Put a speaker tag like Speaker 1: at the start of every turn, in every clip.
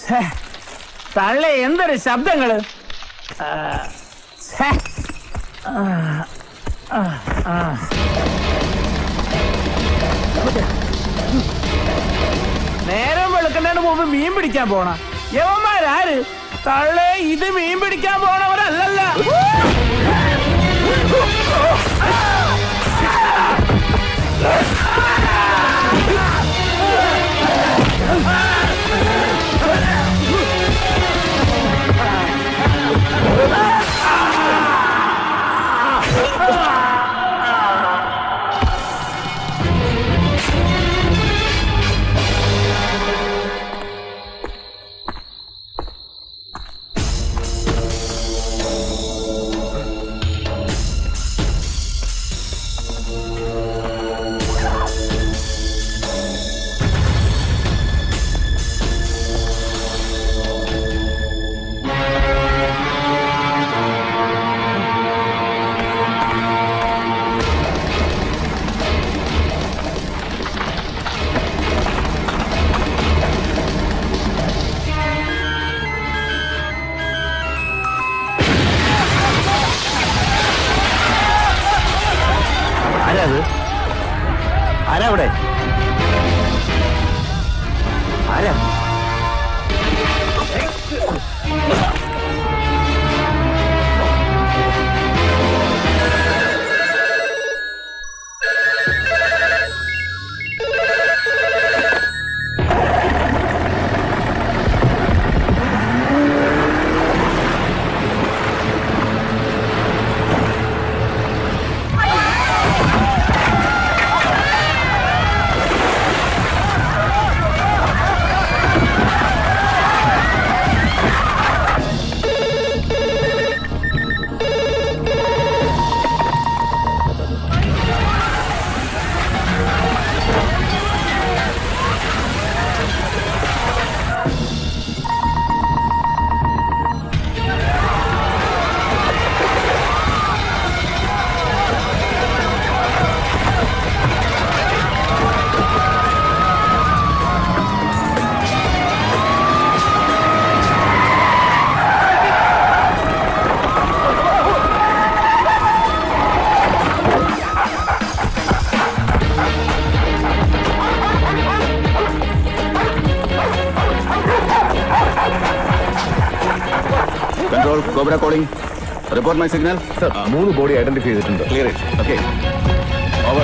Speaker 1: ഛേ, തള്ളേ എന്തൊരു ശബ്ദങ്ങള് ആ, ഛേ. ആ, ആ, ആ. നേരം വെളുക്കുന്നതിന് മുമ്പ് മീൻ പിടിക്കാൻ പോണ യവന്മാരാര് തള്ളേ ഇത് മീൻ പിടിക്കാൻ പോണവരല്ലല്ല
Speaker 2: ആരാ അത് ആരാ അവിടെ ആരാ
Speaker 3: control cobra calling report my signal
Speaker 2: മൂന്ന് ബോഡി ഐഡന്റിഫൈ ചെയ്തിട്ടുണ്ട്
Speaker 3: ക്ലിയർ ഓക്കെ ഓവർ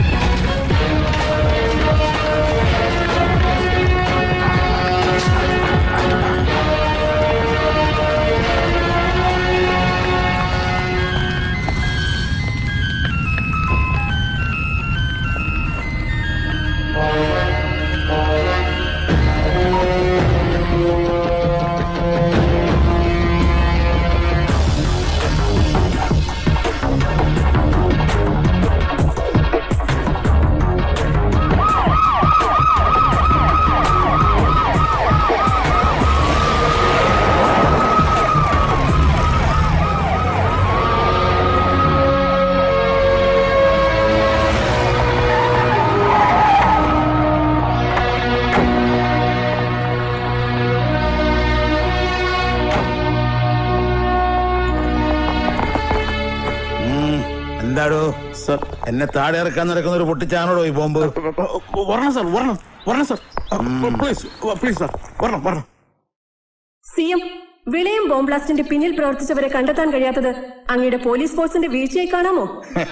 Speaker 4: എന്താടോ എന്നെ താഴെ ഇറക്കാൻ നടക്കുന്ന ഒരു പൊട്ടിച്ചാണോടോ ഈ ബോംബ്
Speaker 5: വരണം സാർ വരണം വരണം സാർ പ്ലീസ് പ്ലീസ് സാർ വരണം വരണം
Speaker 6: സി എം വിളയം ബോംബ് ബ്ലാസ്റ്റിന്റെ പിന്നിൽ പ്രവർത്തിച്ചവരെ കണ്ടെത്താൻ കഴിയാത്തത് അങ്ങയുടെ പോലീസ് ഫോഴ്സിന്റെ വീഴ്ചയായി കാണാമോ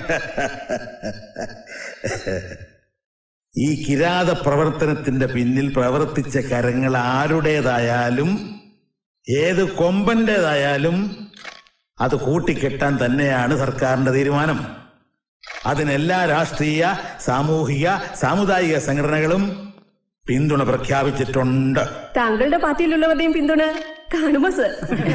Speaker 4: ഈ കിരാത പ്രവർത്തനത്തിന്റെ പിന്നിൽ പ്രവർത്തിച്ച കരങ്ങൾ ആരുടേതായാലും ഏത് കൊമ്പന്റേതായാലും അത് കൂട്ടിക്കെട്ടാൻ തന്നെയാണ് സർക്കാരിന്റെ തീരുമാനം അതിനെല്ലാ രാഷ്ട്രീയ സാമൂഹിക സാമുദായിക സംഘടനകളും പിന്തുണ പ്രഖ്യാപിച്ചിട്ടുണ്ട്
Speaker 6: താങ്കളുടെ പാർട്ടിയിലുള്ളവരുടെയും പിന്തുണ കാണുമോ സർ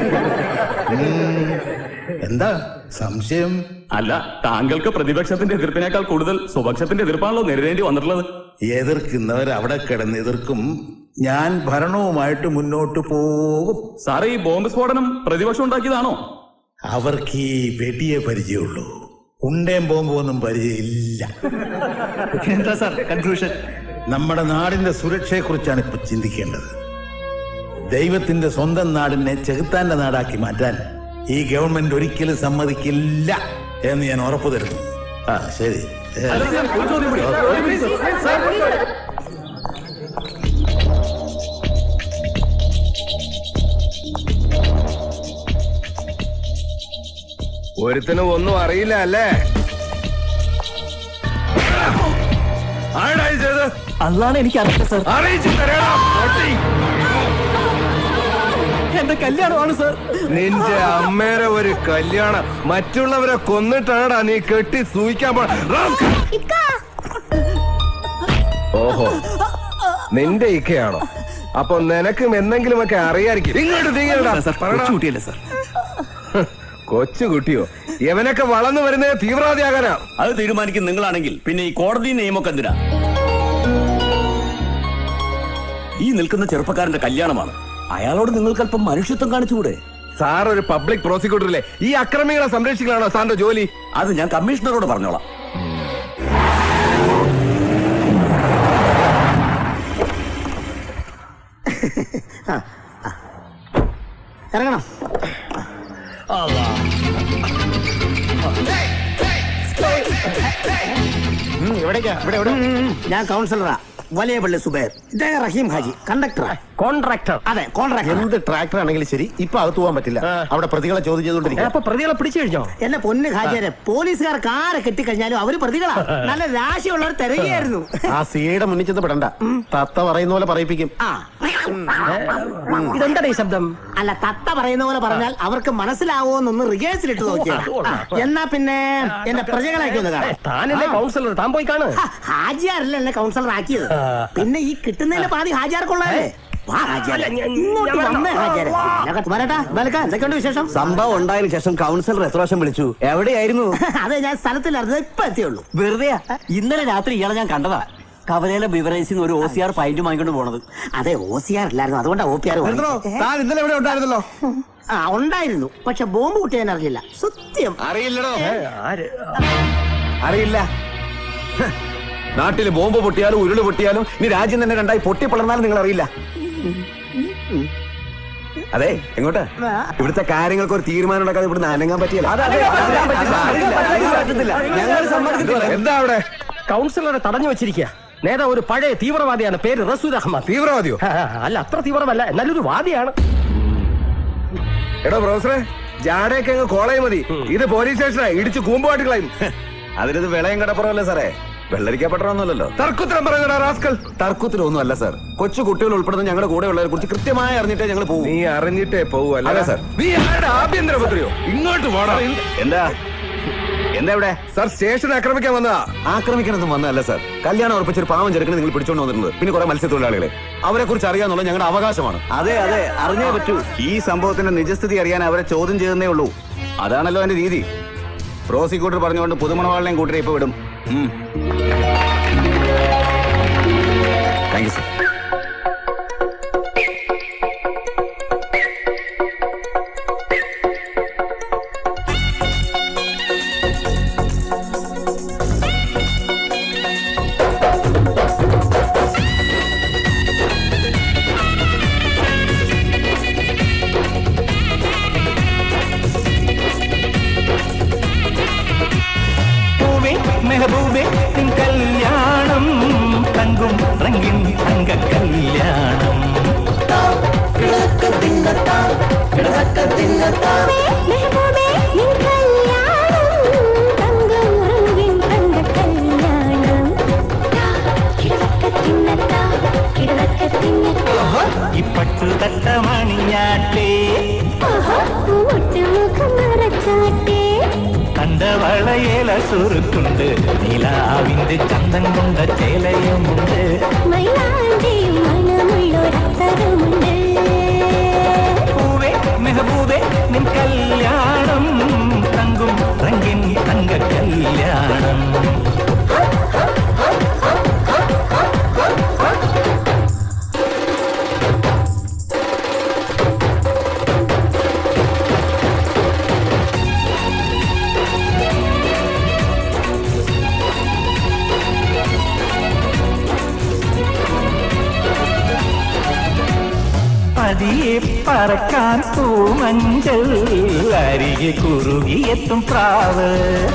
Speaker 4: എന്താ സംശയം
Speaker 3: അല്ല താങ്കൾക്ക് പ്രതിപക്ഷത്തിന്റെ എതിർപ്പിനേക്കാൾ കൂടുതൽ സ്വപക്ഷത്തിന്റെ എതിർപ്പാണല്ലോ നേരിടേണ്ടി വന്നിട്ടുള്ളത്
Speaker 4: എതിർക്കുന്നവർ അവിടെ കിടന്ന് എതിർക്കും ഞാൻ ഭരണവുമായിട്ട് മുന്നോട്ട് പോകും
Speaker 3: സാറേ ഈ ബോംബ് സ്ഫോടനം പ്രതിപക്ഷം ഉണ്ടാക്കിയതാണോ
Speaker 4: അവർക്ക് ഈ വെടിയെ പരിചയമുള്ളൂ ഉണ്ടേം ബോംബും ഒന്നും പരിചയമില്ല
Speaker 2: എന്താ സാർ കൺക്ലൂഷൻ
Speaker 4: നമ്മുടെ നാടിന്റെ സുരക്ഷയെക്കുറിച്ചാണ് ഇപ്പൊ ചിന്തിക്കേണ്ടത് ദൈവത്തിന്റെ സ്വന്തം നാടിനെ ചെകുത്താന്റെ നാടാക്കി മാറ്റാൻ ഈ ഗവൺമെന്റ് ഒരിക്കലും സമ്മതിക്കില്ല എന്ന് ഞാൻ ഉറപ്പു തരുന്നു ആ ശരി
Speaker 2: ഒരുത്തിനും ഒന്നും അറിയില്ല അല്ലേ ആരാ ഇത് ചെയ്തത്?
Speaker 1: അതാണ് എനിക്ക് അറിയില്ല സർ
Speaker 2: അറിയിച്ചു തരാടാ, പൊട്ടി.
Speaker 1: എന്റെ കല്യാണമാണ് സർ
Speaker 2: നിന്റെ അമ്മേരെ ഒരു കല്യാണം മറ്റുള്ളവരെ കൊന്നിട്ടാണടാ നീ കെട്ടി സൂയിക്കാൻ പോ റാസ്കൽ. ഓഹോ നിന്റെ ഇക്കയാണോ അപ്പൊ നിനക്കും എന്തെങ്കിലുമൊക്കെ അറിയായിരിക്കും ഇങ്ങോട്ട് നീങ്ങടാ
Speaker 3: കൊച്ചുകുട്ടിയല്ലേ സാർ
Speaker 2: കൊച്ചു കുട്ടിയോ എവനൊക്കെ വളർന്നു വരുന്നത് തീവ്രവാദിയാകാനാ
Speaker 3: അത് തീരുമാനിക്കും നിങ്ങളാണെങ്കിൽ പിന്നെ ഈ കോടതി നിയമമൊക്കെ എന്തിനാ ഈ നിൽക്കുന്ന ചെറുപ്പക്കാരന്റെ കല്യാണമാണ് അയാളോട് നിങ്ങൾക്ക് അല്പം മനുഷ്യത്വം കാണിച്ചുകൂടെ
Speaker 2: സാർ ഒരു പബ്ലിക് പ്രോസിക്യൂട്ടർ അല്ലേ ഈ അക്രമികളെ സംരക്ഷിക്കലാണോ സാറിന്റെ ജോലി
Speaker 3: അത് ഞാൻ കമ്മീഷണറോട് പറഞ്ഞോളാം
Speaker 7: ഇറങ്ങണം
Speaker 2: എവിടേക്കാ ഇവിടെ എവിടെ
Speaker 7: ഞാൻ കൗൺസിലറാ വലിയ പള്ളി സുബൈർ ഇദ്ദേഹം റഹീം ഹാജി കണ്ടക്ടറാ
Speaker 1: കോൺട്രാക്ടർ
Speaker 7: അതെ കോൺട്രാക്ടർ
Speaker 2: എന്ത് ട്രാക്ടർ ആണെങ്കിലും ശരി ഇപ്പൊ അകത്ത് പോകാൻ പറ്റില്ല അവിടെ പ്രതികളെ ചോദ്യം ചെയ്തോണ്ടിരിക്കുക
Speaker 1: അപ്പൊ പ്രതികളെ പിടിച്ചു കഴിഞ്ഞോ
Speaker 7: എന്നെ പൊന്ന് ഹാജിയാരെ പോലീസുകാർ കാറ് കെട്ടിക്കഴിഞ്ഞാലും അവര് പ്രതികളാ നല്ല രാശിയുള്ളവർ തിരകിയായിരുന്നു
Speaker 2: ആ സിയുടെ മുന്നിൽ ചെന്ന് പെടണ്ട തത്ത പറയുന്ന പോലെ പറയിപ്പിക്കും
Speaker 7: ആ
Speaker 1: ഇതെന്താണ് ഈ ശബ്ദം
Speaker 7: അല്ല തത്ത പറയുന്ന പോലെ പറഞ്ഞാൽ അവർക്ക് മനസ്സിലാവോന്നൊന്ന് റിഹേഴ്സൽ ഇട്ട് നോക്കിയാ എന്നാ പിന്നെ എന്റെ പ്രജകളാക്കി ഒന്ന് കാണാം
Speaker 1: താനല്ലേ കൗൺസിലർ താൻ പോയി കാണ്
Speaker 7: ഹ, ഹാജിയാരല്ലേ എന്നെ കൗൺസിലർ ആക്കിയത് പിന്നെ ഈ കിട്ടുന്നതിന്റെ പാതി ഹാജിയാർക്കുള്ളതല്ലേ വാ ഹാജിയാരെ ഇങ്ങോട്ട് വന്നേ ഹാജിയാരെ വരട്ടാ വലക്ക എന്തൊക്കെയുണ്ട് വിശേഷം
Speaker 8: സംഭവം ഉണ്ടായതിനു ശേഷം കൗൺസിലർ എത്ര പ്രാവശ്യം വിളിച്ചു എവിടെയായിരുന്നു
Speaker 7: അതെ ഞാൻ സ്ഥലത്തില്ലായിരുന്നു ഇപ്പൊ എത്തിയുള്ളൂ
Speaker 8: വെറുതെ ഇന്നലെ രാത്രി ഇയാളെ ഞാൻ കണ്ടതാ കവലയിലെ ബിവറേസിൽ ഒരു ഒ സി ആർ പൈന്റ് വാങ്ങിക്കൊണ്ട് പോണത്
Speaker 7: അതെ ഓ സി ആർ ഇല്ലായിരുന്നു അതുകൊണ്ടാ ഒ പി ആർ
Speaker 2: താൻ ഇന്നലെ ഇവിടെ ഉണ്ടായിരുന്നല്ലോ
Speaker 7: ആ ഉണ്ടായിരുന്നു പക്ഷെ ബോംബ് കുട്ടിയാൻ അറിയില്ല സത്യം
Speaker 2: അറിയില്ലടോ അറിയില്ല ഹ്. നാട്ടില് ബോംബ് പൊട്ടിയാലും ഉരുള് പൊട്ടിയാലും ഇനി രാജ്യം തന്നെ രണ്ടായി പൊട്ടിപ്പിളർന്നാലും നിങ്ങൾ അറിയില്ല അതെ എങ്ങോട്ടാ ഇവിടുത്തെ കാര്യങ്ങൾക്ക് ഒരു തീരുമാനം ഉണ്ടാക്കാതെ ഇവിടുന്ന് അനങ്ങാൻ പറ്റിയല്ല
Speaker 8: ഞങ്ങൾ സമ്മതിക്കത്തില്ല
Speaker 2: എന്താ അവിടെ
Speaker 1: കൗൺസിലറെ തടഞ്ഞു വെച്ചിരിക്കുക നേതാവ് ഒരു പഴയ തീവ്രവാദിയാണ് പേര് റസൂൽ അഹമ്മദ്
Speaker 2: തീവ്രവാദിയോ
Speaker 1: ആ, അല്ല അത്ര തീവ്രമല്ല നല്ലൊരു വാദിയാണ്
Speaker 2: എടോ പ്രൊഫസറെ ജാടയൊക്കെ അങ്ങ് കോളയും മതി ഇത് പോലീസ് സ്റ്റേഷനാ ഇടിച്ച് കൂമ്പുമായിട്ട് കളയും
Speaker 8: അതിനത് വിളയം കടപ്പുറമല്ലേ സാറേ വെള്ളരിക്കപ്പെട്ടൊന്നുമല്ലല്ലോ
Speaker 2: തർക്കുത്തരം പറയണ റാസ്കൽ
Speaker 8: തർക്കത്തിലൊന്നും അല്ല സാർ കൊച്ചു കുട്ടികൾ ഉൾപ്പെടുന്ന ഞങ്ങളുടെ കൂടെ ഉള്ളവരെ കുറിച്ച് കൃത്യമായി അറിഞ്ഞിട്ടേ ഞങ്ങൾ പോകും
Speaker 2: നീ അറിഞ്ഞിട്ടേ പോവല്ലേ
Speaker 8: അതെ, സർ.
Speaker 2: നീ ആരുടെ ആഭ്യന്തര പത്രിയോ ഇങ്ങോട്ട് വാടാ
Speaker 8: എന്താ എന്താ ഇവിടെ
Speaker 2: സാർ സ്റ്റേഷൻ ആക്രമിക്കാൻ വന്നതാ
Speaker 8: ആക്രമിക്കണതും വന്നതല്ല സാർ കല്യാണം ഉറപ്പിച്ചൊരു പാവം ചെറുക്കനെ നിങ്ങൾ പിടിച്ചോണ്ട് വന്നിട്ടുണ്ട് പിന്നെ കുറെ മത്സ്യത്തൊഴിലാളികളെ അവരെ കുറിച്ച് അറിയാന്നുള്ള ഞങ്ങളുടെ അവകാശമാണ് അതെ അതെ അറിഞ്ഞേ പറ്റൂ ഈ സംഭവത്തിന്റെ നിജസ്ഥിതി അറിയാൻ അവരെ ചോദ്യം ചെയ്യുന്നേ ഉള്ളൂ അതാണല്ലോ എന്റെ രീതി പ്രോസിക്യൂട്ടർ പറഞ്ഞുകൊണ്ട് പുതുമണവാളിനെയും കൂട്ടരെ ഇപ്പൊ വിടും താങ്ക് യു സർ
Speaker 9: പൂവേ മെഹബൂബേ നിൻ കല്യാണം തങ്കും റംഗിൻ തങ്ക കല്യാണം
Speaker 10: മെഹബൂബേ നിൻ കല്യാണം തങ്കം റംഗിൻ തങ്ക കല്യാണം കിടവക്ക തിന്നത്താ കിടവക്ക തിന്നത്താ
Speaker 9: ഈ പട്ടു തട്ടമണിഞ്ഞാട്ടേ
Speaker 10: മുട്ടുമുഖം മറച്ചാട്ടേ
Speaker 9: കണ്ടവളയേല സുറുക്കുണ്ട് നിലാവിന്റെ ചന്തം കൊണ്ട ചേലയുമുണ്ട്
Speaker 10: മൈലാഞ്ചിയും മണമുള്ളൊരത്തരമുണ്ട്
Speaker 9: പൂവേ മെഹബൂബേ നിൻ കല്യാണം തങ്കും റംഗിൻ തങ്ക കല്യാണം പതിയെ പറക്കാൻ പൂമഞ്ചൽ അരികെ കുറുകിയെത്തും പ്രാവ്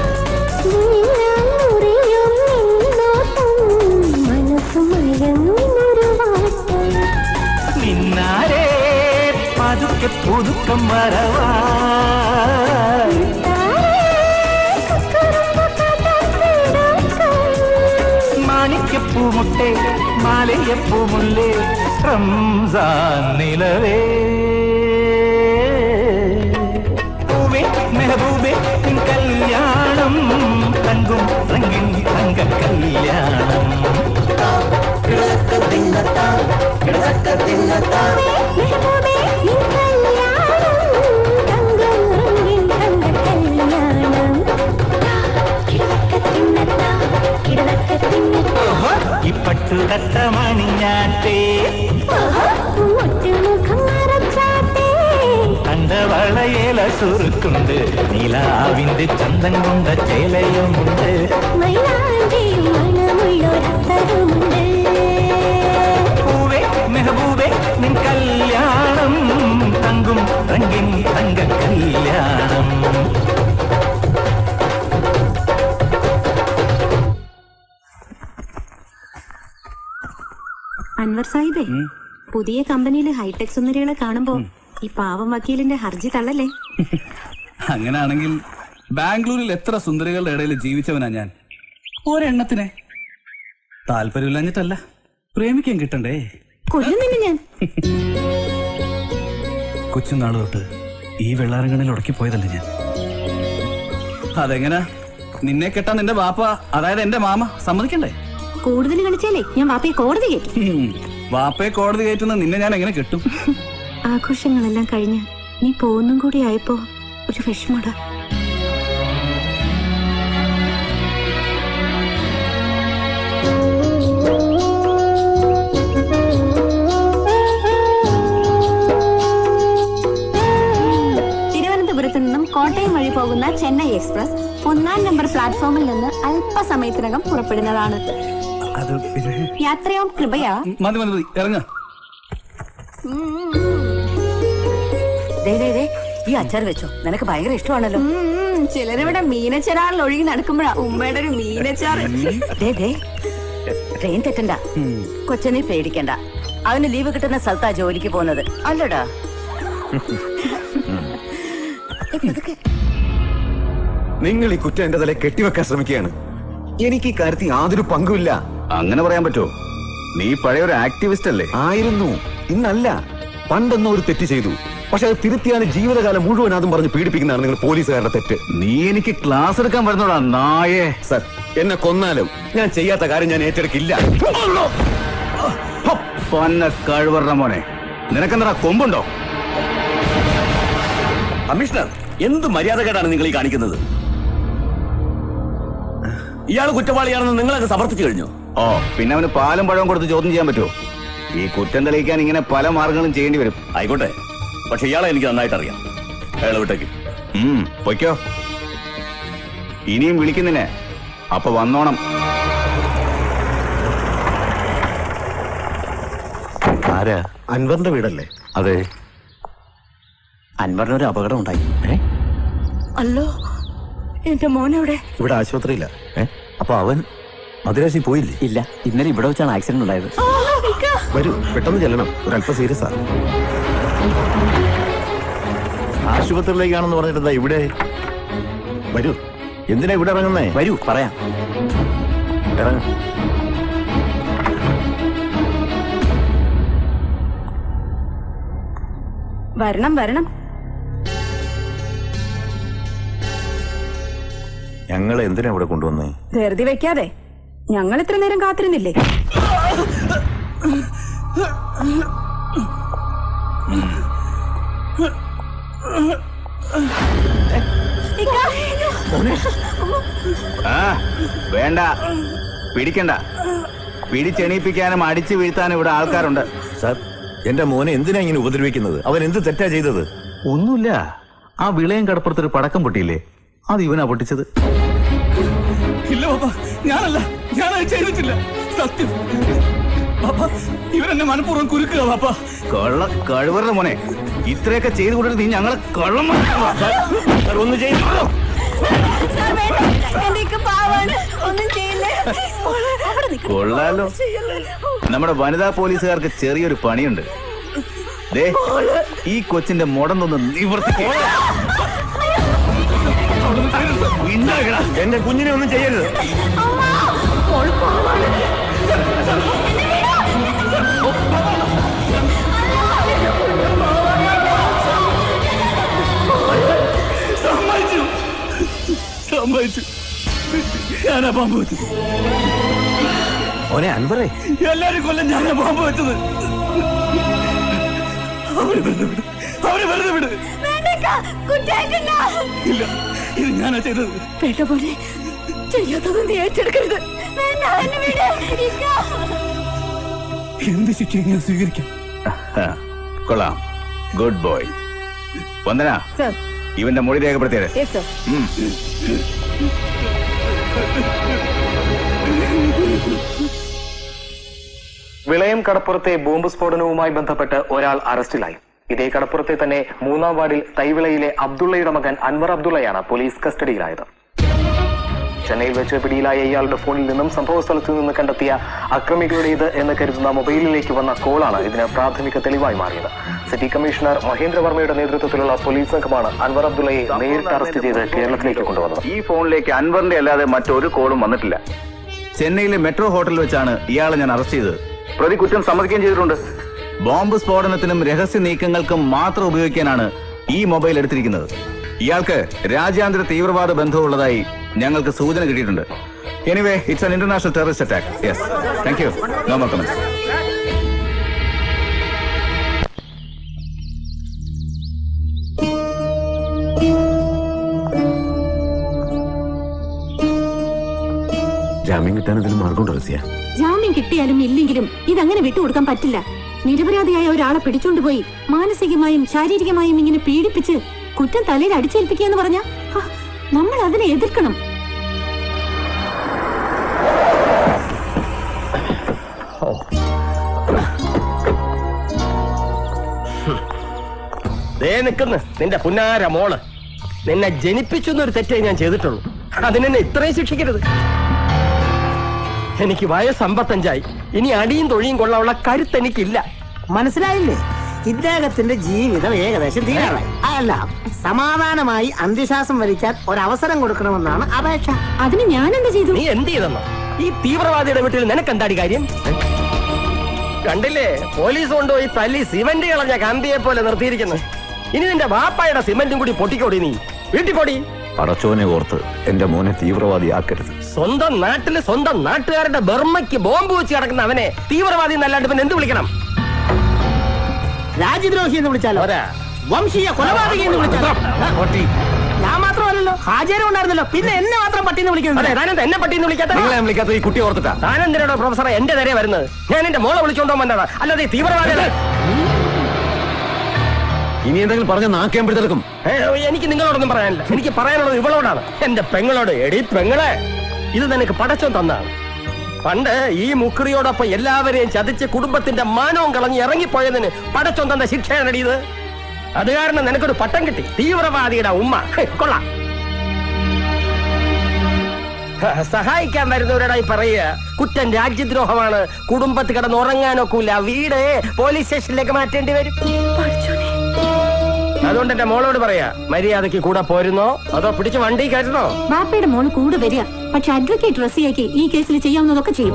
Speaker 10: നീലാമുറിയും നിന്നോട്ടം മനസ്സു മയങ്ങുന്നൊരു വാട്ടം
Speaker 9: മിന്നാരേ പതുക്കെ പുതുക്കം വരവായി മാണിക്യപ്പൂമുട്ടെ മാലയപ്പൂമുല്ലേ റംസാൻ നിലവേ പൂവേ മെഹബൂബേ നിൻ കല്യാണം തങ്കും റങ്ങിൻ തങ്ക കല്യാണം
Speaker 10: മെഹബൂബേ നിൻ കല്യാണം തങ്കം റംഗിൻ തങ്ക കല്യാണം കിടക്കത്തിന്നത്താ കിടക്കത്തിന്നത്താ
Speaker 9: ഇപ്പട്ടു കട്ടമണിഞ്ഞാട്ടേ
Speaker 10: മുട്ടുമുഖം മറച്ചാട്ടേ
Speaker 9: കണ്ടവളയേല സുറുക്കുണ്ട് നിലാവിന്റെ ചന്തം കൊണ്ട ചേലയുമുണ്ട്
Speaker 10: മൈലാഞ്ചിയും മണമുള്ളൊരത്തരുമുണ്ട്
Speaker 9: പൂവേ മെഹബൂബേ നിൻ കല്യാണം തങ്കും തങ്കിൻ തങ്ക കല്യാണം
Speaker 11: അൻവർ സാഹിബേ പുതിയ കമ്പനിയിൽ ഹൈടെക് സുന്ദരികളെ കാണുമ്പോ ഈ പാവം വക്കീലിന്റെ ഹർജി തള്ളല്ലേ
Speaker 12: അങ്ങനാണെങ്കിൽ ബാംഗ്ലൂരിൽ എത്ര സുന്ദരികളുടെ ഇടയിൽ ജീവിച്ചവനാ ഞാൻ ഒരെണ്ണത്തിനെ താല്പര്യമില്ലാഞ്ഞിട്ടല്ല പ്രേമിക്കാൻ കിട്ടണ്ടേ
Speaker 11: കൊല്ലുന്നില്ല ഞാൻ
Speaker 12: കൊച്ചുനാൾ തൊട്ട് ഈ വെള്ളാരങ്കണിൽ ഉടക്കി പോയതല്ലേ ഞാൻ അതെങ്ങനാ നിന്നെ കെട്ടാൻ നിന്റെ ബാപ്പ അതായത് എന്റെ മാമ സമ്മതിക്കണ്ടേ
Speaker 11: കൂടുതൽ കളിച്ചാലേ ഞാൻ വാപ്പയെ കോടതി കയറ്റും
Speaker 12: ഹും, വാപ്പയെ കോടതി കയറ്റുന്ന നിന്നെ ഞാൻ എങ്ങനെ കെട്ടും
Speaker 11: ആഘോഷങ്ങളെല്ലാം കഴിഞ്ഞ് നീ പോകുന്നും കൂടി ആയപ്പോ ഒരു വിഷമടാ
Speaker 13: തിരുവനന്തപുരത്ത് നിന്നും കോട്ടയം വഴി പോകുന്ന ചെന്നൈ എക്സ്പ്രസ് ഒന്നാം നമ്പർ പ്ലാറ്റ്ഫോമിൽ നിന്ന് അല്പസമയത്തിനകം പുറപ്പെടുന്നതാണ്
Speaker 12: അത് പിന്നെ
Speaker 13: യാത്രയോ കൃപയാ
Speaker 12: മതി മതി മതി ഇറങ്ങ
Speaker 14: ദേ, ദേ, ദേ, ഈ അച്ചാർ വെച്ചോ നിനക്ക് ഭയങ്കര ഇഷ്ടമാണല്ലോ
Speaker 13: ഉം, ചിലരിവിടെ മീനച്ചാറിൽ ഒഴുകി നടക്കുമ്പോഴാ ഉമ്മയുടെ ഒരു മീനച്ചാറ്
Speaker 14: ദേ, ദേ, ട്രെയിൻ തെറ്റണ്ട കൊച്ചനെ പേടിക്കണ്ട അവന് ലീവ് കിട്ടുന്ന സ്ഥലത്താ ജോലിക്ക് പോകുന്നത് അല്ലടാ
Speaker 8: നിങ്ങൾ ഈ കുറ്റം എന്റെ തലയിൽ കെട്ടിവെക്കാൻ ശ്രമിക്കുകയാണ് എനിക്ക് ഈ കാര്യത്തിൽ യാതൊരു പങ്കുമില്ല
Speaker 15: അങ്ങനെ പറയാൻ പറ്റുമോ നീ പഴയ ഒരു ആക്ടിവിസ്റ്റ് അല്ലേ
Speaker 8: ആയിരുന്നു ഇന്നല്ല പണ്ടൊന്നും ഒരു തെറ്റ് ചെയ്തു പക്ഷെ അത് തിരുത്തിയാണ് ജീവിതകാലം മുഴുവൻ അതും പറഞ്ഞ് പീഡിപ്പിക്കുന്നതാണ് നിങ്ങൾ പോലീസുകാരുടെ തെറ്റ്
Speaker 15: നീ എനിക്ക് ക്ലാസ് എടുക്കാൻ വരുന്നോടാ നായേ
Speaker 8: സർ എന്നെ കൊന്നാലും ഞാൻ ചെയ്യാത്ത കാര്യം ഞാൻ ഏറ്റെടുക്കില്ല
Speaker 15: പന്ന കഴിവറ മോനെ നിനക്കെന്താ കൊമ്പുണ്ടോ
Speaker 3: കമ്മീഷണർ എന്ത് മര്യാദകേടാണ് നിങ്ങൾ ഈ കാണിക്കുന്നത് ഇയാൾ കുറ്റവാളിയാണെന്ന് നിങ്ങളൊക്കെ സമർത്ഥിച്ചു കഴിഞ്ഞു
Speaker 15: ഓ പിന്നെ അവന് പാലും പഴവും കൊടുത്ത് ചോദ്യം ചെയ്യാൻ പറ്റുമോ ഈ കുറ്റം തെളിയിക്കാൻ ഇങ്ങനെ പല മാർഗങ്ങളും ചെയ്യേണ്ടി വരും
Speaker 3: ആയിക്കോട്ടെ പക്ഷെ ഇയാളെ എനിക്ക് നന്നായിട്ട് അറിയാം അയാളെ വിട്ടേക്ക്
Speaker 15: ഉം, പൊയ്ക്കോ ഇനിയും വിളിക്കുന്നിനെ അപ്പൊ വന്നോണം
Speaker 8: ആരാ അൻവറിന്റെ വീടല്ലേ
Speaker 15: അതെ
Speaker 3: അൻവറിന് ഒരു അപകടം ഉണ്ടായി
Speaker 14: അല്ലോ എന്റെ മോനെവിടെ
Speaker 8: ഇവിടെ ആശുപത്രിയില്ല അപ്പൊ അവൻ മദിരാശി പോയില്ലേ
Speaker 3: ഇല്ല ഇന്നലെ ഇവിടെ വെച്ചാണ് ആക്സിഡന്റ് ഉണ്ടായത്
Speaker 8: വരൂ പെട്ടെന്ന് ചെല്ലണം ഒരല്പം സീരിയസ് ആണ് ആശുപത്രിയിലേക്കാണെന്ന് പറഞ്ഞിട്ട് എന്താ ഇവിടെ വരൂ എന്തിനാ ഇവിടെ ഇറങ്ങുന്നേ
Speaker 3: വരൂ പറയാം
Speaker 8: ഇറങ്ങ
Speaker 13: വരണം വരണം
Speaker 8: ഞങ്ങളെ എന്തിനാ ഇവിടെ കൊണ്ടുവന്നേ
Speaker 13: ധൃതി വെക്കാതെ ഞങ്ങൾ ഇത്ര നേരം കാത്തിരുന്നില്ലേ
Speaker 15: ആ വേണ്ട പിടിക്കണ്ട പിടിച്ചെണീപ്പിക്കാനും അടിച്ചു വീഴ്ത്താനും ഇവിടെ ആൾക്കാരുണ്ട്
Speaker 8: സാർ എന്റെ മോനെ എന്തിനാ ഇങ്ങനെ ഉപദ്രവിക്കുന്നത് അവൻ എന്ത് തെറ്റാ ചെയ്തത്
Speaker 15: ഒന്നുമില്ല ആ വിളയം കടപ്പുറത്തൊരു പടക്കം പൊട്ടിയില്ലേ അത് ഇവനാ പൊട്ടിച്ചത്
Speaker 12: ഇല്ല പാപ്പ ഞാനല്ല ഞാനത് ചെയ്തിട്ടില്ല സത്യം ഇവരെന്നെ മനഃപൂർവ്വം കുരുക്കുക പാപ്പ
Speaker 15: കൊള്ള കഴിവറുടെ മോനെ ഇത്രയൊക്കെ ചെയ്തു കൊടുത്ത് നീ ഞങ്ങളെ കള്ളം ഒന്ന് ചെയ്തു
Speaker 10: എന്റെയൊക്കെ പാവാണ് ഒന്നും ചെയ്യില്ലേ
Speaker 15: കൊള്ളാലോ നമ്മുടെ വനിതാ പോലീസുകാർക്ക് ചെറിയൊരു പണിയുണ്ട് ദേ ഈ കൊച്ചിന്റെ മുടന്നൊന്ന് നിവർത്തി
Speaker 2: എന്റെ കുഞ്ഞിനെ ഒന്നും ചെയ്യരുത്
Speaker 12: സമ്മതിച്ചു സമ്മതിച്ചു ഞാനാ പാമ്പ് വെച്ചത്
Speaker 8: ഓനെ അൻവറേ
Speaker 12: എല്ലാരും കൊല്ലം ഞാനാ പാമ്പ് വെച്ചത് അവര് വെറുതെ വിട് അവര് വെറുതെ വിട്
Speaker 10: കുറ്റായിട്ടില്ല
Speaker 12: ഇല്ല ഇത് ഞാനാ ചെയ്തത്
Speaker 10: വേണ്ട പോലെ ചെയ്യാത്തത് നീ ഏറ്റെടുക്കരുത് വേണ്ട എന്നെ വിട് ഇക്ക.
Speaker 12: എന്ത് ശിക്ഷയും ഞാൻ സ്വീകരിക്കാം
Speaker 15: കൊള്ളാം ഗുഡ് ബോയ് വന്ദന
Speaker 6: സർ
Speaker 15: ഇവന്റെ മൊഴി രേഖപ്പെടുത്തിയത്
Speaker 6: യെസ് സർ
Speaker 16: വിളയം കടപ്പുറത്തെ ബോംബ് സ്ഫോടനവുമായി ബന്ധപ്പെട്ട് ഒരാൾ അറസ്റ്റിലായി ഇതേ കടപ്പുറത്തെ തന്നെ മൂന്നാം വാർഡിൽ തൈവിളയിലെ അബ്ദുള്ളയുടെ മകൻ അൻവർ അബ്ദുള്ളയാണ് പോലീസ് കസ്റ്റഡിയിലായത് ചെന്നൈയിൽ വെച്ച് പിടിയിലായ ഇയാളുടെ ഫോണിൽ നിന്നും സംഭവ സ്ഥലത്തു നിന്ന് കണ്ടെത്തിയ അക്രമികളുടേത് എന്ന് കരുതുന്ന മൊബൈലിലേക്ക് വന്ന കോളാണ് ഇതിന് പ്രാഥമിക തെളിവായി മാറിയത് സിറ്റി കമ്മീഷണർ മഹേന്ദ്രവർമ്മയുടെ നേതൃത്വത്തിലുള്ള പോലീസ് സംഘമാണ് അൻവർ അബ്ദുള്ളയെ നേരിട്ട് അറസ്റ്റ് ചെയ്ത് കേരളത്തിലേക്ക് കൊണ്ടുവന്നത്
Speaker 15: ഈ ഫോണിലേക്ക് അൻവറിന്റെ അല്ലാതെ മറ്റൊരു കോളും വന്നിട്ടില്ല ചെന്നൈയിലെ മെട്രോ ഹോട്ടലിൽ വെച്ചാണ് ഇയാളെ ഞാൻ അറസ്റ്റ് ചെയ്തത് പ്രതി കുറ്റം സമ്മതിക്കുകയും ചെയ്തിട്ടുണ്ട് ബോംബ് സ്ഫോടനത്തിനും രഹസ്യ നീക്കങ്ങൾക്കും മാത്രം ഉപയോഗിക്കാനാണ് ഈ മൊബൈൽ എടുത്തിരിക്കുന്നത് ഇയാൾക്ക് രാജ്യാന്തര തീവ്രവാദ ബന്ധമുള്ളതായി ഞങ്ങൾക്ക് സൂചന കിട്ടിയിട്ടുണ്ട് anyway it's an international terrorist attack yes thank you no more comments
Speaker 8: ജാമ്യം കിട്ടാൻ ഇതിന് മാർഗമുണ്ടോ റസിയ
Speaker 11: ജാമ്യം കിട്ടിയാലും ഇല്ലെങ്കിലും ഇതങ്ങനെ വിട്ടുകൊടുക്കാൻ പറ്റില്ല നിരപരാധിയായ ഒരാളെ പിടിച്ചോണ്ടുപോയി മാനസികമായും ശാരീരികമായും ഇങ്ങനെ പീഡിപ്പിച്ച് കുറ്റം തലയിൽ അടിച്ചേൽപ്പിക്കുക എന്ന് പറഞ്ഞാ ഹാ, നമ്മൾ അതിനെ എതിർക്കണം
Speaker 1: ദേ നിൽക്കുന്നു നിന്റെ പുന്നാര മോള് നിന്നെ ജനിപ്പിച്ചു എന്നൊരു തെറ്റേ ഞാൻ ചെയ്തിട്ടുള്ളൂ അതിനെന്നെ ഇത്രയും ശിക്ഷിക്കരുത് എനിക്ക് വയസ്സ് അമ്പത്തഞ്ചായി ഇനി അടിയും തൊഴിയും കൊള്ളാനുള്ള കരുത്ത് എനിക്കില്ല
Speaker 7: മനസ്സിലായില്ലേ ഇദ്ദേഹത്തിന്റെ ജീവിതം ഏകദേശം തീരാറായി അല്ല സമാധാനമായി അന്ത്യശ്വാസം വലിക്കാൻ ഒരവസരം കൊടുക്കണമെന്നാണ് അപേക്ഷ
Speaker 11: അതിന് ഞാൻ എന്ത് ചെയ്തു
Speaker 1: നീ എന്ത് ചെയ്തെന്നോ ഈ തീവ്രവാദിയുടെ വീട്ടിൽ നിനക്ക് എന്താടി കാര്യം കണ്ടില്ലേ പോലീസ് കൊണ്ടുപോയി തല്ലി സിമന്റ് കളഞ്ഞ കമ്പിയെ പോലെ നിർത്തിയിരിക്കുന്നു ഇനി നിന്റെ വാപ്പായുടെ സിമന്റും കൂടി പൊട്ടിക്കോടി നീ വീട്ടിൽ പോടി
Speaker 8: പടച്ചോനെ ഓർത്ത് എന്റെ മോനെ തീവ്രവാദിയാക്കരുത്
Speaker 1: സ്വന്തം നാട്ടില് സ്വന്തം നാട്ടുകാരുടെ ബർമ്മയ്ക്ക് ബോംബ് വെച്ച് കിടക്കുന്ന അവനെ തീവ്രവാദി എന്നല്ലാണ്ട് പിന്നെ എന്ത് വിളിക്കണം
Speaker 7: രാജ്യദ്രോഹി എന്ന് വിളിച്ചാലോ വംശീയ കൊലപാതകി എന്ന് വിളിച്ചാലോ ഞാൻ മാത്രമല്ലല്ലോ ഹാജരും ഉണ്ടായിരുന്നല്ലോ പിന്നെ എന്നെ മാത്രം പട്ടിന്ന് വിളിക്കുന്നത്
Speaker 1: അതെ താനെന്താ എന്നെ പട്ടിന്ന് വിളിക്കാത്ത
Speaker 8: നിങ്ങളെ ഞാൻ വിളിക്കാത്ത ഈ കുട്ടി ഓർത്തിട്ടാ
Speaker 1: താനെന്തിനാണോ പ്രൊഫസറെ എന്റെ നേരെ വരുന്നത് ഞാൻ എന്റെ മോളെ വിളിച്ചോണ്ടോ വന്നതാ അല്ലാതെ ഈ തീവ്രവാദികളെ
Speaker 8: ഇനി എന്തെങ്കിലും പറഞ്ഞ നാക്കേമ്പെടുത്തെടുക്കും
Speaker 1: ഏ, എനിക്ക് നിങ്ങളോടൊന്നും പറയാനില്ല എനിക്ക് പറയാനുള്ളത് ഇവളോടാണ് എന്റെ പെങ്ങളോട് എടി പെങ്ങളെ ഇത് നിനക്ക് പടച്ചോ തന്നാണ് പണ്ട് ഈ മുക്രിയോടൊപ്പം എല്ലാവരെയും ചതിച്ച് കുടുംബത്തിന്റെ മാനവും കളഞ്ഞ് ഇറങ്ങിപ്പോയതിന് പടച്ചോൻ തന്ന ശിക്ഷയാണ് ഇത് അത് കാരണം നിനക്കൊരു പട്ടം കിട്ടി തീവ്രവാദിയുടെ ഉമ്മ ഹെ, കൊള്ളാം ഹ, സഹായിക്കാൻ വരുന്നവരോടായി പറയുക കുറ്റം രാജ്യദ്രോഹമാണ് കുടുംബത്തിൽ കിടന്ന് ഉറങ്ങാനൊക്കൂല വീട് പോലീസ് സ്റ്റേഷനിലേക്ക് മാറ്റേണ്ടി വരും അതുകൊണ്ട് എന്റെ മോളോട് പറയാ മര്യാദക്ക് കൂടെ പോരുന്നോ അതോ പിടിച്ച് വണ്ടി കയറ്റണോ
Speaker 11: ബാപ്പയുടെ മോള് കൂടെ വരിക പക്ഷെ അഡ്വക്കേറ്റ് റസിയാക്കി ഈ കേസിൽ ചെയ്യാവുന്നതൊക്കെ ചെയ്യും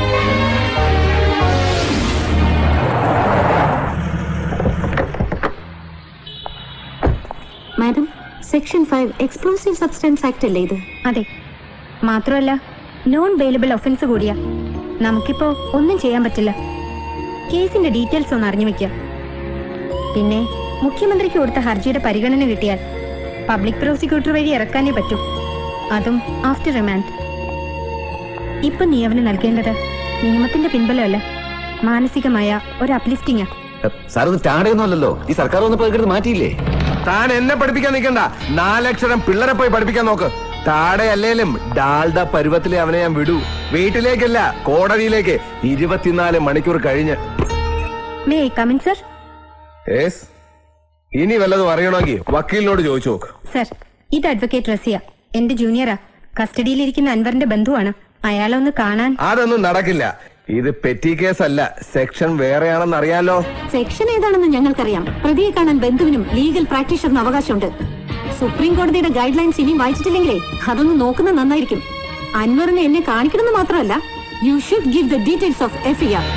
Speaker 11: madam section five explosive substance act അല്ലേ ഇത്
Speaker 17: അതെ മാത്രമല്ല നോൺ വെയിലബിൾ ഒഫൻസ് കൂടിയാ നമുക്കിപ്പോ ഒന്നും ചെയ്യാൻ പറ്റില്ല കേസിന്റെ ഡീറ്റെയിൽസ് ഒന്ന് അറിഞ്ഞു വെക്കുക പിന്നെ മുഖ്യമന്ത്രിക്ക് കൊടുത്ത ഹർജിയുടെ പരിഗണന കിട്ടിയാൽ പബ്ലിക് പ്രോസിക്യൂട്ടർ വഴി ഇറക്കാനേ പറ്റൂ അതും ആഫ്റ്റർ റിമാൻഡ് ഇപ്പൊ നീ അവന് നൽകേണ്ടത് നിയമത്തിന്റെ പിൻബലമല്ല മാനസികമായ ഒരു അപ്ലിഫ്റ്റിംഗാ
Speaker 8: സാർ ഇത് ടാടയൊന്നുമല്ലല്ലോ ഈ സർക്കാർ വന്നപ്പോ ഇതെടുത്ത് മാറ്റിയില്ലേ
Speaker 2: താൻ എന്നെ പഠിപ്പിക്കാൻ നിൽക്കണ്ട നാലക്ഷരം പിള്ളേരെ പോയി പഠിപ്പിക്കാൻ നോക്ക് താടയല്ലേലും ഡാൽഡ പരുവത്തിലെ അവനെ ഞാൻ വിടൂ വീട്ടിലേക്കല്ല കോടതിയിലേക്ക് ഇരുപത്തിനാല് മണിക്കൂർ കഴിഞ്ഞ്
Speaker 17: മേ കമിൻ സർ
Speaker 2: ഏസ് ഇനി വല്ലതും അറിയണമെങ്കിൽ വക്കീലിനോട് ചോദിച്ചു നോക്ക്
Speaker 17: സർ ഇത് അഡ്വക്കേറ്റ് റസിയ എന്റെ ജൂനിയറാ കസ്റ്റഡിയിലിരിക്കുന്ന അൻവറിന്റെ ബന്ധുവാണ് അയാളെ ഒന്ന് കാണാൻ
Speaker 2: അതൊന്നും നടക്കില്ല ഇത് പെറ്റി കേസ് അല്ല സെക്ഷൻ വേറെയാണെന്ന് അറിയാലോ
Speaker 11: സെക്ഷൻ ഏതാണെന്ന് ഞങ്ങൾക്കറിയാം പ്രതിയെ കാണാൻ ബന്ധുവിനും ലീഗൽ പ്രാക്ടീഷണറിനും അവകാശമുണ്ട് സുപ്രീം കോടതിയുടെ ഗൈഡ് ലൈൻസ് ഇനിയും വായിച്ചിട്ടില്ലെങ്കിലേ അതൊന്ന് നോക്കുന്നത് നന്നായിരിക്കും അൻവറിനെ എന്നെ കാണിക്കണമെന്ന് മാത്രമല്ല you should give the details of F I R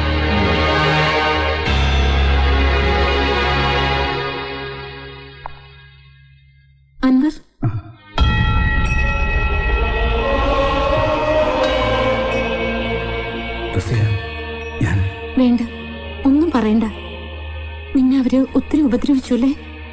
Speaker 11: Anwar വേണ്ട ഒന്നും പറയണ്ട നിന്നെ അവര് ഒത്തിരി ഉപദ്രവിച്ചു അല്ലേ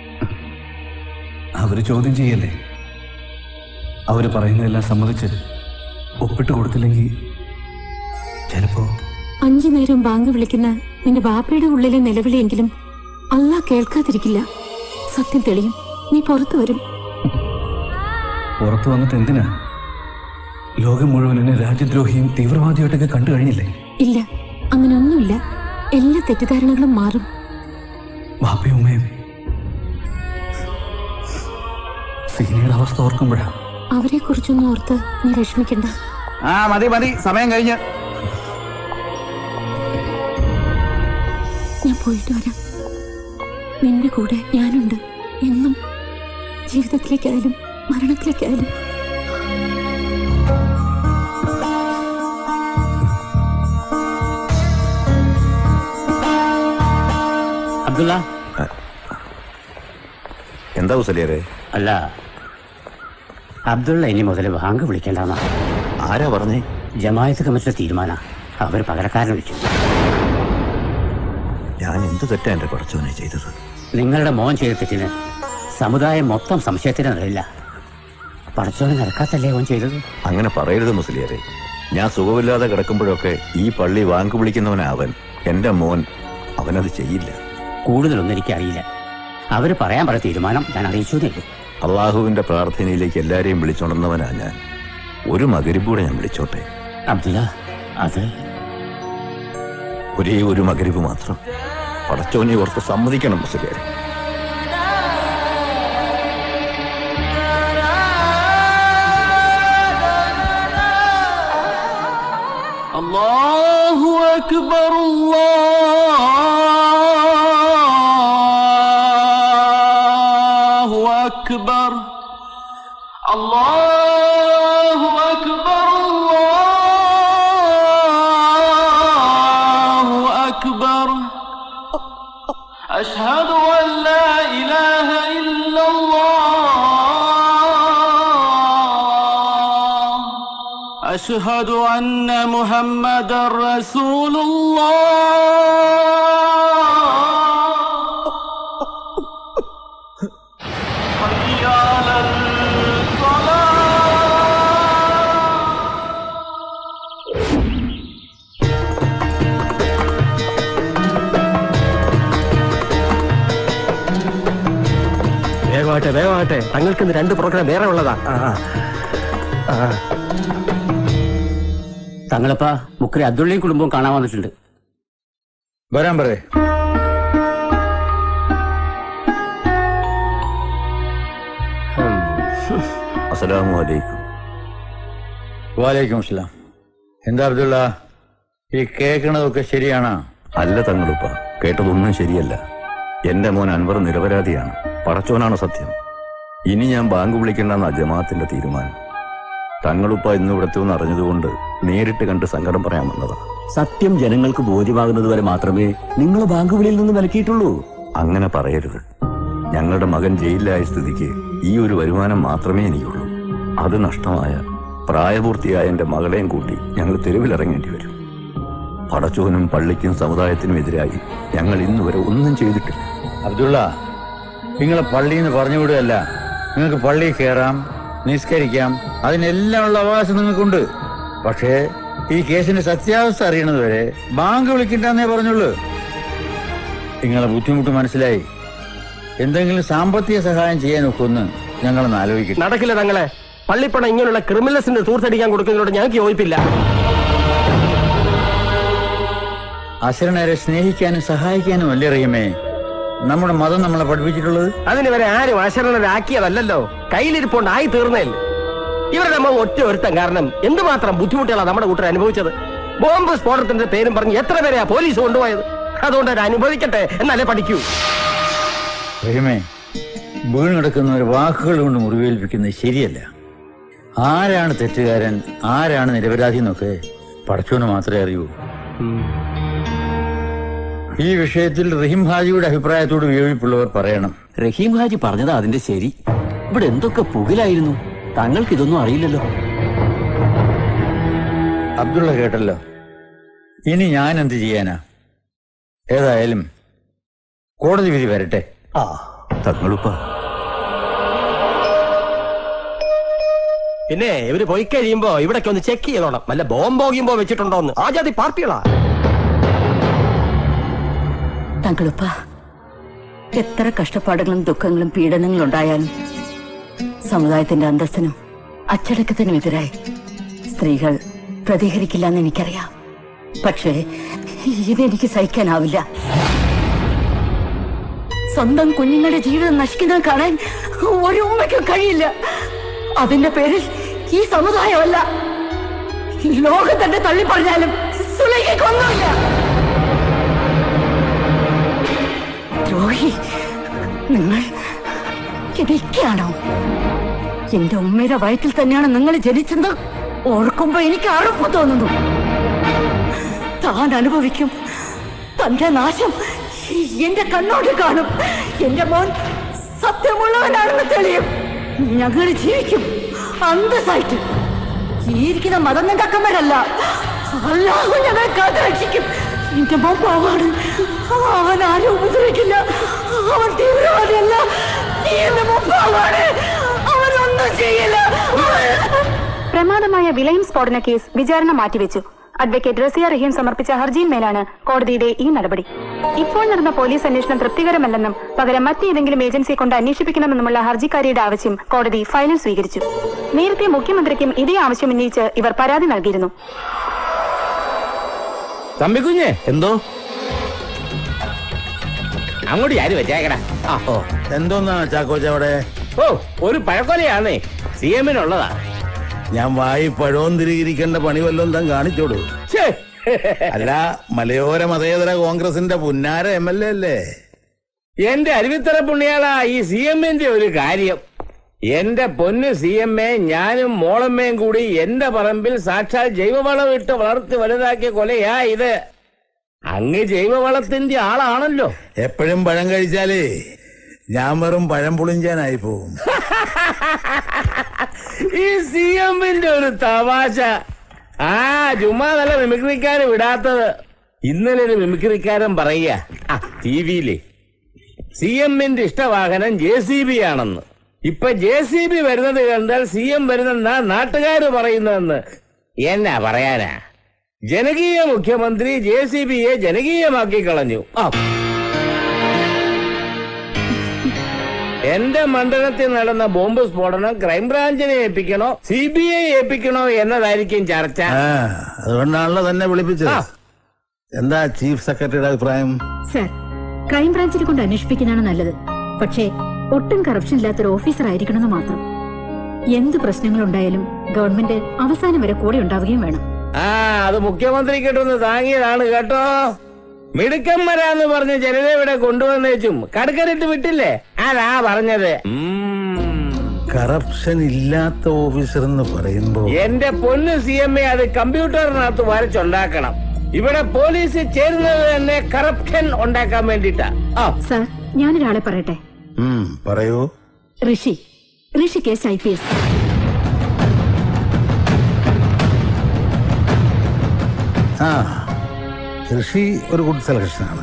Speaker 12: അവര് ചോദ്യം ചെയ്യല്ലേ അവര് പറയുന്നതെല്ലാം സമ്മതിച്ച് ഒപ്പിട്ട് കൊടുത്തില്ലെങ്കിൽ ചിലപ്പോ
Speaker 11: അഞ്ചു നേരം ബാങ്ക് വിളിക്കുന്ന നിന്റെ ബാപ്പയുടെ ഉള്ളിലെ നിലവിളിയെങ്കിലും അല്ലാ കേൾക്കാതിരിക്കില്ല സത്യം തെളിയും നീ പുറത്തു വരും
Speaker 12: പുറത്തു വന്നിട്ട് എന്തിനാ ലോകം മുഴുവൻ എന്നെ രാജ്യദ്രോഹിയും തീവ്രവാദിയായിട്ടൊക്കെ കണ്ടു കഴിഞ്ഞില്ലേ
Speaker 11: ഇല്ല അങ്ങനെ ഒന്നുമില്ല എല്ലാ തെറ്റിദ്ധാരണകളും മാറും
Speaker 12: ബാപ്പയും ഉമ്മയും സീനയുടെ അവസ്ഥ ഓർക്കുമ്പോഴാ
Speaker 11: അവരെ കുറിച്ചൊന്നും ഓർത്ത് നീ വിഷമിക്കണ്ട
Speaker 15: ആ മതി മതി സമയം കഴിഞ്ഞ്
Speaker 11: ഞാൻ പോയിട്ട് വരാം നിന്റെ കൂടെ ഞാനുണ്ട് എന്നും ജീവിതത്തിലേക്കായാലും മരണത്തിലേക്കായാലും
Speaker 18: അബ്ദുള്ള
Speaker 8: എന്താ മുസലിയാരെ
Speaker 18: അല്ല അബ്ദുള്ള ഇനി മുതൽ ബാങ്ക് വിളിക്കേണ്ടെന്നാ
Speaker 8: ആരാ പറഞ്ഞേ
Speaker 18: ജമായത്ത് കമ്മിറ്റിയുടെ തീരുമാന അവർ പകരക്കാരനെ വിളിച്ചു
Speaker 8: ഞാൻ എന്ത് തെറ്റാ എന്റെ പടച്ചോനെ ചെയ്തത്
Speaker 18: നിങ്ങളുടെ മോൻ ചെയ്ത തെറ്റിന് സമുദായം മൊത്തം സംശയത്തിന് നിലയില്ല പടച്ചോനെ നിരക്കാത്തല്ലേ ഓൻ ചെയ്തത്
Speaker 8: അങ്ങനെ പറയരുത് മുസ്ലിയാരെ ഞാൻ സുഖമില്ലാതെ കിടക്കുമ്പോഴൊക്കെ ഈ പള്ളി വാങ്ക് വിളിക്കുന്നവനാ അവൻ എന്റെ മോൻ അവനത് ചെയ്യില്ല
Speaker 18: കൂടുതലൊന്നും എനിക്കറിയില്ല അവർ പറയാൻ പറഞ്ഞ തീരുമാനം ഞാൻ അറിയിച്ചു എന്നേ ഉള്ളൂ.
Speaker 8: അള്ളാഹുവിന്റെ പ്രാർത്ഥനയിലേക്ക് എല്ലാരെയും വിളിച്ചുണർന്നവനാ ഞാൻ ഒരു മകരിബൂടെ ഞാൻ വിളിച്ചോട്ടെ
Speaker 18: അബ്ദുള്ള അത്
Speaker 8: ഒരേ ഒരു മകരിബ് മാത്രം പടച്ചോനെ ഓർത്ത് സമ്മതിക്കണം മുസ്ലിയാരെ
Speaker 9: الله أكبر الله أكبر الله أكبر الله أكبر أشهد أن لا إله إلا الله أشهد أن محمد رسول الله حي على
Speaker 1: വേഗമാട്ടെ വേഗമാട്ടെ തങ്ങൾക്ക് ഇന്ന് രണ്ട് പ്രോഗ്രാം വേറെ ഉള്ളതാ ആ, ആ. ആ.
Speaker 18: തങ്ങളിപ്പ മുക്കരി അബ്ദുള്ളയും കുടുംബവും കാണാൻ വന്നിട്ടുണ്ട്
Speaker 19: വരാൻ പറയേ
Speaker 8: അസ്സലാമു അലൈക്കും
Speaker 19: വാലേക്കും അസ്സലാം എന്താ അബ്ദുള്ള ഈ കേൾക്കണതൊക്കെ ശരിയാണോ
Speaker 8: അല്ല തങ്ങളുപ്പ കേട്ടതൊന്നും ശരിയല്ല എന്റെ മോൻ അൻവർ നിരപരാധിയാണ് പടച്ചോനാണ് സത്യം ഇനി ഞാൻ ബാങ്ക് വിളിക്കേണ്ടെന്ന ജമാഅത്തിന്റെ തീരുമാനം തങ്ങളുപ്പ ഇന്ന് ഇവിടത്തെ ഒന്ന് അറിഞ്ഞതുകൊണ്ട് നേരിട്ട് കണ്ട് സങ്കടം പറയാൻ വന്നതാ
Speaker 3: സത്യം ജനങ്ങൾക്ക് ബോധ്യമാകുന്നത് വരെ മാത്രമേ നിങ്ങൾ ബാങ്ക് വിളിയിൽ നിന്ന് വിലക്കിയിട്ടുള്ളൂ
Speaker 8: അങ്ങനെ പറയരുത് ഞങ്ങളുടെ മകൻ ജയിലിലായ സ്ഥിതിക്ക് ഈ ഒരു വരുമാനം മാത്രമേ എനിക്കുള്ളൂ അത് നഷ്ടമായ പ്രായപൂർത്തിയായ എന്റെ മകളെയും കൂട്ടി ഞങ്ങൾ തെരുവിലിറങ്ങേണ്ടി വരും പടച്ചോനും പള്ളിക്കും സമുദായത്തിനും എതിരായി ഞങ്ങൾ ഇന്ന് വരെ ഒന്നും ചെയ്തിട്ടില്ല
Speaker 19: അബ്ദുള്ള നിങ്ങളെ പള്ളിയിൽ നിന്ന് പറഞ്ഞു വിടുകയല്ല നിങ്ങൾക്ക് പള്ളിയിൽ കയറാം നിസ്കരിക്കാം അതിനെല്ലാം ഉള്ള അവകാശം നിങ്ങൾക്കുണ്ട് പക്ഷേ ഈ കേസിന്റെ സത്യാവസ്ഥ അറിയണത് വരെ ബാങ്ക് വിളിക്കണ്ടെന്നേ പറഞ്ഞുള്ളൂ നിങ്ങളെ ബുദ്ധിമുട്ട് മനസ്സിലായി എന്തെങ്കിലും സാമ്പത്തിക സഹായം ചെയ്യാൻ ഒക്കൊന്ന് ഞങ്ങളൊന്ന് ആലോചിക്കും
Speaker 1: നടക്കില്ല തങ്ങളെ പള്ളിപ്പണം ഇങ്ങനെയുള്ള ക്രിമിനൽസിന്റെ തൂർത്തടിക്കാൻ കൊടുക്കുന്നതിനോട് ഞങ്ങൾക്ക് യോജിപ്പില്ല
Speaker 19: അശരണരെ സ്നേഹിക്കാനും സഹായിക്കാനും അല്ലേ അറിയുമേ നമ്മുടെ മതം നമ്മളെ പഠിപ്പിച്ചിട്ടുള്ളത്
Speaker 1: അതിന് വരെ ആരും അശരണരാക്കിയതല്ലല്ലോ കയ്യിലിരിപ്പോണ്ട് ആയി തീർന്നേല്ലേ ഇവരുടെ അമ്മ ഒറ്റ ഒരുത്തം കാരണം എന്തുമാത്രം ബുദ്ധിമുട്ടുകളാണ് നമ്മുടെ കൂട്ടർ അനുഭവിച്ചത് ബോംബ് സ്ഫോടനത്തിന്റെ പേരും പറഞ്ഞ് എത്ര പേരെയാ പോലീസ് കൊണ്ടുപോയത് അതുകൊണ്ട് അവർ അനുഭവിക്കട്ടെ എന്നാലേ പഠിക്കൂ
Speaker 19: റഹിമേ വീണ് കിടക്കുന്നവർ വാക്കുകൾ കൊണ്ട് മുറിവേൽപ്പിക്കുന്നത് ശരിയല്ല ആരാണ് തെറ്റുകാരൻ ആരാണ് നിരപരാധി എന്നൊക്കെ പഠിച്ചോണ്ട് മാത്രമേ അറിയൂ ഈ വിഷയത്തിൽ റഹീം ഹാജിയുടെ അഭിപ്രായത്തോട് വിയോജിപ്പുള്ളവർ പറയണം
Speaker 3: റഹീം ഹാജി പറഞ്ഞതാ അതിന്റെ ശരി ഇവിടെ എന്തൊക്കെ പുകിലായിരുന്നു തങ്ങൾക്ക് ഇതൊന്നും അറിയില്ലല്ലോ
Speaker 19: അബ്ദുള്ള കേട്ടല്ലോ ഇനി ഞാൻ എന്ത് ചെയ്യാനാ ഏതായാലും കോടതി വിധി വരട്ടെ
Speaker 3: ആ തങ്ങളുപ്പ
Speaker 1: പിന്നെ ഇവര് പോയി കഴിയുമ്പോ ഇവിടൊക്കെ ഒന്ന് ചെക്ക് ചെയ്തോണം വല്ല ബോംബോഗിയുമ്പോ വെച്ചിട്ടുണ്ടോന്ന് ആ ജാതി പാർട്ടികളാ
Speaker 14: തങ്ങളുപ്പ എത്ര കഷ്ടപ്പാടുകളും ദുഃഖങ്ങളും പീഡനങ്ങളും ഉണ്ടായാലും സമുദായത്തിന്റെ അന്തസ്സിനും അച്ചടക്കത്തിനും എതിരായി സ്ത്രീകൾ പ്രതികരിക്കില്ല എന്ന് എനിക്കറിയാം പക്ഷേ ഇതെനിക്ക് സഹിക്കാനാവില്ല സ്വന്തം കുഞ്ഞുങ്ങളുടെ ജീവിതം നശിക്കുന്നത് കാണാൻ ഒരു ഉമ്മയ്ക്കും കഴിയില്ല അതിന്റെ പേരിൽ ഈ സമുദായമല്ല ലോകം തന്നെ തള്ളിപ്പറഞ്ഞാലും സുലൈക്കൊന്നുമില്ല ദ്രോഹി നിങ്ങൾ ഇതൊക്കെയാണോ എന്റെ ഉമ്മയുടെ വയറ്റിൽ തന്നെയാണ് നിങ്ങൾ ജനിച്ചത് ഓർക്കുമ്പോ എനിക്ക് അറുപ്പ് തോന്നുന്നു താൻ അനുഭവിക്കും തന്റെ നാശം എന്റെ കണ്ണോട് കാണും എന്റെ മോൻ സത്യമുള്ളവനാണെന്ന് തെളിയും ഞങ്ങൾ ജീവിക്കും അന്തസ്സായിട്ട് ഈ ഇരിക്കുന്ന മതം തക്കന്മാരല്ല അല്ലാഹു ഞങ്ങളെ കാത്തുരക്ഷിക്കും എന്റെ മോൻ പാവാണ് അവൻ ആരും ഉപദ്രവിക്കില്ല അവൻ തീവ്രവാദിയല്ല നീ എന്റെ മോൻ പാവാണ് അവനൊന്നും ചെയ്യില്ല
Speaker 11: പ്രമാദമായ വിലയും സ്ഫോടന കേസ് വിചാരണ മാറ്റിവെച്ചു അഡ്വക്കേറ്റ് റസിയ റഹീം സമർപ്പിച്ച ഹർജിയിന്മേലാണ് കോടതിയുടെ ഈ നടപടി ഇപ്പോൾ നടന്ന പോലീസ് അന്വേഷണം തൃപ്തികരമല്ലെന്നും പകരം മറ്റേതെങ്കിലും ഏജൻസിയെ കൊണ്ട് അന്വേഷിപ്പിക്കണമെന്നുമുള്ള ഹർജിക്കാരിയുടെ ആവശ്യം കോടതി ഫയലിൽ സ്വീകരിച്ചു നേരത്തെ മുഖ്യമന്ത്രിക്കും ഇതേ ആവശ്യം ഉന്നയിച്ച് ഇവർ പരാതി നൽകിയിരുന്നു
Speaker 5: തമ്പിക്കുഞ്ഞെ
Speaker 8: എന്തോ
Speaker 5: അങ്ങോട്ട് ആര് വെച്ചേക്കടാ ആ
Speaker 4: ഓ എന്തോന്നാ ചാക്കോച്ച അവിടെ
Speaker 5: ഓ ഒരു പഴക്കൊലയാണേ സി എമ്മിനുള്ളതാ
Speaker 4: ഞാൻ വായി പഴവും തിരികിരിക്കേണ്ട പണി വല്ലതും താൻ കാണിച്ചോടൂ അല്ല മലയോര മതേതര കോൺഗ്രസിന്റെ പുന്നാര എം എൽ എ അല്ലേ
Speaker 5: എന്റെ അരുവിത്തറ പുണ്യാളാ ഈ സി എമ്മിന്റെ ഒരു കാര്യം എന്റെ പൊന്ന് സി എം എ ഞാനും മോളമ്മയും കൂടി എന്റെ പറമ്പിൽ സാക്ഷാൽ ജൈവവളം ഇട്ട് വളർത്തി വലുതാക്കിയ കൊലയാ ഇത് അങ്ങ് ജൈവവളത്തിന്റെ ആളാണല്ലോ
Speaker 4: എപ്പോഴും പഴം കഴിച്ചാലേ ഞാൻ വെറും പഴം പുളിഞ്ചാനായി പോവും
Speaker 5: ഈ സി എമ്മിന്റെ ഒരു തമാശ ആ ചുമ്മാ നല്ല മിമിക്രിക്കാര് വിടാത്തത് ഇന്നലെ ഒരു മിമിക്രിക്കാരൻ പറയുക ആ ടി വിയില് സി എമ്മിന്റെ ഇഷ്ടവാഹനം ജെ സി ബി ആണെന്ന് ഇപ്പൊ ജെ സി ബി വരുന്നത് കണ്ടാൽ സി എം വരുന്നെന്നാ നാട്ടുകാര് പറയുന്നതെന്ന് എന്നാ പറയാനാ ജനകീയ മുഖ്യമന്ത്രി ജെ സി ബിയെ ജനകീയമാക്കി കളഞ്ഞു ആ എന്റെ മണ്ഡലത്തിൽ നടന്ന ബോംബ് സ്ഫോടനം ക്രൈംബ്രാഞ്ചിനെ ഏൽപ്പിക്കണോ സി ബി ഐ ഏൽപ്പിക്കണോ എന്നതായിരിക്കും ചർച്ച
Speaker 4: ആ അതുകൊണ്ടാണല്ലോ തന്നെ വിളിപ്പിച്ചത് എന്താ ചീഫ് സെക്രട്ടറിയുടെ അഭിപ്രായം
Speaker 11: സർ ക്രൈംബ്രാഞ്ചിനെ കൊണ്ട് അന്വേഷിപ്പിക്കുന്നതാണ് നല്ലത് പക്ഷേ ഒട്ടും കറപ്ഷൻ ഇല്ലാത്തൊരു ഓഫീസർ ആയിരിക്കണമെന്ന് മാത്രം എന്ത് പ്രശ്നങ്ങളുണ്ടായാലും ഗവൺമെന്റ് അവസാനം വരെ കൂടെ ഉണ്ടാവുകയും വേണം
Speaker 5: ആ അത് മുഖ്യമന്ത്രി കിട്ടുന്ന താങ്ങിയതാണ് കേട്ടോ മിടുക്കന്മാരാന്ന് പറഞ്ഞ് ജനത ഇവിടെ കൊണ്ടുവന്നേച്ചും കടുക്കരിട്ട് വിട്ടില്ലേ അതാ പറഞ്ഞത്
Speaker 4: കറപ്ഷൻ ഇല്ലാത്ത ഓഫീസർ എന്ന് പറയുമ്പോ
Speaker 5: എന്റെ പൊന്ന് സി എം എ അത് കമ്പ്യൂട്ടറിനകത്ത് വരച്ചുണ്ടാക്കണം ഇവിടെ പോലീസ് ചേരുന്നത് തന്നെ കറപ്ഷൻ ഉണ്ടാക്കാൻ വേണ്ടിട്ടാ ആ
Speaker 11: സർ ഞാനൊരാളെ പറയട്ടെ
Speaker 4: ഉം, പറയൂ
Speaker 11: Rishi Rishikesh I P S
Speaker 4: ആ ഋഷി ഒരു ഗുഡ് സെലക്ഷനാണ്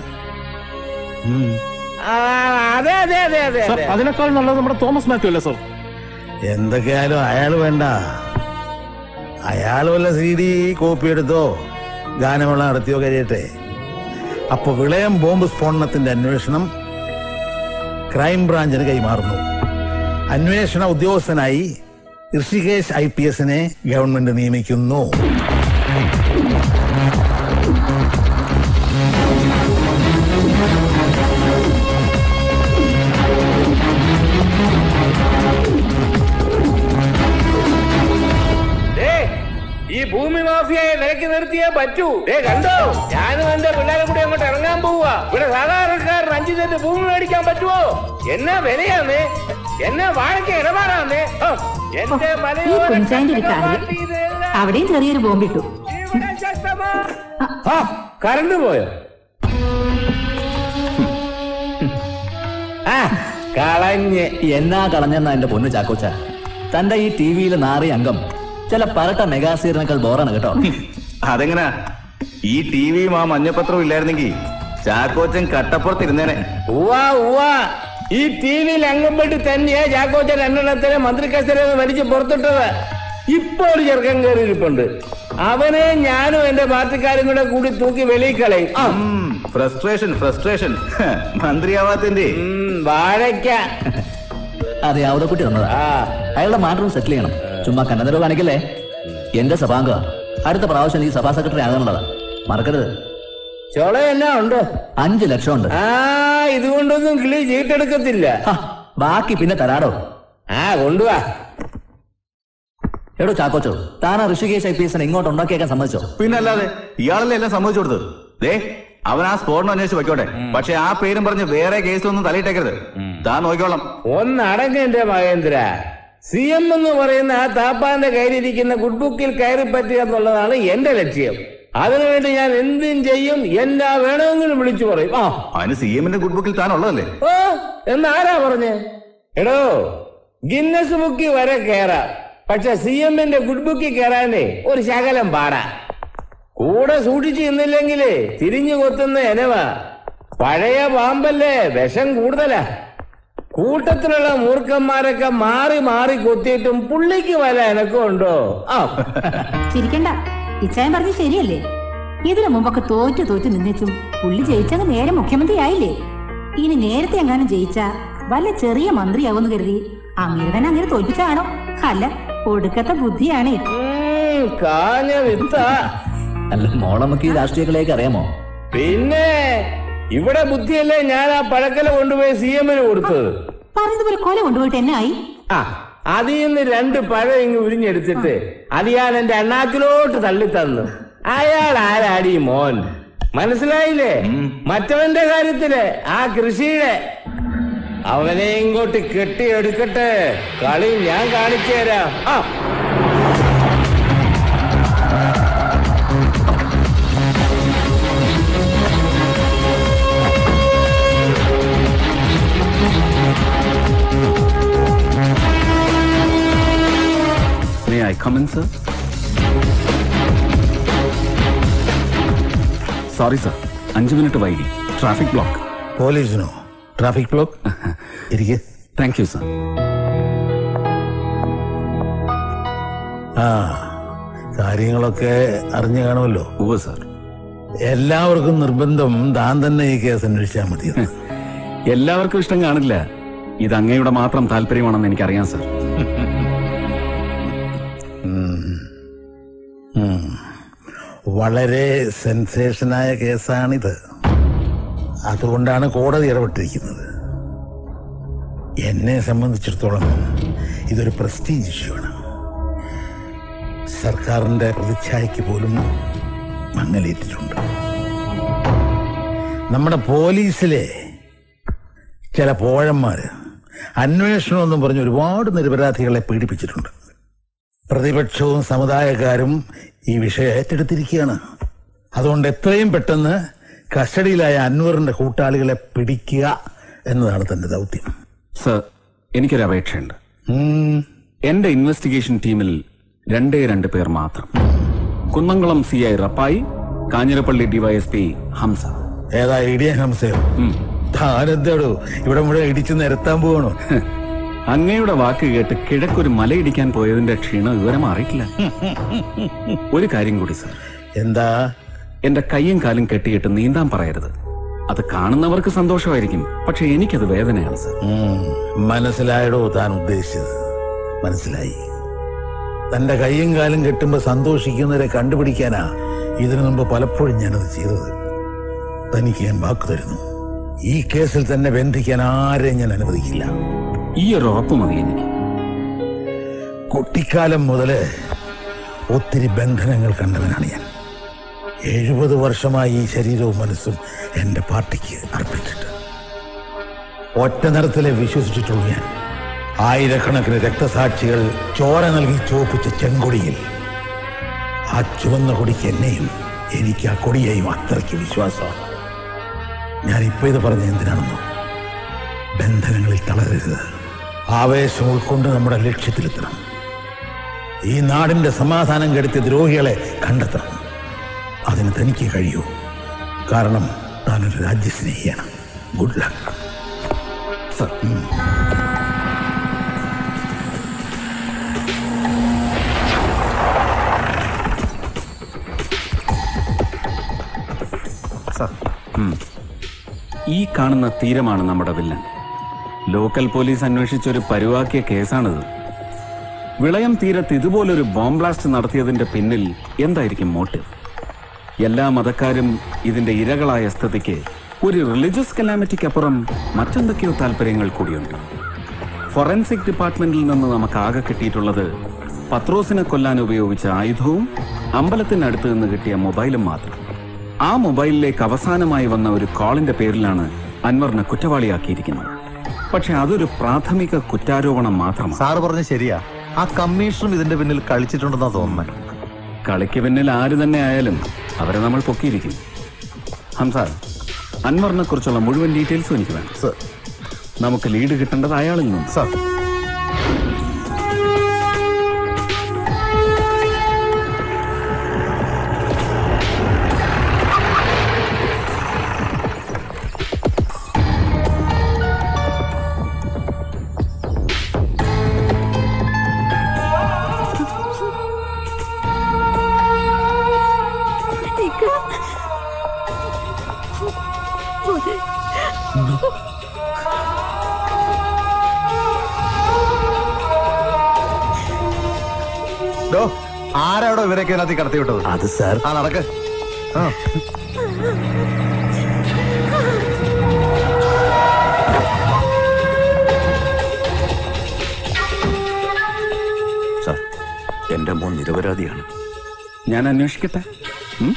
Speaker 5: ആ, അതെ അതെ അതെ അതെ സർ, അതെ. അതിനേക്കാൾ നല്ലത് നമ്മുടെ തോമസ് മാത്യു അല്ലേ സർ
Speaker 4: എന്തൊക്കെയായാലും അയാൾ വേണ്ട അയാൾ വല്ല സി ഡി കോപ്പി എടുത്തോ ഗാനമേള നടത്തിയോ കഴിയട്ടെ അപ്പൊ വിളയം ബോംബ് സ്ഫോടനത്തിന്റെ അന്വേഷണം ക്രൈം ബ്രാഞ്ചിന് കൈമാറുന്നു അന്വേഷണ ഉദ്യോഗസ്ഥനായി ഋഷികേശ് ഐ പി എസിനെ ഗവൺമെന്റ് നിയമിക്കുന്നു
Speaker 5: ദേ, ഈ ഭൂമി മാഫിയയെ നിലയ്ക്ക് നിർത്തിയേ പറ്റൂ ദേ കണ്ടോ ഞാനും എന്റെ പിള്ളേരെ കൂടി അങ്ങോട്ട് ഇറങ്ങാൻ പോവാ ഇവിടെ സാധാരണക്കാരൻ അഞ്ചു സെന്റ് ഭൂമി മേടിക്കാൻ പറ്റുമോ എന്നാ വിലയാന്നേ എന്നാ വാഴയ്ക്ക് ഇടപാടാന്നേ ഹ, എന്റെ
Speaker 11: ഈ
Speaker 5: മലയോര
Speaker 11: കുഞ്ചാന്റെ ഒരു കാര്യം അവിടെയും ചെറിയൊരു ബോംബിട്ടു
Speaker 5: ആ, കറണ്ട് പോയോ ആ കളഞ്ഞ്
Speaker 20: എന്നാ കളഞ്ഞെന്നാ എന്റെ പൊന്നു ചാക്കോച്ച തന്റെ ഈ ടി വിയിലെ നാറിയ അംഗം ചില പരട്ട മെഗാസീറിനേക്കാൾ ബോറാണ് കേട്ടോ
Speaker 15: അതെങ്ങനാ ഈ ടിവിയും ആ മഞ്ഞപ്പത്രവും ഇല്ലായിരുന്നെങ്കിൽ ചാക്കോച്ചൻ കട്ടപ്പുറത്തിരുന്നേനെ
Speaker 5: ഉവാ ഉവാ ഈ ടി വിയിൽ അംഗംപെട്ട് തന്നെയാ ചാക്കോച്ചൻ രണ്ടെണ്ണത്തിനെ മന്ത്രി കസേരന്ന് വലിച്ച് പുറത്തിട്ടത് ഇപ്പൊ ഒരു ചെറുക്കൻ കയറിയിരിപ്പുണ്ട് അവനെ ഞാനും എന്റെ പാർട്ടിക്കാരും കൂടെ കൂടി തൂക്കി വെളിയിൽ കളയും ആ,
Speaker 15: ഫ്രസ്ട്രേഷൻ ഫ്രസ്ട്രേഷൻ മന്ത്രിയാവാത്തിന്റെ
Speaker 5: വാഴയ്ക്ക
Speaker 20: അതെ അവതക്കുട്ടി തന്നതാ അയാളുടെ മാറ്റം സെറ്റിൽ ചെയ്യണം ചുമ്മാ കന്നതരവ് കാണിക്കല്ലേ എന്റെ സഭാംഗ അടുത്ത പ്രാവശ്യം ഈ സഭാ സെക്രട്ടറി ആകാനുള്ളതാ മറക്കരുത്
Speaker 5: ചോള എന്നാ ഉണ്ടോ
Speaker 20: അഞ്ചു ലക്ഷം ഉണ്ട്
Speaker 5: ആ ഇതുകൊണ്ടൊന്നും കിളി ചീട്ടെടുക്കത്തില്ല
Speaker 20: ബാക്കി പിന്നെ തരാടോ
Speaker 5: ആ കൊണ്ടുവാ
Speaker 20: എടോ ചാക്കോച്ചോ താനാ ഋഷികേശ് ഐ പി എസിനെ ഇങ്ങോട്ട് ഉണ്ടാക്കിയേക്കാൻ സമ്മതിച്ചോ
Speaker 15: പിന്നല്ലാതെ ഇയാളല്ലേ എല്ലാം സമ്മതിച്ചു കൊടുത്തത് ദേ അവൻ ആ സ്പോട്ടിന് അന്വേഷിച്ച് വെക്കോട്ടെ പക്ഷെ ആ പേരും പറഞ്ഞ് വേറെ കേസിലൊന്നും തലയിട്ടേക്കരുത് താൻ നോക്കിക്കോളാം
Speaker 5: ഒന്നടങ്ങ എന്റെ മഹേന്ദ്ര സി എം എന്ന് പറയുന്ന ആ താപ്പാന്റെ കയ്യിലിരിക്കുന്ന ഗുഡ് ബുക്കിൽ കയറി പറ്റുക എന്നുള്ളതാണ് എന്റെ ലക്ഷ്യം അതിനുവേണ്ടി ഞാൻ എന്തും ചെയ്യും എന്നാ വേണമെങ്കിലും വിളിച്ചു പറയും ആ
Speaker 15: അതിന് സി എമ്മിന്റെ ഗുഡ് ബുക്കിൽ താൻ ഉള്ളതല്ലേ
Speaker 5: ഓ എന്നാരാ പറഞ്ഞേ എടോ ഗിന്നസ് ബുക്കിൽ വരെ കയറാം പക്ഷെ സി എമ്മിന്റെ ഗുഡ് ബുക്കിൽ കയറാനേ ഒരു ശകലം പാടാ കൂടെ സൂക്ഷിച്ചു നിന്നില്ലെങ്കിലേ തിരിഞ്ഞു കൊത്തുന്ന എനവ പഴയ പാമ്പല്ലേ വിഷം കൂടുതലാ കൂട്ടത്തിലുള്ള മൂർഖന്മാരൊക്കെ മാറി മാറി കൊത്തിയിട്ടും പുള്ളിക്ക് വല്ല എനക്കും ഉണ്ടോ ആ
Speaker 11: ചിരിക്കണ്ട ഇച്ചായൻ പറഞ്ഞ് ശരിയല്ലേ ഇതിനു മുമ്പൊക്കെ തോറ്റു തോറ്റു നിന്നിച്ചും പുള്ളി ജയിച്ചങ്ങ് നേരെ മുഖ്യമന്ത്രി ആയില്ലേ ഇനി നേരത്തെ എങ്ങാനും ജയിച്ച വല്ല ചെറിയ മന്ത്രിയാവുമെന്ന് കരുതി അങ്ങനെ തന്നെ അങ്ങനെ തോൽപ്പിച്ചാണോ അല്ല ഒടുക്കത്തെ ബുദ്ധിയാണേ
Speaker 5: ഉം, കാഞ്ഞ വിത്ത
Speaker 20: അല്ല മോളമ്മക്ക് ഈ രാഷ്ട്രീയ കളിയൊക്കെ അറിയാമോ
Speaker 5: പിന്നെ ഇവിടെ ബുദ്ധിയല്ലേ ഞാൻ ആ പഴക്കല കൊണ്ടുപോയി സി എമ്മിന് കൊടുത്തത്
Speaker 11: പറഞ്ഞതുപോലെ കൊല കൊണ്ടുപോയിട്ട് എന്നെ ആയി
Speaker 5: ആ അതിൽ നിന്ന് രണ്ട് പഴം ഇങ്ങ് ഉരിഞ്ഞെടുത്തിട്ട് അത് ഞാൻ എന്റെ അണ്ണാക്കിലോട്ട് തള്ളി തന്നു അയാൾ ആരാടി മോൻ മനസ്സിലായില്ലേ മറ്റവന്റെ കാര്യത്തില് ആ കൃഷിയുടെ അവനെ ഇങ്ങോട്ട് കെട്ടിയെടുക്കട്ടെ കളി ഞാൻ കാണിച്ചു തരാം ആ
Speaker 21: may I come in sir sorry sir അഞ്ചു മിനിറ്റ് വൈകി ട്രാഫിക് ബ്ലോക്ക്
Speaker 4: പോലീസിനോ ട്രാഫിക് ബ്ലോക്ക് ഇരിക്കെ
Speaker 21: താങ്ക് യു സർ
Speaker 4: ആ കാര്യങ്ങളൊക്കെ അറിഞ്ഞു കാണുമല്ലോ
Speaker 21: ഉവ സർ
Speaker 4: എല്ലാവർക്കും നിർബന്ധം താൻ തന്നെ ഈ കേസ് അന്വേഷിച്ചാൽ മതി
Speaker 21: എല്ലാവർക്കും ഇഷ്ടം കാണില്ല ഇത് അങ്ങയുടെ മാത്രം താല്പര്യമാണെന്ന് എനിക്കറിയാം സർ
Speaker 4: ഉം. വളരെ സെൻസേഷനായ കേസാണിത് അതുകൊണ്ടാണ് കോടതി ഇടപെട്ടിരിക്കുന്നത് എന്നെ സംബന്ധിച്ചിടത്തോളം ഇതൊരു പ്രസ്റ്റീജ് ഇഷ്യൂ ആണ് സർക്കാരിന്റെ പ്രതിച്ഛായയ്ക്ക് പോലും മങ്ങലേറ്റിട്ടുണ്ട് നമ്മുടെ പോലീസിലെ ചില പോഴന്മാര് അന്വേഷണം എന്നും പറഞ്ഞ് ഒരുപാട് നിരപരാധികളെ പീഡിപ്പിച്ചിട്ടുണ്ട് പ്രതിപക്ഷവും സമുദായക്കാരും ഈ വിഷയം ഏറ്റെടുത്തിരിക്കുകയാണ് അതുകൊണ്ട് എത്രയും പെട്ടെന്ന് കസ്റ്റഡിയിലായ അൻവറിന്റെ കൂട്ടാളികളെ പിടിക്കുക എന്നതാണ് തന്റെ ദൗത്യം
Speaker 21: സർ എനിക്കൊരു അപേക്ഷയുണ്ട്
Speaker 4: ഉം.
Speaker 21: എന്റെ ഇൻവെസ്റ്റിഗേഷൻ ടീമിൽ രണ്ടേ രണ്ട് പേർ മാത്രം Kunnamkulam C I Rappai Kanjirappally DYSP Hamsa
Speaker 4: ഏതാ ഇടിയ ഹംസയോ താനെന്താടോ ഇവിടെ മുഴുവൻ ഇടിച്ചു നിരത്താൻ പോകണോ
Speaker 21: അങ്ങയുടെ വാക്ക് കേട്ട് കിഴക്കൊരു മലയിടിക്കാൻ പോയതിന്റെ ക്ഷീണം ഇതുവരെ മാറിയിട്ടില്ല ഒരു കാര്യം കൂടി സർ
Speaker 4: എന്താ
Speaker 21: എന്റെ കൈയും കാലും കെട്ടിയിട്ട് നീന്താൻ പറയരുത് അത് കാണുന്നവർക്ക് സന്തോഷമായിരിക്കും പക്ഷെ എനിക്കത് വേദനയാണ് സർ
Speaker 4: ഉം. മനസ്സിലായടോ താൻ ഉദ്ദേശിച്ചത് മനസ്സിലായി തന്റെ കൈയും കാലും കെട്ടുമ്പോ സന്തോഷിക്കുന്നവരെ കണ്ടുപിടിക്കാനാ ഇതിനു മുമ്പ് പലപ്പോഴും ഞാനത് ചെയ്തത് തനിക്ക് ഞാൻ വാക്കു തരുന്നു ഈ കേസിൽ തന്നെ ബന്ധിക്കാൻ ആരെയും ഞാൻ അനുവദിക്കില്ല
Speaker 21: ഈ ഒരു ഉറപ്പ് മതി എനിക്ക്
Speaker 4: കുട്ടിക്കാലം മുതല് ഒത്തിരി ബന്ധനങ്ങൾ കണ്ടവനാണ് ഞാൻ എഴുപത് വർഷമായി ഈ ശരീരവും മനസ്സും എന്റെ പാർട്ടിക്ക് അർപ്പിച്ചിട്ട് ഒറ്റ നിറത്തിലെ വിശ്വസിച്ചിട്ടുള്ളൂ ഞാൻ ആയിരക്കണക്കിന് രക്തസാക്ഷികൾ ചോര നൽകി ചോപ്പിച്ച ചെങ്കൊടിയിൽ ആ ചുവന്ന കൊടിക്ക് എന്നെയും എനിക്ക് ആ കൊടിയെയും അത്രയ്ക്ക് വിശ്വാസമാണ് ഞാൻ ഇപ്പൊ ഇത് പറഞ്ഞ എന്തിനാണെന്നോ ബന്ധനങ്ങളിൽ തളരരുത് ആവേശം ഉൾക്കൊണ്ട് നമ്മുടെ ലക്ഷ്യത്തിലെത്തണം ഈ നാടിന്റെ സമാധാനം കെടുത്തിയ ദ്രോഹികളെ കണ്ടെത്തണം അതിന് തനിക്ക് കഴിയൂ കാരണം താനൊരു രാജ്യസ്നേഹിയാണ് ഗുഡ് ലക്ക്
Speaker 21: ഉം. ഈ കാണുന്ന തീരമാണ് നമ്മുടെ വില്ലൻ ലോക്കൽ പോലീസ് അന്വേഷിച്ചൊരു പരുവാക്കിയ കേസാണിത് വിളയം തീരത്ത് ഇതുപോലൊരു ബോംബ് ബ്ലാസ്റ്റ് നടത്തിയതിന്റെ പിന്നിൽ എന്തായിരിക്കും മോട്ടീവ് എല്ലാ മതക്കാരും ഇതിന്റെ ഇരകളായ സ്ഥിതിക്ക് ഒരു റിലീജിയസ് കലാമിറ്റിക്കപ്പുറം മറ്റെന്തൊക്കെയോ താല്പര്യങ്ങൾ കൂടിയുണ്ട് ഫോറൻസിക് ഡിപ്പാർട്ട്മെന്റിൽ നിന്ന് നമുക്ക് ആകെ കിട്ടിയിട്ടുള്ളത് പത്രോസിനെ കൊല്ലാൻ ഉപയോഗിച്ച ആയുധവും അമ്പലത്തിനടുത്ത് നിന്ന് കിട്ടിയ മൊബൈലും മാത്രം ആ മൊബൈലിലേക്ക് അവസാനമായി വന്ന ഒരു കോളിന്റെ പേരിലാണ് അൻവറിനെ കുറ്റവാളിയാക്കിയിരിക്കുന്നത് പക്ഷെ അതൊരു പ്രാഥമിക കുറ്റാരോപണം മാത്രമാണ്
Speaker 13: സാറ് പറഞ്ഞ ശരിയാ ആ കമ്മീഷണറും ഇതിന്റെ പിന്നിൽ കളിച്ചിട്ടുണ്ടെന്നാ തോന്നുന്നത്
Speaker 21: കളിക്ക് പിന്നിൽ ആര് തന്നെ ആയാലും അവരെ നമ്മൾ പൊക്കിയിരിക്കും ഹംസാർ അൻവറിനെ കുറിച്ചുള്ള മുഴുവൻ ഡീറ്റെയിൽസും എനിക്ക് വേണം നമുക്ക് ലീഡ് കിട്ടേണ്ടത് അയാളിൽ നിന്ന്
Speaker 13: സാർ ഡോ ആരാടോ ഇവരൊക്കെ ഇതിനകത്ത് കടത്തി വിട്ടത്
Speaker 8: അത് സാർ
Speaker 13: ആ നടക്ക് ആ
Speaker 3: സാർ എന്റെ മോൻ നിരപരാധിയാണ്
Speaker 21: ഞാൻ അന്വേഷിക്കട്ടെ ഉം?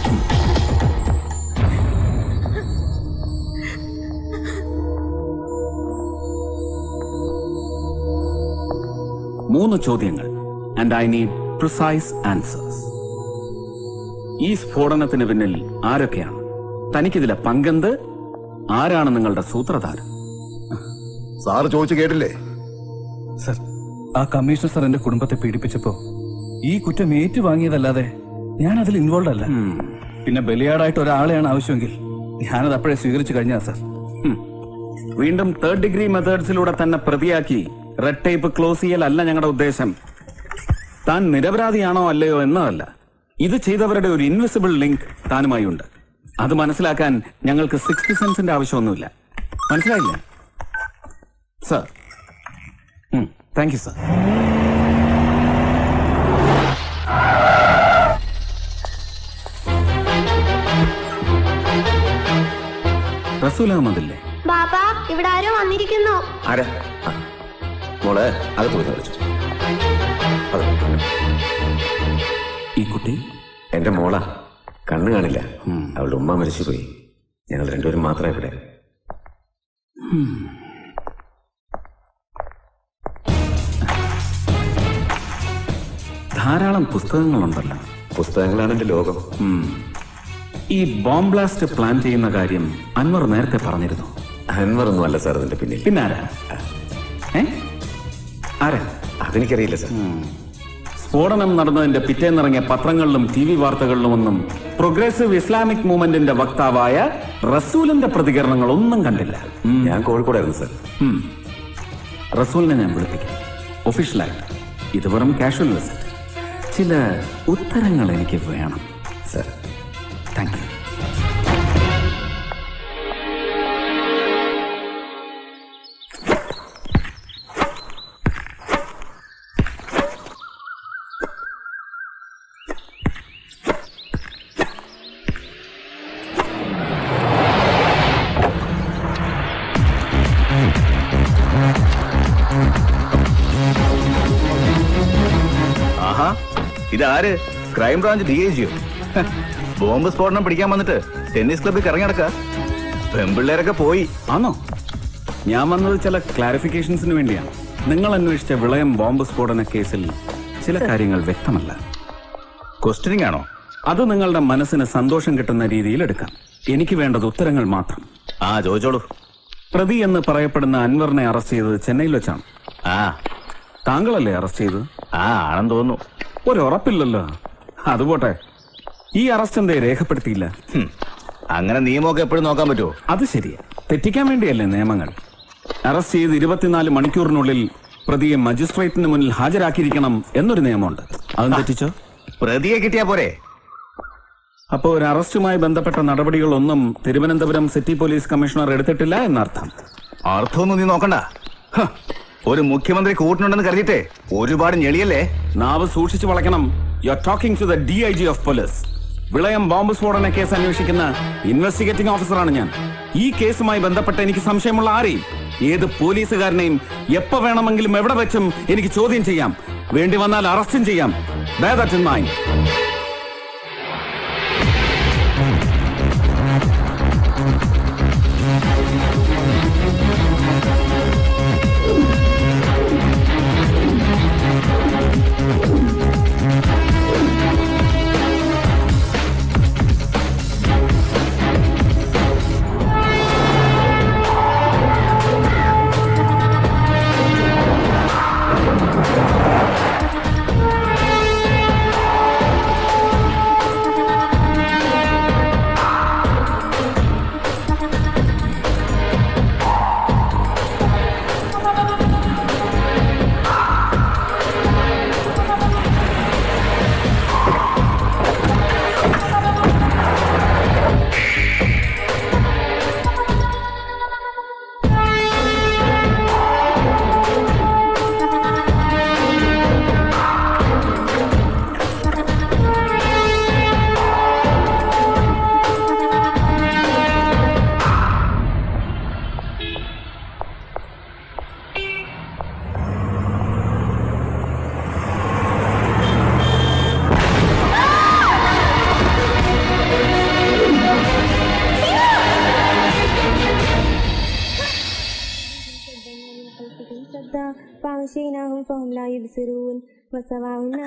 Speaker 21: മൂന്ന് ചോദ്യങ്ങൾ and I need precise answers ഈ സ്ഫോടനത്തിന് പിന്നിൽ ആരൊക്കെയാണ് തനിക്കിതിലെ പങ്കെന്ത് ആരാണ് നിങ്ങളുടെ സൂത്രധാരൻ
Speaker 13: സാറ് ചോദിച്ചു കേട്ടില്ലേ
Speaker 12: സർ ആ കമ്മീഷണർ സാർ എന്റെ കുടുംബത്തെ പീഡിപ്പിച്ചപ്പോ ഈ കുറ്റം ഏറ്റുവാങ്ങിയതല്ലാതെ ഞാൻ അതിൽ ഇൻവോൾവ് അല്ല പിന്നെ ബലിയാടായിട്ട് ഒരാളെയാണ് ആവശ്യമെങ്കിൽ ഞാനത് അപ്പോഴേ സ്വീകരിച്ചു കഴിഞ്ഞാ സർ
Speaker 21: ഉം. വീണ്ടും തേർഡ് ഡിഗ്രി മെത്തേഡ്സിലൂടെ തന്നെ പ്രതിയാക്കി റെഡ് ടൈപ്പ് ക്ലോസ് ചെയ്യലല്ല ഞങ്ങളുടെ ഉദ്ദേശം താൻ നിരപരാധിയാണോ അല്ലയോ എന്നതല്ല ഇത് ചെയ്തവരുടെ ഒരു ഇൻവിസിബിൾ ലിങ്ക് താനുമായി ഉണ്ട് അത് മനസ്സിലാക്കാൻ ഞങ്ങൾക്ക് സിക്സ്ത് സെൻസിന്റെ ആവശ്യമൊന്നുമില്ല മനസ്സിലായില്ലേ സർ താങ്ക് യു സർ റസൂൽ അഹമ്മദില്ലേ
Speaker 10: ബാബാ ഇവിടെ ആരോ വന്നിരിക്കുന്നു
Speaker 8: ആരാ ആ. മോളെ അകത്ത് പോയി കളിച്ചു
Speaker 21: ഈ കുട്ടി
Speaker 8: എന്റെ മോളാ കണ്ണു കാണില്ല അവളുടെ ഉമ്മ മരിച്ചുപോയി ഞങ്ങൾ രണ്ടുപേരും മാത്രമേ ഇവിടെ
Speaker 21: ധാരാളം പുസ്തകങ്ങളുണ്ടല്ലോ
Speaker 8: പുസ്തകങ്ങളാണ് എന്റെ ലോകം
Speaker 21: ഉം. ഈ ബോംബ് ബ്ലാസ്റ്റ് പ്ലാൻ ചെയ്യുന്ന കാര്യം അൻവർ നേരത്തെ പറഞ്ഞിരുന്നു
Speaker 8: അൻവർ ഒന്നും അല്ല സാർ അതിന്റെ പിന്നിൽ
Speaker 21: പിന്നെ ആരാ ഏ ആരാ
Speaker 8: അതെനിക്കറിയില്ല സാർ
Speaker 21: സ്ഫോടനം നടന്നതിന്റെ പിറ്റേന്നിറങ്ങിയ പത്രങ്ങളിലും ടി വി വാർത്തകളിലുമൊന്നും പ്രോഗ്രസീവ് ഇസ്ലാമിക് മൂവ്മെന്റിന്റെ വക്താവായ റസൂലിന്റെ പ്രതികരണങ്ങളൊന്നും കണ്ടില്ല
Speaker 8: ഞാൻ കോഴിക്കോടായിരുന്നു സാർ
Speaker 21: ഉം. റസൂലിനെ ഞാൻ വിളിപ്പിക്കാം ഒഫീഷ്യലായിട്ട് ഇത് വെറും കാഷ്വൽ വിസിറ്റ് ചില ഉത്തരങ്ങൾ എനിക്ക് വേണം
Speaker 8: സാർ
Speaker 21: താങ്ക് യു
Speaker 15: ഇതാര് ക്രൈംബ്രാഞ്ച് ഡി ഐ ജിയോ ബോംബ് സ്ഫോടനം പിടിക്കാൻ വന്നിട്ട് ടെന്നീസ് ക്ലബ്ബിൽ കറങ്ങി നടക്ക പെമ്പിള്ളേരൊക്കെ പോയി
Speaker 21: ആണോ ഞാൻ വന്നത് ചില ക്ലാരിഫിക്കേഷൻസിന് വേണ്ടിയാണ് നിങ്ങൾ അന്വേഷിച്ച വിളയം ബോംബ് സ്ഫോടന കേസിൽ ചില കാര്യങ്ങൾ വ്യക്തമല്ല
Speaker 15: ക്വസ്റ്റ്യനിങ് ആണോ
Speaker 21: അത് നിങ്ങളുടെ മനസ്സിന് സന്തോഷം കിട്ടുന്ന രീതിയിൽ എടുക്കാം എനിക്ക് വേണ്ടത് ഉത്തരങ്ങൾ മാത്രം
Speaker 15: ആ ചോദിച്ചോളൂ
Speaker 21: പ്രതി എന്ന് പറയപ്പെടുന്ന അൻവറിനെ അറസ്റ്റ് ചെയ്തത് ചെന്നൈയിൽ വെച്ചാണ്
Speaker 15: ആ
Speaker 21: താങ്കളല്ലേ അറസ്റ്റ് ചെയ്തത്
Speaker 15: ആ ആണെന്ന് തോന്നുന്നു
Speaker 21: ഒരു ഉറപ്പില്ലല്ലോ അതുപോട്ടെ ഈ അറസ്റ്റ് എന്തേ രേഖപ്പെടുത്തിയില്ല
Speaker 15: അങ്ങനെ നിയമമൊക്കെ എപ്പോഴും നോക്കാൻ പറ്റുമോ
Speaker 21: അത് ശരിയാ തെറ്റിക്കാൻ വേണ്ടിയല്ലേ നിയമങ്ങൾ അറസ്റ്റ് ചെയ്ത് ഇരുപത്തിനാല് മണിക്കൂറിനുള്ളിൽ പ്രതിയെ മജിസ്ട്രേറ്റിന് മുന്നിൽ ഹാജരാക്കിയിരിക്കണം എന്നൊരു നിയമമുണ്ട് അതും തെറ്റിച്ചോ
Speaker 15: പ്രതിയെ കിട്ടിയാ പോരെ
Speaker 21: അപ്പോ ഒരു അറസ്റ്റുമായി ബന്ധപ്പെട്ട നടപടികളൊന്നും തിരുവനന്തപുരം സിറ്റി പോലീസ് കമ്മീഷണർ എടുത്തിട്ടില്ല എന്നർത്ഥം
Speaker 15: അർത്ഥമൊന്നും നീ നോക്കണ്ട ഹ, ഒരു മുഖ്യമന്ത്രി കൂട്ടിനുണ്ടെന്ന് കരുതിയിട്ടേ ഒരുപാട് ഞെളിയല്ലേ
Speaker 21: നാവ് സൂക്ഷിച്ചു വളയ്ക്കണം you are talking to the D I G of police Vilayam bomb സ്ഫോടന കേസ് അന്വേഷിക്കുന്ന ഇൻവെസ്റ്റിഗേറ്റിംഗ് ഓഫീസറാണ് ഞാൻ ഈ കേസുമായി ബന്ധപ്പെട്ട് എനിക്ക് സംശയമുള്ള ആരെയും ഏത് പോലീസുകാരനെയും എപ്പോ വേണമെങ്കിലും എവിടെ വെച്ചും എനിക്ക് ചോദ്യം ചെയ്യാം വേണ്ടി വന്നാൽ അറസ്റ്റും ചെയ്യാം Bear that in mind.
Speaker 6: فأغشيناهم فهم لا يبصرون وسواء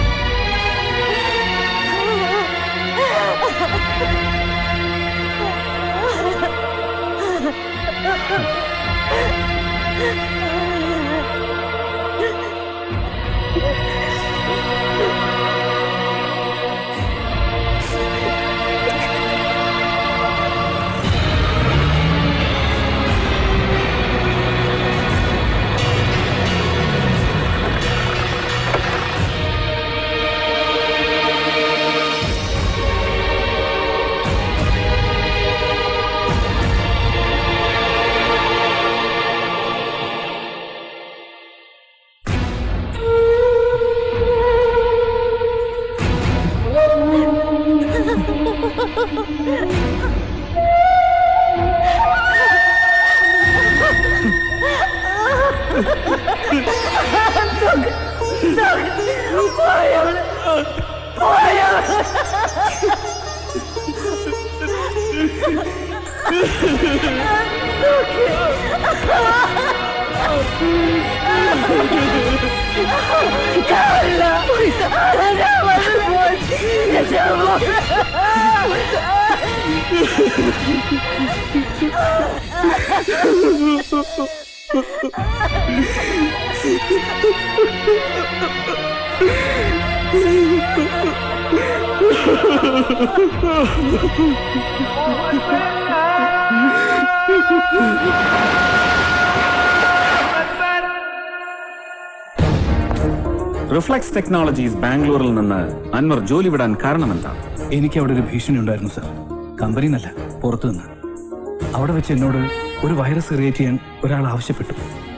Speaker 21: reflex technologies ബാംഗ്ലൂരിൽ നിന്ന് അൻവർ ജോലി വിടാൻ കാരണമെന്താണ്
Speaker 12: എനിക്ക് അവിടെ ഒരു ഭീഷണി ഉണ്ടായിരുന്നു സർ കമ്പനി എന്നല്ല പുറത്തു നിന്ന് അവിടെ വെച്ച് എന്നോട് ഒരു വൈറസ് ക്രിയേറ്റ് ചെയ്യാൻ ഒരാൾ ആവശ്യപ്പെട്ടു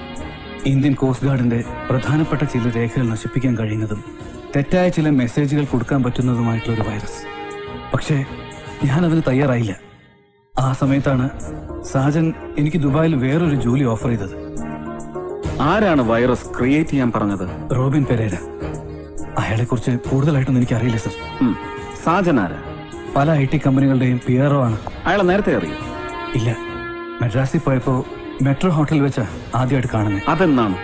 Speaker 12: ഇന്ത്യൻ കോസ്റ്റ് ഗാർഡിന്റെ പ്രധാനപ്പെട്ട ചില രേഖകൾ നശിപ്പിക്കാൻ കഴിയുന്നതും തെറ്റായ ചില മെസ്സേജുകൾ കൊടുക്കാൻ പറ്റുന്നതുമായിട്ടുള്ള ഒരു വൈറസ് പക്ഷേ ഞാൻ അതിന് തയ്യാറായില്ല ആ സമയത്താണ് സാജൻ എനിക്ക് ദുബായിൽ വേറൊരു ജോലി ഓഫർ ചെയ്തത്
Speaker 21: ആരാണ് വൈറസ് ക്രിയേറ്റ് ചെയ്യാൻ പറഞ്ഞത്
Speaker 12: റോബിൻ പെരേര അയാളെ കുറിച്ച് കൂടുതലായിട്ടൊന്നും എനിക്ക് അറിയില്ല സർ
Speaker 21: സാജനാര
Speaker 12: പല ഐ ടി കമ്പനികളുടെയും പി ആർ ആണ്
Speaker 21: അയാളെ നേരത്തെ അറിയും
Speaker 12: ഇല്ല മദ്രാസിൽ പോയപ്പോ മെട്രോ ഹോട്ടലിൽ വെച്ചാ ആദ്യമായിട്ട് കാണുന്നത്
Speaker 21: അതെന്നാണ്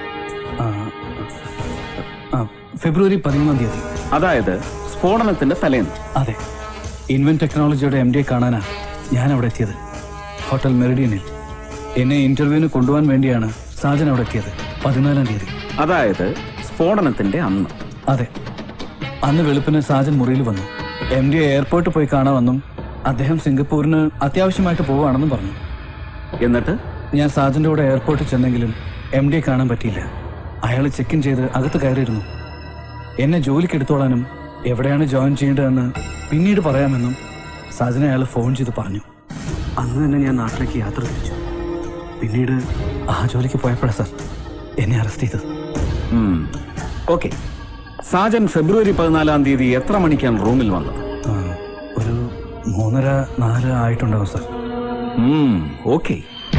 Speaker 12: ഫെബ്രുവരി പതിമൂന്നാം തീയതി
Speaker 21: അതായത് സ്ഫോടനത്തിന്റെ തലേന്ന്
Speaker 12: അതെ ഇൻവെൻ ടെക്നോളജിയുടെ എം ഡിയെ കാണാനാ ഞാൻ അവിടെ എത്തിയത് ഹോട്ടൽ മെറിഡിയനിൽ എന്നെ ഇന്റർവ്യൂവിന് കൊണ്ടുപോകാൻ വേണ്ടിയാണ് സാജൻ അവിടെ എത്തിയത് പതിനാലാം തീയതി
Speaker 21: അതായത് സ്ഫോടനത്തിന്റെ അന്ന്
Speaker 12: അതെ അന്ന് വെളുപ്പിന് സാജൻ മുറിയിൽ വന്നു എം ഡി എയർപോർട്ടിൽ പോയി കാണാമെന്നും അദ്ദേഹം സിംഗപ്പൂരിന് അത്യാവശ്യമായിട്ട് പോവുകയാണെന്നും പറഞ്ഞു
Speaker 21: എന്നിട്ട്
Speaker 12: ഞാൻ സാജന്റെ കൂടെ എയർപോർട്ടിൽ ചെന്നെങ്കിലും എം ഡിയെ കാണാൻ പറ്റിയില്ല അയാൾ ചെക്ക് ഇൻ ചെയ്ത് അകത്ത് കയറിയിരുന്നു എന്നെ ജോലിക്ക് എടുത്തോളാനും എവിടെയാണ് ജോയിൻ ചെയ്യേണ്ടതെന്ന് പിന്നീട് പറയാമെന്നും സാജനെ അയാൾ ഫോൺ ചെയ്ത് പറഞ്ഞു അന്ന് തന്നെ ഞാൻ നാട്ടിലേക്ക് യാത്ര തിരിച്ചു പിന്നീട് ആ ജോലിക്ക് പോയപ്പോഴാണ് സാർ എന്നെ അറസ്റ്റ് ചെയ്തത്
Speaker 21: ഓക്കെ സാജൻ ഫെബ്രുവരി പതിനാലാം തീയതി എത്ര മണിക്കാണ് റൂമിൽ വന്നത്
Speaker 12: ആ, ഒരു മൂന്നര നാല് ആയിട്ടുണ്ടാവും സാർ
Speaker 21: ഓക്കെ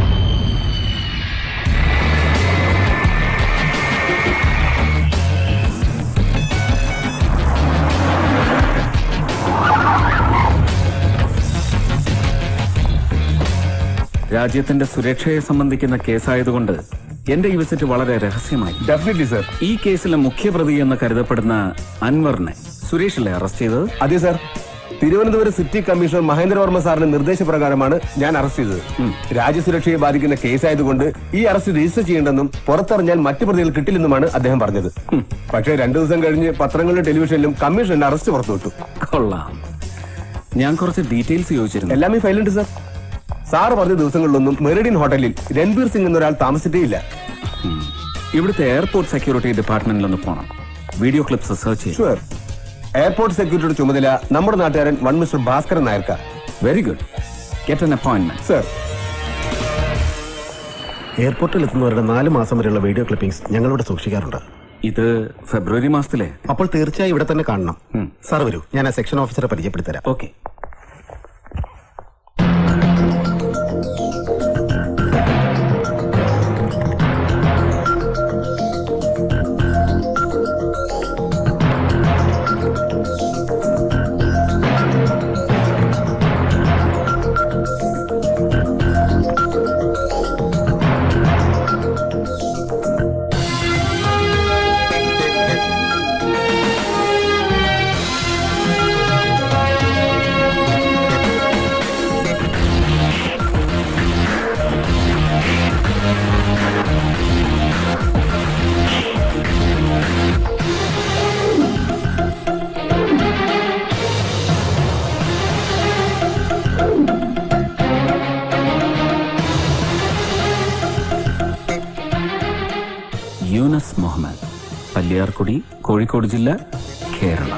Speaker 21: രാജ്യത്തിന്റെ സുരക്ഷയെ സംബന്ധിക്കുന്ന കേസായതുകൊണ്ട് എന്റെ ഈ വിസിറ്റ് വളരെ രഹസ്യമായി
Speaker 2: ഡെഫിനറ്റ്ലി സർ
Speaker 21: ഈ കേസിലെ മുഖ്യപ്രതി എന്ന് കരുതപ്പെടുന്ന അൻവറിനെ സുരേഷിലെ അറസ്റ്റ് ചെയ്തത്
Speaker 2: അതെ sir Thiruvananthapuram city commissioner Mahendravarma സാറിന്റെ നിർദ്ദേശപ്രകാരമാണ് ഞാൻ അറസ്റ്റ് ചെയ്തത് രാജ്യസുരക്ഷയെ ബാധിക്കുന്ന കേസായതുകൊണ്ട് ഈ അറസ്റ്റ് രജിസ്റ്റർ ചെയ്യേണ്ടെന്നും പുറത്തറിഞ്ഞാൽ മറ്റു പ്രതികൾ കിട്ടില്ലെന്നുമാണ് അദ്ദേഹം പറഞ്ഞത് പക്ഷേ രണ്ടു ദിവസം കഴിഞ്ഞ് പത്രങ്ങളിലും ടെലിവിഷനിലും കമ്മീഷൻ എന്നെ അറസ്റ്റ് പുറത്തുവിട്ടു
Speaker 21: കൊള്ളാം ഞാൻ കുറച്ച് ഡീറ്റെയിൽസ് ചോദിച്ചിരുന്നു
Speaker 2: എല്ലാം ഈ ഫയലുണ്ട് സർ സാറ് പറഞ്ഞ ദിവസങ്ങളിലൊന്നും മെറിഡിയൻ ഹോട്ടലിൽ രൺബീർ സിംഗ് എന്നൊരാൾ താമസിച്ചിട്ടേയില്ല
Speaker 21: ഇവിടുത്തെ എയർപോർട്ട് സെക്യൂരിറ്റി ഡിപ്പാർട്ട്മെന്റിൽ ഒന്ന് പോണം വീഡിയോ ക്ലിപ്സ് സെർച്ച് ചെയ്യും
Speaker 2: ഷുവർ എയർപോർട്ട് സെക്യൂരിറ്റിയുടെ ചുമതല നമ്മുടെ നാട്ടുകാരൻ വൺ മിസ്റ്റർ ഭാസ്കരൻ നായർക്ക
Speaker 21: very good get an appointment
Speaker 2: sir
Speaker 16: എയർപോർട്ടിൽ എത്തുന്നവരുടെ നാല് മാസം വരെയുള്ള വീഡിയോ ക്ലിപ്പിംഗ്സ് ഞങ്ങളിവിടെ സൂക്ഷിക്കാറുണ്ട്
Speaker 21: ഇത് ഫെബ്രുവരി മാസത്തിലെ
Speaker 16: അപ്പോൾ തീർച്ചയായും ഇവിടെ തന്നെ കാണണം സാർ വരൂ ഞാൻ ആ സെക്ഷൻ ഓഫീസറെ പരിചയപ്പെടുത്തരാം
Speaker 21: ഓക്കെ യൂനസ് മുഹമ്മദ് പല്ലിയാർക്കുടി കോഴിക്കോട് ജില്ല കേരള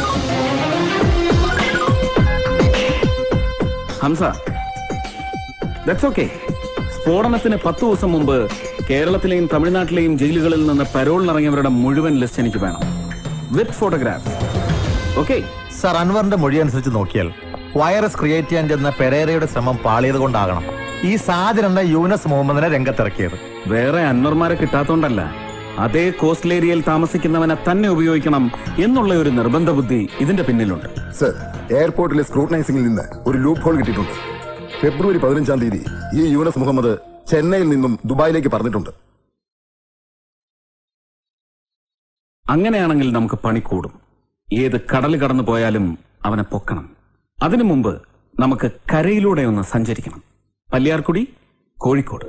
Speaker 21: ഹംസ ദറ്റ്സ് ഓക്കെ സ്ഫോടനത്തിന് പത്ത് ദിവസം മുമ്പ് കേരളത്തിലെയും തമിഴ്നാട്ടിലെയും ജയിലുകളിൽ നിന്ന് പരോളിനിറങ്ങിയവരുടെ മുഴുവൻ ലിസ്റ്റ് എനിക്ക് വേണം വിത്ത് ഫോട്ടോഗ്രാഫ് ഓക്കെ
Speaker 13: സർ അൻവറിന്റെ മൊഴി അനുസരിച്ച് നോക്കിയാൽ വൈറസ് ക്രിയേറ്റ് ചെയ്യാൻ ചെന്ന പെരേരയുടെ ശ്രമം പാളിയത് കൊണ്ടാകണം ഈ സാജൻ എന്ന യൂനസ് മുഹമ്മദിനെ രംഗത്തിറക്കിയത്
Speaker 21: വേറെ അന്വർമാരെ കിട്ടാത്തോണ്ടല്ല അതേ കോസ്റ്റൽ ഏരിയയിൽ താമസിക്കുന്നവനെ തന്നെ ഉപയോഗിക്കണം എന്നുള്ള ഒരു നിർബന്ധ ബുദ്ധി ഇതിന്റെ പിന്നിലുണ്ട്
Speaker 22: സർ എയർപോർട്ടിലെ സ്ക്രൂട്ടനൈസിംഗിൽ നിന്ന് ഒരു ലൂപ്പ് ഹോൾ കിട്ടിയിട്ടുണ്ട് ഫെബ്രുവരി പതിനഞ്ചാം തീയതി ഈ യൂനസ് മുഹമ്മദ് ചെന്നൈയിൽ നിന്നും ദുബായിലേക്ക് പറഞ്ഞിട്ടുണ്ട്
Speaker 21: അങ്ങനെയാണെങ്കിൽ നമുക്ക് പണി കൂടും ഏത് കടൽ കടന്നു പോയാലും അവനെ പൊക്കണം അതിനു മുമ്പ് നമുക്ക് കരയിലൂടെ ഒന്ന് സഞ്ചരിക്കണം പല്ലിയാർക്കുടി കോഴിക്കോട്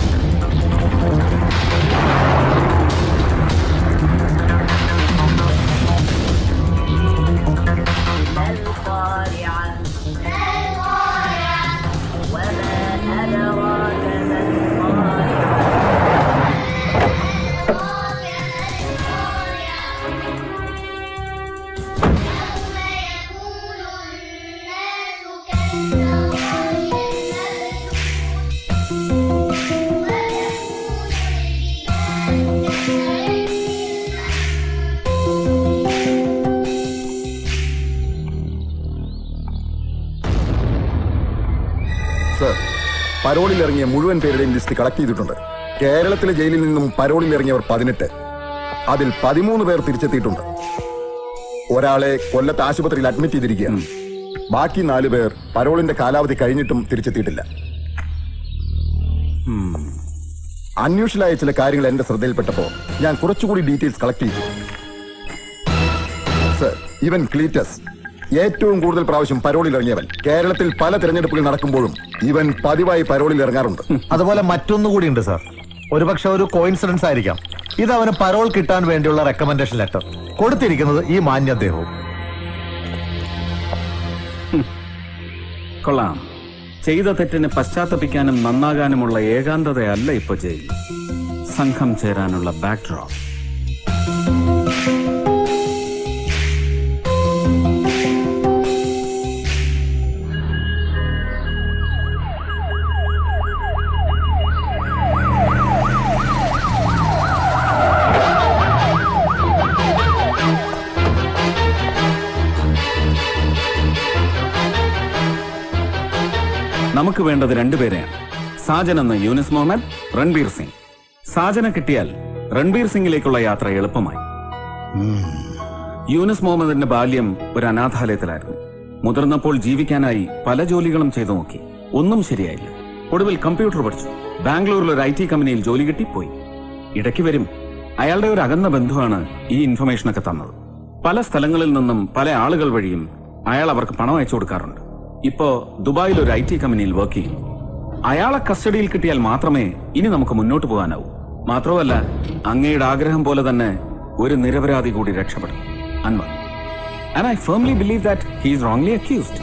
Speaker 22: സർ പരോളിൽ ഇറങ്ങിയ മുഴുവൻ പേരുടെയും ലിസ്റ്റ് കളക്ട് ചെയ്തിട്ടുണ്ട് കേരളത്തിലെ ജയിലിൽ നിന്നും പരോളിൽ ഇറങ്ങിയവർ പതിനെട്ട് അതിൽ പതിമൂന്ന് പേർ തിരിച്ചെത്തിയിട്ടുണ്ട് ഒരാളെ കൊല്ലത്ത് ആശുപത്രിയിൽ അഡ്മിറ്റ് ചെയ്തിരിക്കുകയാണ് ബാക്കി നാലു പേർ പരോളിന്റെ കാലാവധി കഴിഞ്ഞിട്ടും തിരിച്ചെത്തിയിട്ടില്ല അൺയൂഷ്വലായ ചില കാര്യങ്ങൾ എന്റെ ശ്രദ്ധയിൽപ്പെട്ടപ്പോ ഞാൻ കുറച്ചുകൂടി ഡീറ്റെയിൽസ് കളക്ട് ചെയ്തു സർ ഇവൻ ക്ലീറ്റസ് ഏറ്റവും കൂടുതൽ പ്രാവശ്യം പരോളിൽ ഇറങ്ങിയവൻ കേരളത്തിൽ പല തിരഞ്ഞെടുപ്പുകൾ നടക്കുമ്പോഴും ഇവൻ പതിവായി പരോളിൽ ഇറങ്ങാറുണ്ട്
Speaker 13: അതുപോലെ മറ്റൊന്നുകൂടി ഉണ്ട് സാർ ഒരുപക്ഷെ ഒരു കോയിൻസിഡൻസ് ആയിരിക്കാം ഇത് അവന് പരോൾ കിട്ടാൻ വേണ്ടിയുള്ള റെക്കമെൻഡേഷൻ ലെറ്റർ കൊടുത്തിരിക്കുന്നത് ഈ മാന്യ അദ്ദേഹവും
Speaker 21: കൊള്ളാം ചെയ്ത തെറ്റിന് പശ്ചാത്തപിക്കാനും നന്നാകാനുമുള്ള ഏകാന്തതയല്ല ഇപ്പൊ ജയിൽ സംഘം ചേരാനുള്ള ബാക്ക്ഡ്രോപ്പ് നമുക്ക് വേണ്ടത് രണ്ടുപേരെയാണ് സാജൻ എന്ന യൂനിസ് മുഹമ്മദ് രൺബീർ സിംഗ് സാജനെ കിട്ടിയാൽ രൺബീർ സിംഗിലേക്കുള്ള യാത്ര എളുപ്പമായി യൂനിസ് മുഹമ്മദിന്റെ ബാല്യം ഒരു അനാഥാലയത്തിലായിരുന്നു മുതിർന്നപ്പോൾ ജീവിക്കാനായി പല ജോലികളും ചെയ്തു നോക്കി ഒന്നും ശരിയായില്ല ഒടുവിൽ കമ്പ്യൂട്ടർ പഠിച്ചു ബാംഗ്ലൂരിൽ ഒരു ഐ ടി കമ്പനിയിൽ ജോലി കിട്ടി പോയി ഇടയ്ക്ക് വരും അയാളുടെ ഒരു അകന്ന ബന്ധുവാണ് ഈ ഇൻഫർമേഷനൊക്കെ തന്നത് പല സ്ഥലങ്ങളിൽ നിന്നും പല ആളുകൾ വഴിയും അയാൾ അവർക്ക് പണം അയച്ചു കൊടുക്കാറുണ്ട് ഇപ്പോ ദുബായിൽ ഒരു ഐ ടി കമ്പനിയിൽ വർക്ക് ചെയ്യുന്നു അയാളെ കസ്റ്റഡിയിൽ കിട്ടിയാൽ മാത്രമേ ഇനി നമുക്ക് മുന്നോട്ട് പോകാനാവൂ മാത്രമല്ല അങ്ങയുടെ ആഗ്രഹം പോലെ തന്നെ ഒരു നിരപരാധി കൂടി രക്ഷപ്പെടും Anwar and I firmly believe that he is wrongly accused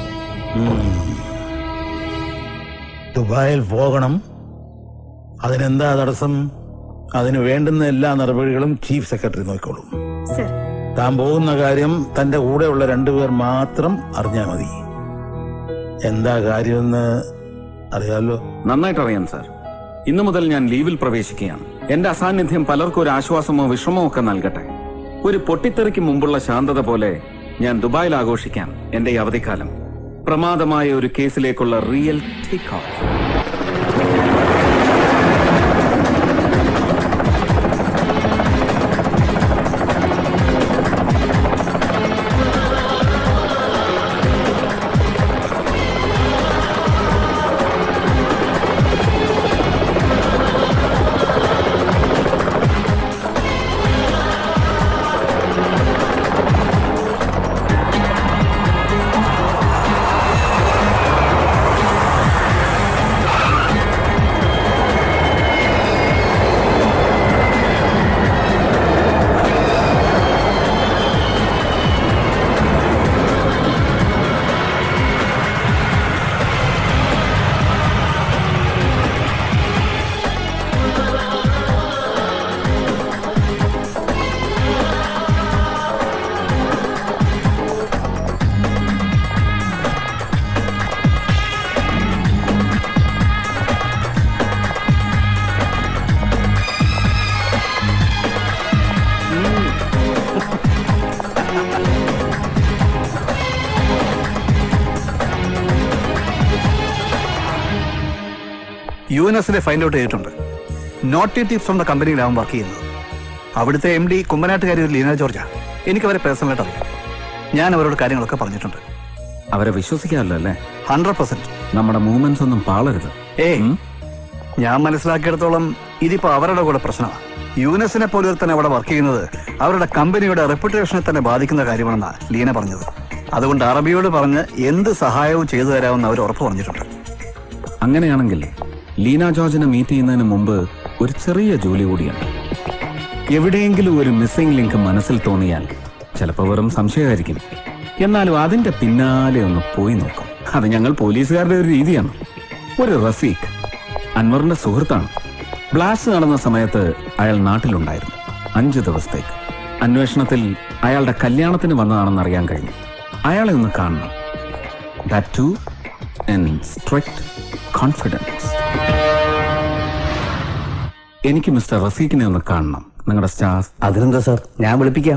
Speaker 4: ദുബായിൽ പോകണം അതിനെന്താ തടസ്സം അതിന് വേണ്ടുന്ന എല്ലാ നടപടികളും ചീഫ് സെക്രട്ടറി നോക്കിക്കോളും
Speaker 11: സർ
Speaker 4: താൻ പോകുന്ന കാര്യം തന്റെ കൂടെയുള്ള രണ്ടുപേർ മാത്രം അറിഞ്ഞാൽ മതി എന്താ കാര്യമെന്ന് അറിയാലോ
Speaker 21: നന്നായിട്ട് അറിയാം സാർ ഇന്നു മുതൽ ഞാൻ ലീവിൽ പ്രവേശിക്കുകയാണ് എന്റെ അസാന്നിധ്യം പലർക്കും ഒരു ആശ്വാസമോ വിഷമോ ഒക്കെ നൽകട്ടെ ഒരു പൊട്ടിത്തെറിക്ക് മുമ്പുള്ള ശാന്തത പോലെ ഞാൻ ദുബായിൽ ആഘോഷിക്കാം എന്റെ ഈ അവധിക്കാലം പ്രമാദമായ ഒരു കേസിലേക്കുള്ള real take off
Speaker 7: U N എസിലെ ഫൈൻഡ് ഔട്ട് ചെയ്തിട്ടുണ്ട് നോട്ടി ടിപ്സ് എന്ന കമ്പനിയിലാവും വർക്ക് ചെയ്യുന്നത് അവിടുത്തെ എം ഡി കുമ്പനാട്ടുകാരി ഒരു ലീന ജോർജാ എനിക്ക് അവരെ പേഴ്സണലായിട്ട് അറിയാം ഞാൻ അവരോട് കാര്യങ്ങളൊക്കെ പറഞ്ഞിട്ടുണ്ട്
Speaker 21: അവരെ വിശ്വസിക്കാമല്ലോ അല്ലേ
Speaker 7: ഹൺഡ്രഡ് പെർസെന്റ്
Speaker 21: നമ്മുടെ മൂവ്മെന്റ്സ് ഒന്നും പാളരുത്
Speaker 7: ഏയ് ഞാൻ മനസ്സിലാക്കിയിടത്തോളം ഇതിപ്പോ അവരുടെ കൂടെ പ്രശ്നമാണ് യുനെസിനെ പോലെ തന്നെ അവിടെ വർക്ക് ചെയ്യുന്നത് അവരുടെ കമ്പനിയുടെ റെപ്യൂട്ടേഷനെ തന്നെ ബാധിക്കുന്ന കാര്യമാണെന്നാണ് ലീന പറഞ്ഞത് അതുകൊണ്ട് അറബിയോട് പറഞ്ഞ് എന്ത് സഹായവും ചെയ്തു തരാമെന്ന് അവർ ഉറപ്പ് പറഞ്ഞിട്ടുണ്ട്
Speaker 21: അങ്ങനെയാണെങ്കിൽ ലീന ജോർജിനെ മീറ്റ് ചെയ്യുന്നതിന് മുമ്പ് ഒരു ചെറിയ ജോലി കൂടിയുണ്ട് എവിടെയെങ്കിലും ഒരു മിസ്സിംഗ് ലിങ്ക് മനസ്സിൽ തോന്നിയാൽ ചിലപ്പോൾ വെറും സംശയമായിരിക്കും എന്നാലും അതിന്റെ പിന്നാലെ ഒന്ന് പോയി നോക്കും അത് ഞങ്ങൾ പോലീസുകാരുടെ ഒരു രീതിയാണ് ഒരു റഫീഖ് അൻവറിന്റെ സുഹൃത്താണ് ബ്ലാസ്റ്റ് നടന്ന സമയത്ത് അയാൾ നാട്ടിലുണ്ടായിരുന്നു അഞ്ചു ദിവസത്തേക്ക് അന്വേഷണത്തിൽ അയാളുടെ കല്യാണത്തിന് വന്നതാണെന്ന് അറിയാൻ കഴിഞ്ഞു അയാളെ ഒന്ന് കാണണം that too in strict confidence എനിക്ക് മിസ്റ്റർ റഫീഖിനെ ഒന്ന് കാണണം നിങ്ങളുടെ സ്റ്റാഫ്
Speaker 18: അതിനെന്താ സാർ ഞാൻ വിളിപ്പിക്കാം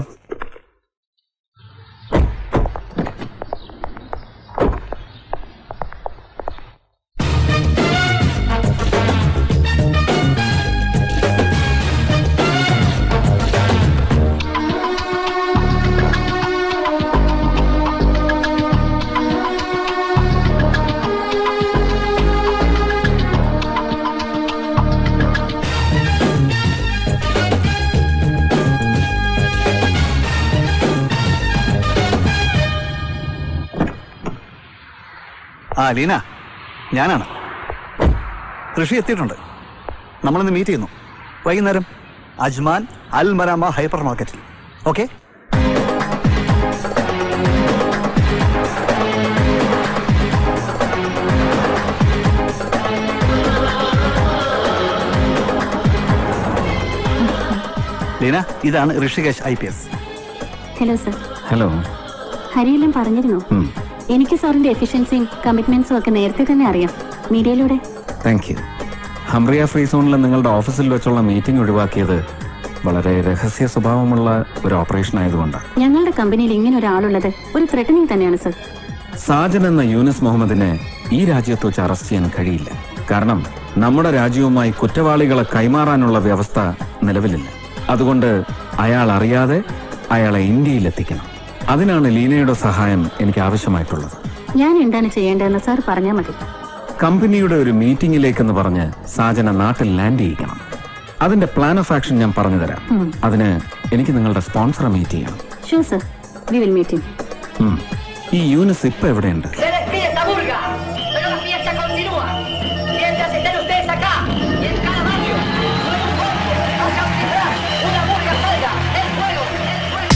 Speaker 7: ആ ലീന ഞാനാണ് ഋഷി എത്തിയിട്ടുണ്ട് നമ്മളിന്ന് മീറ്റ് ചെയ്യുന്നു വൈകുന്നേരം അജ്മാൻ അൽ മരാമ ഹൈപ്പർ മാർക്കറ്റിൽ ഓക്കെ ലീന ഇതാണ് Rishikesh I P S
Speaker 11: hello sir
Speaker 21: hello
Speaker 11: ഹരിയെല്ലാം പറഞ്ഞിരുന്നു
Speaker 21: ഉം.
Speaker 11: എനിക്ക് സാറിന്റെ എഫിഷ്യൻസിയും കമ്മിറ്റ്മെന്റ്സും ഒക്കെ നേരത്തെ തന്നെ അറിയാം മീഡിയയിലൂടെ
Speaker 21: താങ്ക് യു ഹംറിയ ഫ്രീ സോണിൽ നിങ്ങളുടെ ഓഫീസിൽ വെച്ചുള്ള മീറ്റിംഗ് ഒഴിവാക്കിയത് വളരെ രഹസ്യ സ്വഭാവമുള്ള ഒരു ഓപ്പറേഷൻ ആയതുകൊണ്ടാണ്
Speaker 11: ഞങ്ങളുടെ കമ്പനിയിൽ ഇങ്ങനെ ഒരാളുള്ളത് ഒരു ത്രെട്ടനിങ് തന്നെയാണ് സർ
Speaker 21: സാജൻ എന്ന യൂനിസ് മുഹമ്മദിനെ ഈ രാജ്യത്ത് വെച്ച് അറസ്റ്റ് ചെയ്യാൻ കഴിയില്ല കാരണം നമ്മുടെ രാജ്യവുമായി കുറ്റവാളികളെ കൈമാറാനുള്ള വ്യവസ്ഥ നിലവിലില്ല അതുകൊണ്ട് അയാൾ അറിയാതെ അയാളെ ഇന്ത്യയിൽ എത്തിക്കണം അതിനാണ് ലീനയുടെ സഹായം എനിക്ക് ആവശ്യമായിട്ടുള്ളത്
Speaker 11: ഞാൻ എന്താണ് ചെയ്യേണ്ടതെന്ന് സാർ പറഞ്ഞാൽ മതി
Speaker 21: കമ്പനിയുടെ ഒരു മീറ്റിംഗിലേക്കെന്ന് പറഞ്ഞ് സാജന നാട്ടിൽ ലാൻഡ് ചെയ്യിക്കണം അതിന്റെ പ്ലാൻ ഓഫ് ആക്ഷൻ ഞാൻ പറഞ്ഞു തരാം
Speaker 11: ഉം.
Speaker 21: അതിന് എനിക്ക് നിങ്ങളുടെ സ്പോൺസറെ മീറ്റ് ചെയ്യണം
Speaker 11: sure sir we will meet
Speaker 21: ഉം. ഈ യൂനിസ് ഇപ്പൊ എവിടെയുണ്ട്
Speaker 10: Se despide esta murga, pero la fiesta continúa. Mientras estén ustedes acá, y en cada barrio, sobre un golpe, hacia un cifrar, una murga salga, el fuego, el fuego.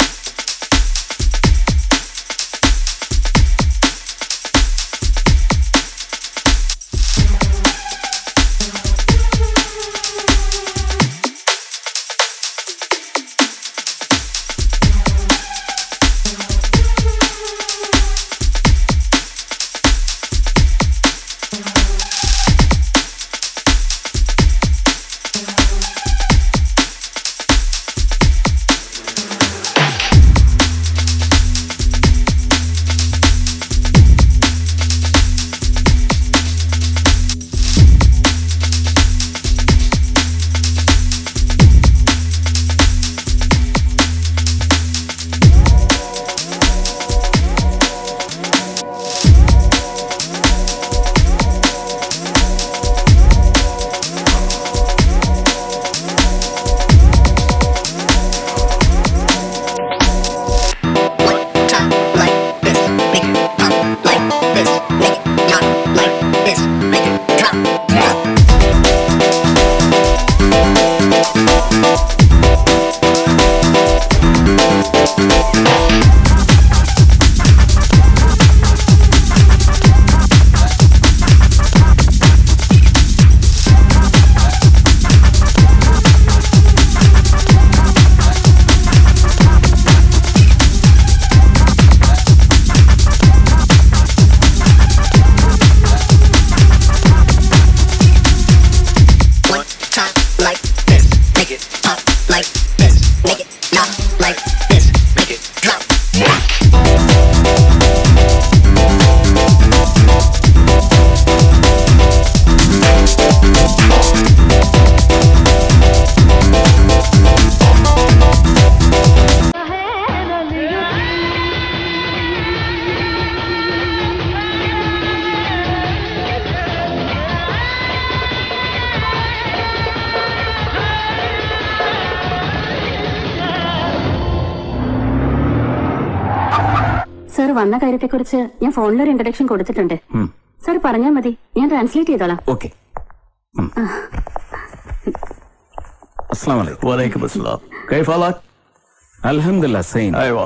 Speaker 11: Sir വന്ന കാര്യത്തെക്കുറിച്ച് ഞാൻ ഫോണിൽ ഒരു introduction കൊടുത്തിട്ടുണ്ട്
Speaker 21: ഉം.
Speaker 11: Sir പറഞ്ഞാൽ മതി ഞാൻ ട്രാൻസ്ലേറ്റ് ചെയ്തോളാം
Speaker 21: ഓക്കെ അസ്സാം വലൈക്കും
Speaker 7: വലൈക്കും അസ്സലാം കൈഫ് ഹാലാക്
Speaker 21: അൽഹംദുലില്ലാ സെയിം
Speaker 7: അയ്യോ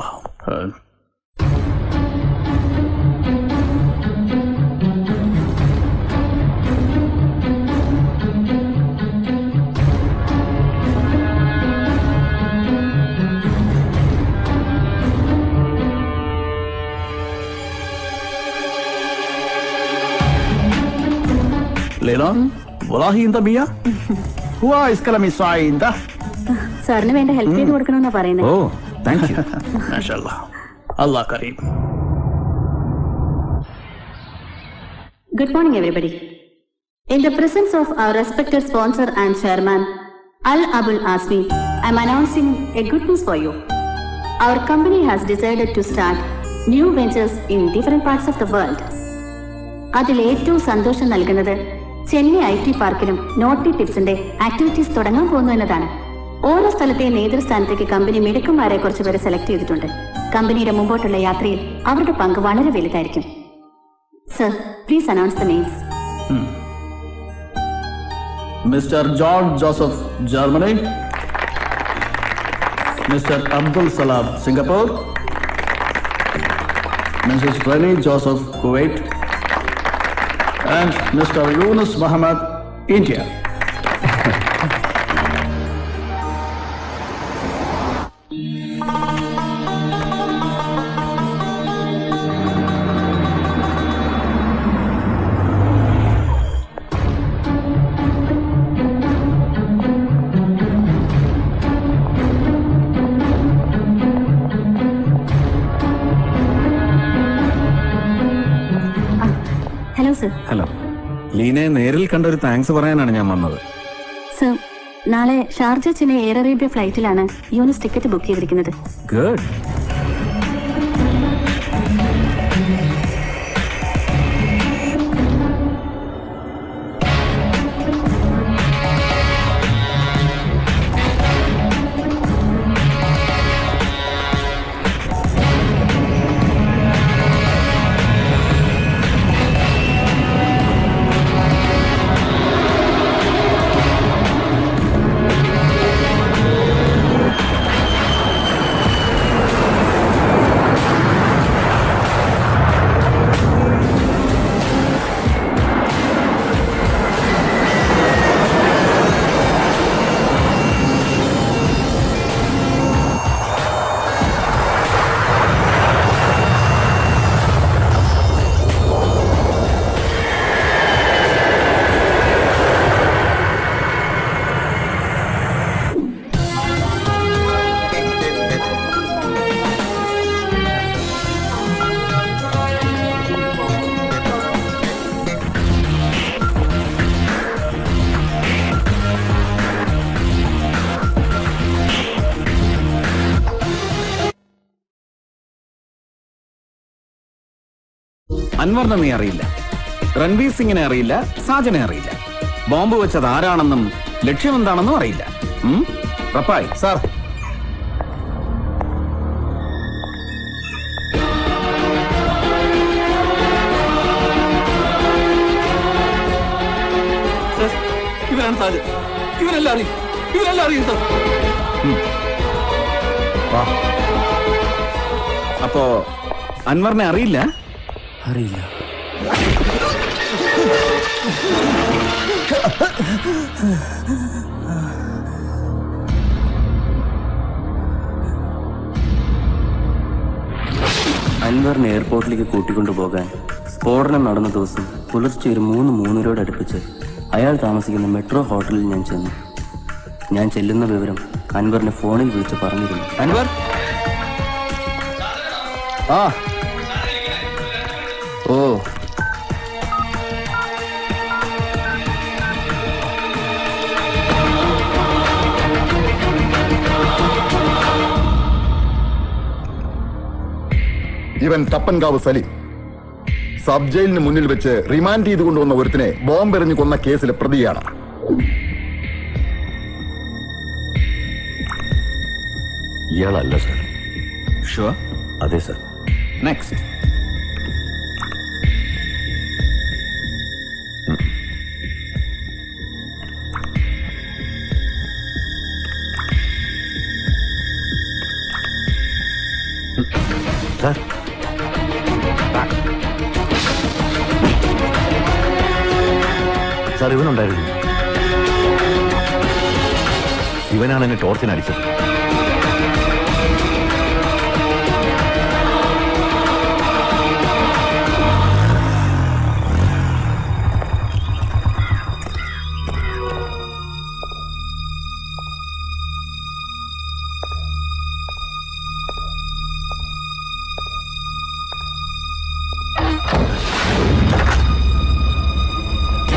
Speaker 7: ليلى والله انت مية هو اسكلمي صاعي انت
Speaker 11: സാറിന് വേണ്ട ഹെൽപ്പ് ചെയ്ത് കൊടുക്കണമെന്നാ പറയുന്നത്
Speaker 21: oh thank you
Speaker 7: ما شاء الله الله كريم
Speaker 11: Good morning, everybody. In the presence of our respected sponsor and chairman, Al Abul Asmi, I'm announcing a good news for you. Our company has decided to start new ventures in different parts of the world. അതിൽ ഏറ്റവും സന്തോഷം നൽകുന്നത് Chennai I T പാർക്കിലും naughty ടിപ്സിന്റെ activities തുടങ്ങാൻ പോകുന്നു എന്നതാണ് ഓരോ സ്ഥലത്തെ നേതൃസ്ഥാനത്തേക്ക് കമ്പനി മിടുക്കന്മാരെ കുറച്ചുപേരെ സെലക്ട് ചെയ്തിട്ടുണ്ട് കമ്പനിയുടെ മുമ്പോട്ടുള്ള യാത്രയിൽ അവരുടെ പങ്ക് വളരെ വലുതായിരിക്കും sir please announce the names
Speaker 20: Mr. George Joseph, Germany. Mr. Abdul Salam, Singapore. Mrs. Rani Joseph, Kuwait. And Mr. Yunus Muhammad, India.
Speaker 11: Hello sir
Speaker 21: hello ലീനയെ നേരിൽ കണ്ട ഒരു താങ്ക്സ് പറയാനാണ് ഞാൻ വന്നത്
Speaker 11: സർ നാളെ ഷാർജ ചെന്നൈ എയർ അറേബ്യ ഫ്ലൈറ്റിലാണ് യൂണിസ് ടിക്കറ്റ് ബുക്ക് ചെയ്തിരിക്കുന്നത്
Speaker 21: ഗുഡ് അൻവറിനെ നീ അറിയില്ല രൺവീർ സിംഗിനെ അറിയില്ല സാജനെ അറിയില്ല ബോംബ് വെച്ചത് ആരാണെന്നും ലക്ഷ്യമെന്താണെന്നും അറിയില്ല ഉം? റപ്പായി
Speaker 13: സാർ
Speaker 12: ഇവരാണ് സാജ് ഇവരെല്ലാം അറിയും ഇവരെല്ലാം അറിയും സാർ
Speaker 21: അപ്പോ അൻവറിനെ അറിയില്ല
Speaker 12: അറിയില്ല
Speaker 9: അൻവറിനെ എയർപോർട്ടിലേക്ക് കൂട്ടിക്കൊണ്ടുപോകാൻ സ്ഫോടനം നടന്ന ദിവസം പുലർച്ചെ ഒരു മൂന്ന് മൂന്നരോട് അടുപ്പിച്ച് അയാൾ താമസിക്കുന്ന മെട്രോ ഹോട്ടലിൽ ഞാൻ ചെന്നു ഞാൻ ചെല്ലുന്ന വിവരം അൻവറിനെ ഫോണിൽ വിളിച്ച് പറഞ്ഞിരുന്നു
Speaker 21: അൻവർ
Speaker 9: ആ ഓ
Speaker 22: ഇവൻ ടപ്പൻകാവ് സലീം സബ് ജയിലിന് മുന്നിൽ വെച്ച് റിമാൻഡ് ചെയ്ത് കൊണ്ടുവന്ന ഒരുത്തിനെ ബോംബെറിഞ്ഞ് കൊന്ന കേസിലെ പ്രതിയാണ്
Speaker 8: ഇയാളല്ല സർ
Speaker 21: ഷുവർ
Speaker 8: അതെ സർ
Speaker 21: നെക്സ്റ്റ്
Speaker 8: സാർ സാർ ഇവനുണ്ടായിരുന്നു ഇവനാണ് എന്നെ ടോർച്ചിന് അടിച്ചത്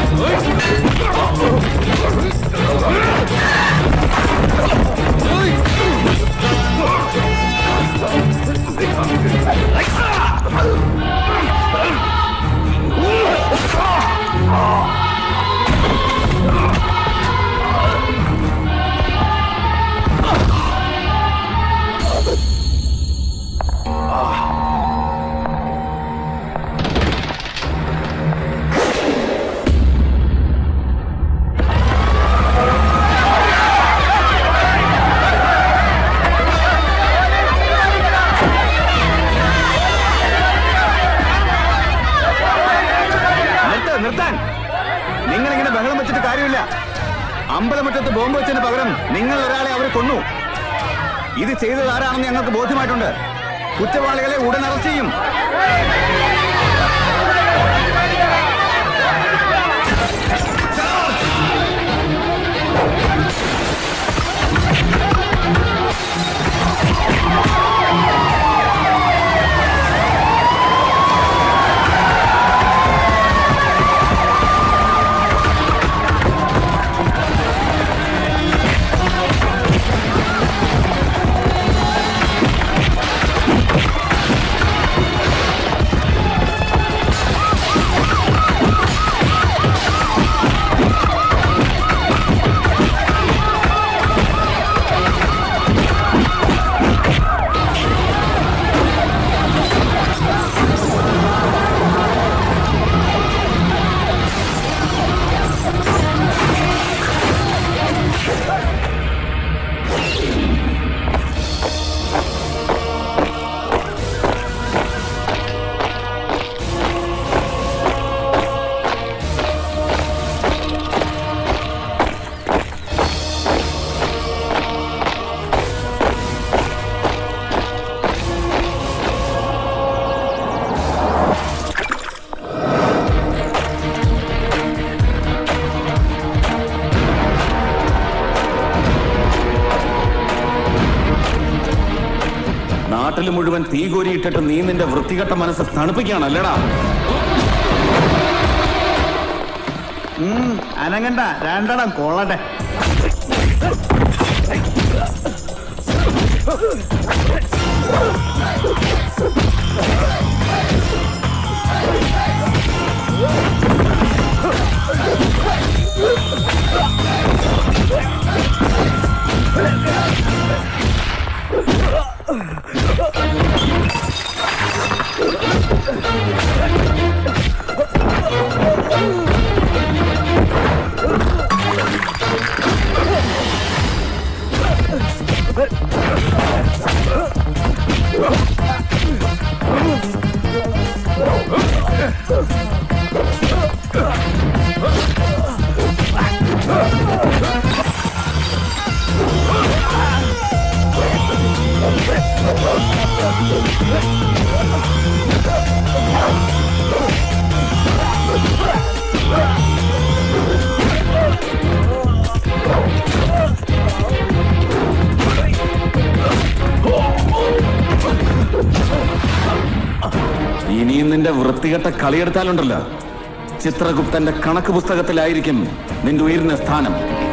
Speaker 12: Hey!
Speaker 15: നിങ്ങൾ ഒരാളെ അവർ കൊന്നു ഇത് ചെയ്തത് ആരാണെന്ന് ഞങ്ങൾക്ക് ബോധ്യമായിട്ടുണ്ട് കുറ്റവാളികളെ ഉടൻ അറസ്റ്റ് ചെയ്യും
Speaker 21: നാട്ടിൽ മുഴുവൻ തീ കോരിയിട്ടിട്ട് നീ നിന്റെ വൃത്തികെട്ട മനസ്സ് തണുപ്പിക്കുകയാണല്ലേടാ
Speaker 13: അനങ്ങണ്ട രണ്ടെണ്ണം കൊള്ളട്ടെ
Speaker 21: ഇനിയും നിന്റെ വൃത്തികെട്ട കളിയെടുത്താലുണ്ടല്ലോ ചിത്രഗുപ്തന്റെ കണക്ക് പുസ്തകത്തിലായിരിക്കും നിന്റെ ഉയർന്ന സ്ഥാനം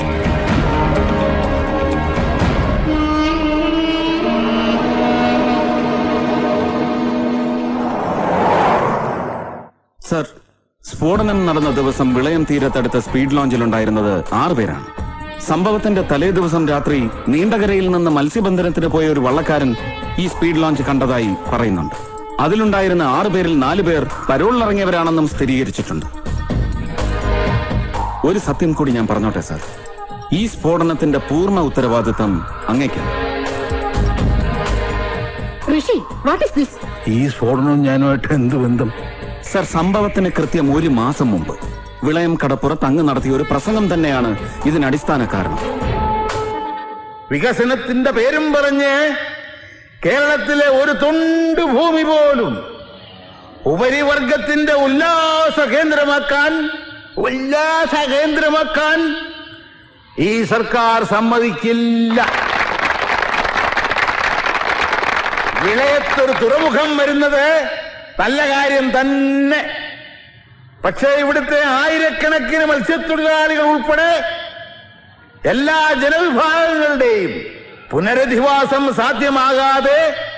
Speaker 21: സർ സ്ഫോടനം നടന്ന ദിവസം വിളയം തീരത്തടുത്ത സ്പീഡ് ലോഞ്ചിലുണ്ടായിരുന്നത് ആറുപേരാണ് സംഭവത്തിന്റെ തലേ ദിവസം രാത്രി നീണ്ടകരയിൽ നിന്ന് മത്സ്യബന്ധനത്തിന് പോയ ഒരു വള്ളക്കാരൻ ഈ സ്പീഡ് ലോഞ്ച് കണ്ടതായി പറയുന്നുണ്ട് അതിലുണ്ടായിരുന്ന ആറു പേരിൽ നാലു പേർ പരോളിലിറങ്ങിയവരാണെന്നും സ്ഥിരീകരിച്ചിട്ടുണ്ട് ഒരു സത്യം കൂടി ഞാൻ പറഞ്ഞോട്ടെ സാർ ഈ സ്ഫോടനത്തിന്റെ പൂർണ്ണ ഉത്തരവാദിത്തം അങ്ങേക്കാണ്
Speaker 11: ഋഷി വാട്ട് ഇസ് ദിസ്
Speaker 21: ഈ സ്ഫോടനവും ഞാനുമായിട്ട് എന്ത് ബന്ധം സർ സംഭവത്തിന് കൃത്യം ഒരു മാസം മുമ്പ് വിളയം കടപ്പുറത്ത് അങ്ങ് നടത്തിയ ഒരു പ്രസംഗം തന്നെയാണ് ഇതിന് അടിസ്ഥാന കാരണം
Speaker 4: വികസനത്തിന്റെ പേരും പറഞ്ഞ് കേരളത്തിലെ ഒരു തൊണ്ട് ഭൂമി പോലും ഉപരിവർഗത്തിന്റെ ഉല്ലാസ കേന്ദ്രമാക്കാൻ ഉല്ലാസ കേന്ദ്രമാക്കാൻ ഈ സർക്കാർ സമ്മതിക്കില്ല വിളയത്തൊരു തുറമുഖം വരുന്നത് നല്ല കാര്യം തന്നെ പക്ഷേ ഇവിടുത്തെ ആയിരക്കണക്കിന് മത്സ്യത്തൊഴിലാളികൾ ഉൾപ്പെടെ എല്ലാ ജനവിഭാഗങ്ങളുടെയും പുനരധിവാസം സാധ്യമാകാതെ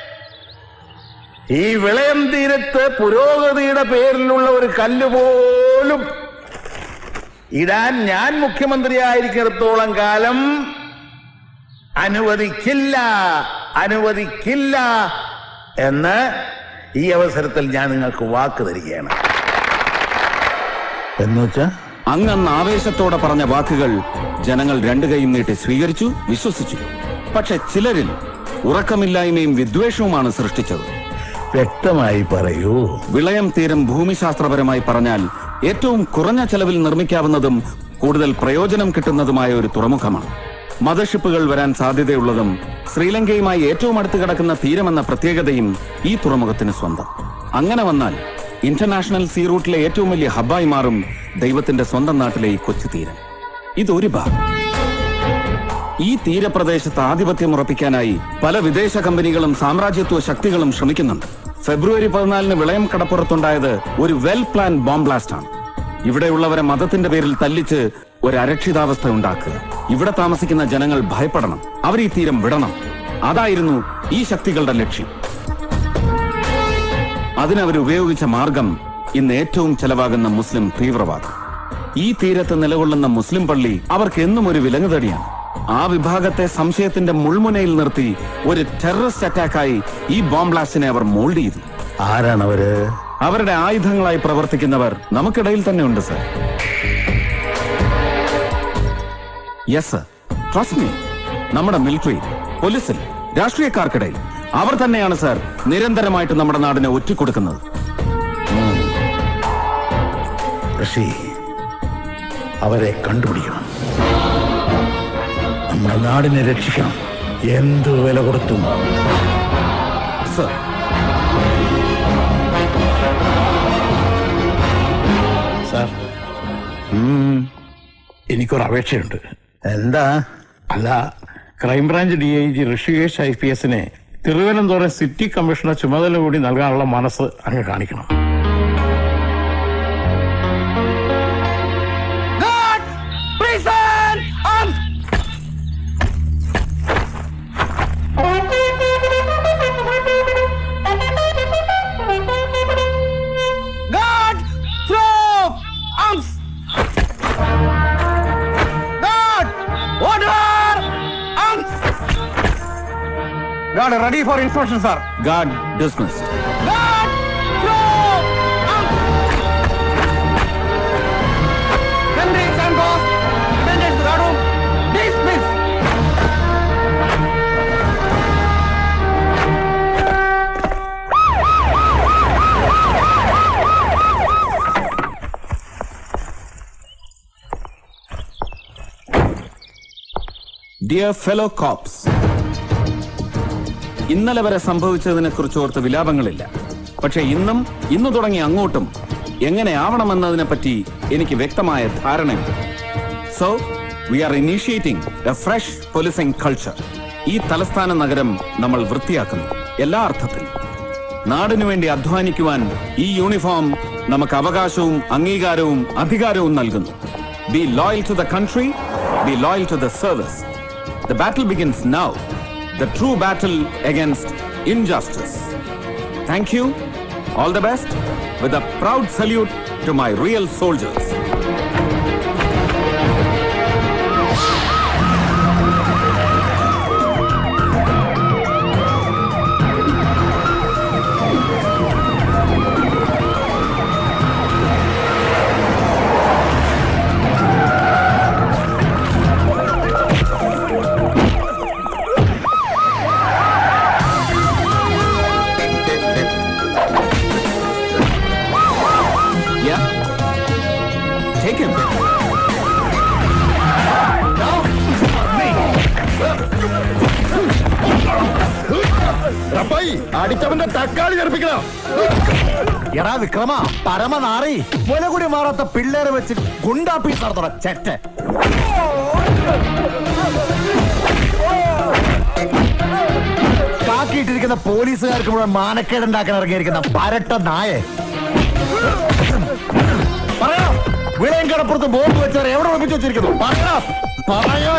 Speaker 4: ഈ വിളയം തീരത്ത് പുരോഗതിയുടെ പേരിലുള്ള ഒരു കല്ല് പോലും ഇടാൻ ഞാൻ മുഖ്യമന്ത്രിയായിരിക്കുന്നിടത്തോളം കാലം അനുവദിക്കില്ല അനുവദിക്കില്ല എന്ന് ഈ അവസരത്തിൽ ഞാൻ നിങ്ങൾക്ക് വാക്ക് തരികയാണ്
Speaker 21: എന്നുവെച്ചാ അങ്ങന്ന് ആവേശത്തോടെ പറഞ്ഞ വാക്കുകൾ ജനങ്ങൾ രണ്ടു കൈയും നീട്ടി സ്വീകരിച്ചു വിശ്വസിച്ചു പക്ഷെ ചിലരിൽ ഉറക്കമില്ലായ്മയും വിദ്വേഷവുമാണ് സൃഷ്ടിച്ചത്
Speaker 4: വ്യക്തമായി പറയൂ
Speaker 21: വിളയം തീരം ഭൂമിശാസ്ത്രപരമായി പറഞ്ഞാൽ ഏറ്റവും കുറഞ്ഞ ചെലവിൽ നിർമ്മിക്കാവുന്നതും കൂടുതൽ പ്രയോജനം കിട്ടുന്നതുമായ ഒരു തുറമുഖമാണ് മദർഷിപ്പുകൾ വരാൻ സാധ്യതയുള്ളതും ശ്രീലങ്കയുമായി ഏറ്റവും അടുത്ത് കിടക്കുന്ന തീരമെന്ന പ്രത്യേകതയും ഈ തുറമുഖത്തിന് സ്വന്തം അങ്ങനെ വന്നാൽ ഇന്റർനാഷണൽ സീ റൂട്ടിലെ ഏറ്റവും വലിയ ഹബ്ബായി മാറും ദൈവത്തിന്റെ സ്വന്തം നാട്ടിലെ ഈ കൊച്ചു തീരം ഇതൊരു ഭാഗം ഈ തീരപ്രദേശത്ത് ആധിപത്യം ഉറപ്പിക്കാനായി പല വിദേശ കമ്പനികളും സാമ്രാജ്യത്വ ശക്തികളും ശ്രമിക്കുന്നുണ്ട് ഫെബ്രുവരി പതിനാലിന് വിളയം കടപ്പുറത്തുണ്ടായത് ഒരു വെൽ പ്ലാൻ ബോംബ് ബ്ലാസ്റ്റ് ആണ് ഇവിടെയുള്ളവരെ മതത്തിന്റെ പേരിൽ തല്ലിച്ച് ഒരു അരക്ഷിതാവസ്ഥ ഉണ്ടാക്കുക ഇവിടെ താമസിക്കുന്ന ജനങ്ങൾ ഭയപ്പെടണം അവർ ഈ തീരം വിടണം അതായിരുന്നു ഈ ശക്തികളുടെ ലക്ഷ്യം അതിനവർ ഉപയോഗിച്ച മാർഗം ഇന്ന് ഏറ്റവും ചെലവാകുന്ന മുസ്ലിം തീവ്രവാദം ഈ തീരത്ത് നിലകൊള്ളുന്ന മുസ്ലിം പള്ളി അവർക്ക് എന്നും ഒരു വിലങ്ങുതടിയാണ് ആ വിഭാഗത്തെ സംശയത്തിന്റെ മുൾമുനയിൽ നിർത്തി ഒരു ടെററിസ്റ്റ് അറ്റാക്കായി ഈ ബോംബ് ബ്ലാസ്റ്റിനെ അവർ മോൾഡ് ചെയ്തു
Speaker 4: ആരാണവര്
Speaker 21: അവരുടെ ആയുധങ്ങളായി പ്രവർത്തിക്കുന്നവർ നമുക്കിടയിൽ തന്നെ ഉണ്ട് sir yes sir trust me നമ്മുടെ മിലിറ്ററി പോലീസിൽ രാഷ്ട്രീയക്കാർക്കിടയിൽ അവർ തന്നെയാണ് സർ നിരന്തരമായിട്ട് നമ്മുടെ നാടിനെ ഒറ്റിക്കൊടുക്കുന്നത്
Speaker 4: ഋഷി അവരെ കണ്ടുപിടിക്കണം നമ്മുടെ നാടിനെ രക്ഷിക്കണം എന്ത് വില കൊടുത്തും
Speaker 21: സർ
Speaker 4: സാർ എനിക്കൊരു അപേക്ഷയുണ്ട്
Speaker 13: എന്താ
Speaker 4: അല്ല crime branch D I G Rishikesh I P എസിനെ തിരുവനന്തപുരം സിറ്റി കമ്മീഷണർ ചുമതല കൂടി നൽകാനുള്ള മനസ്സ് അങ്ങ് കാണിക്കണം
Speaker 10: Prison arms! God, throw arms! God, order arms!
Speaker 21: God, ready for inspection, sir. God dismissed.
Speaker 10: God, throw arms! Henry Santos, defendants guard room, dismiss!
Speaker 21: Dear fellow cops ഇന്നലെ വരെ സംഭവിച്ചതിനെ കുറിച്ച് ഓർത്ത് വിലാപങ്ങളില്ല പക്ഷെ ഇന്നും ഇന്നു തുടങ്ങി അങ്ങോട്ടും എങ്ങനെ ആവണമെന്നതിനെ പറ്റി എനിക്ക് വ്യക്തമായ ധാരണയുണ്ട് so we are initiating a fresh policing culture ഈ തലസ്ഥാന നഗരം നമ്മൾ വൃത്തിയാക്കുന്നു എല്ലാ അർത്ഥത്തിലും നാടിനു വേണ്ടി അധ്വാനിക്കുവാൻ ഈ യൂണിഫോം നമുക്ക് അവകാശവും അംഗീകാരവും അധികാരവും നൽകുന്നു be loyal to the country be loyal to the service The battle begins now. The true battle against injustice. Thank you. All the best. With a proud salute to my real soldiers. Yeah? Take him.
Speaker 13: അടിച്ചവന്റെ തക്കാളി ചെറുപ്പിക്കണം എടാ വിക്രമ പരമനാറി മുല കൂടി മാറാത്ത പിള്ളേരെ വെച്ച് ഗുണ്ടാപ്പീസ് നടത്തണം ചെറ്റ കാക്കിയിട്ടിരിക്കുന്ന പോലീസുകാർക്ക് മുഴുവൻ മാനക്കേടുണ്ടാക്കാൻ ഇറങ്ങിയിരിക്കുന്ന പരട്ട നായെ പറയാം വിളയം കടപ്പുറത്ത് ബോംബ് വെച്ചവർ എവിടെ ഒളിപ്പിച്ചു വെച്ചിരിക്കുന്നു പറയാം പറയാൻ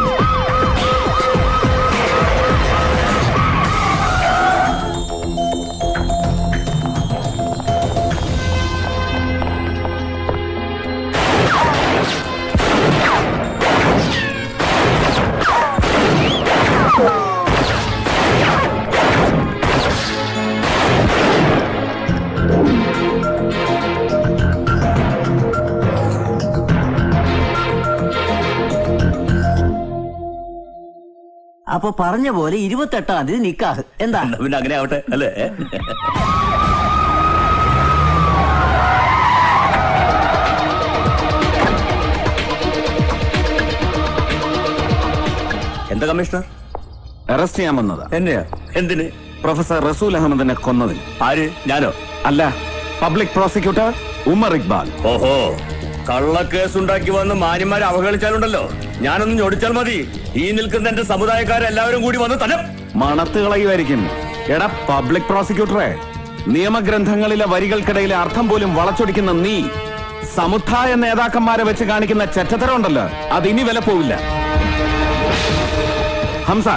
Speaker 17: അപ്പൊ പറഞ്ഞ പോലെ ഇരുപത്തെട്ടാം തീയതി നിക്കാഹ് എന്താ
Speaker 3: പിന്നെ അങ്ങനെ ആവട്ടെ അല്ലേ എന്താ കമ്മീഷണർ
Speaker 21: അറസ്റ്റ് ചെയ്യാൻ വന്നതാ
Speaker 3: എന്നെയാ എന്തിന്
Speaker 21: പ്രൊഫസർ റസൂൽ അഹമ്മദിനെ കൊന്നതിൽ
Speaker 3: ആര് ഞാനോ
Speaker 21: അല്ല പബ്ലിക് പ്രോസിക്യൂട്ടർ ഉമർ ഇക്ബാൽ
Speaker 3: ഓഹോ കള്ളക്കേസ് ഉണ്ടാക്കി വന്ന് മാന്യന്മാരെ അവഹേളിച്ചാലുണ്ടല്ലോ ഞാനൊന്ന് ഞൊടിച്ചാൽ മതി ഈ നിൽക്കുന്ന എന്റെ സമുദായക്കാരെല്ലാവരും കൂടി വന്ന് തന്നെ
Speaker 21: മണത്ത് കളയുമായിരിക്കും എടാ പബ്ലിക് പ്രോസിക്യൂട്ടറെ നിയമഗ്രന്ഥങ്ങളിലെ വരികൾക്കിടയിലെ അർത്ഥം പോലും വളച്ചൊടിക്കുന്ന നീ സമുദായ നേതാക്കന്മാരെ വെച്ച് കാണിക്കുന്ന ചെറ്റത്തരം ഉണ്ടല്ലോ അത് ഇനി വില പോവില്ല ഹംസ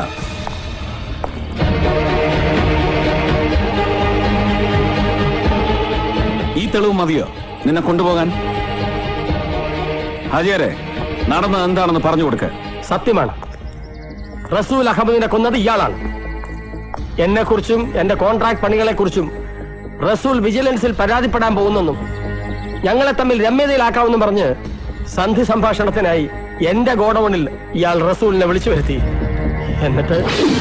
Speaker 21: ഈ തെളിവ് മതിയോ നിന്നെ കൊണ്ടുപോകാൻ ഹാജിയാരെ നടന്നത് എന്താണെന്ന് പറഞ്ഞു കൊടുക്ക
Speaker 1: സത്യമാണ് റസൂൽ അഹമ്മദിനെ കൊന്നത് ഇയാളാണ് എന്നെ കുറിച്ചും എന്റെ കോൺട്രാക്ട് പണികളെ കുറിച്ചും റസൂൽ വിജിലൻസിൽ പരാതിപ്പെടാൻ പോകുന്നെന്നും ഞങ്ങളെ തമ്മിൽ രമ്യതയിലാക്കാമെന്നും പറഞ്ഞ് സന്ധി സംഭാഷണത്തിനായി എന്റെ ഗോഡൌണിൽ ഇയാൾ റസൂലിനെ വിളിച്ചു വരുത്തി എന്നിട്ട്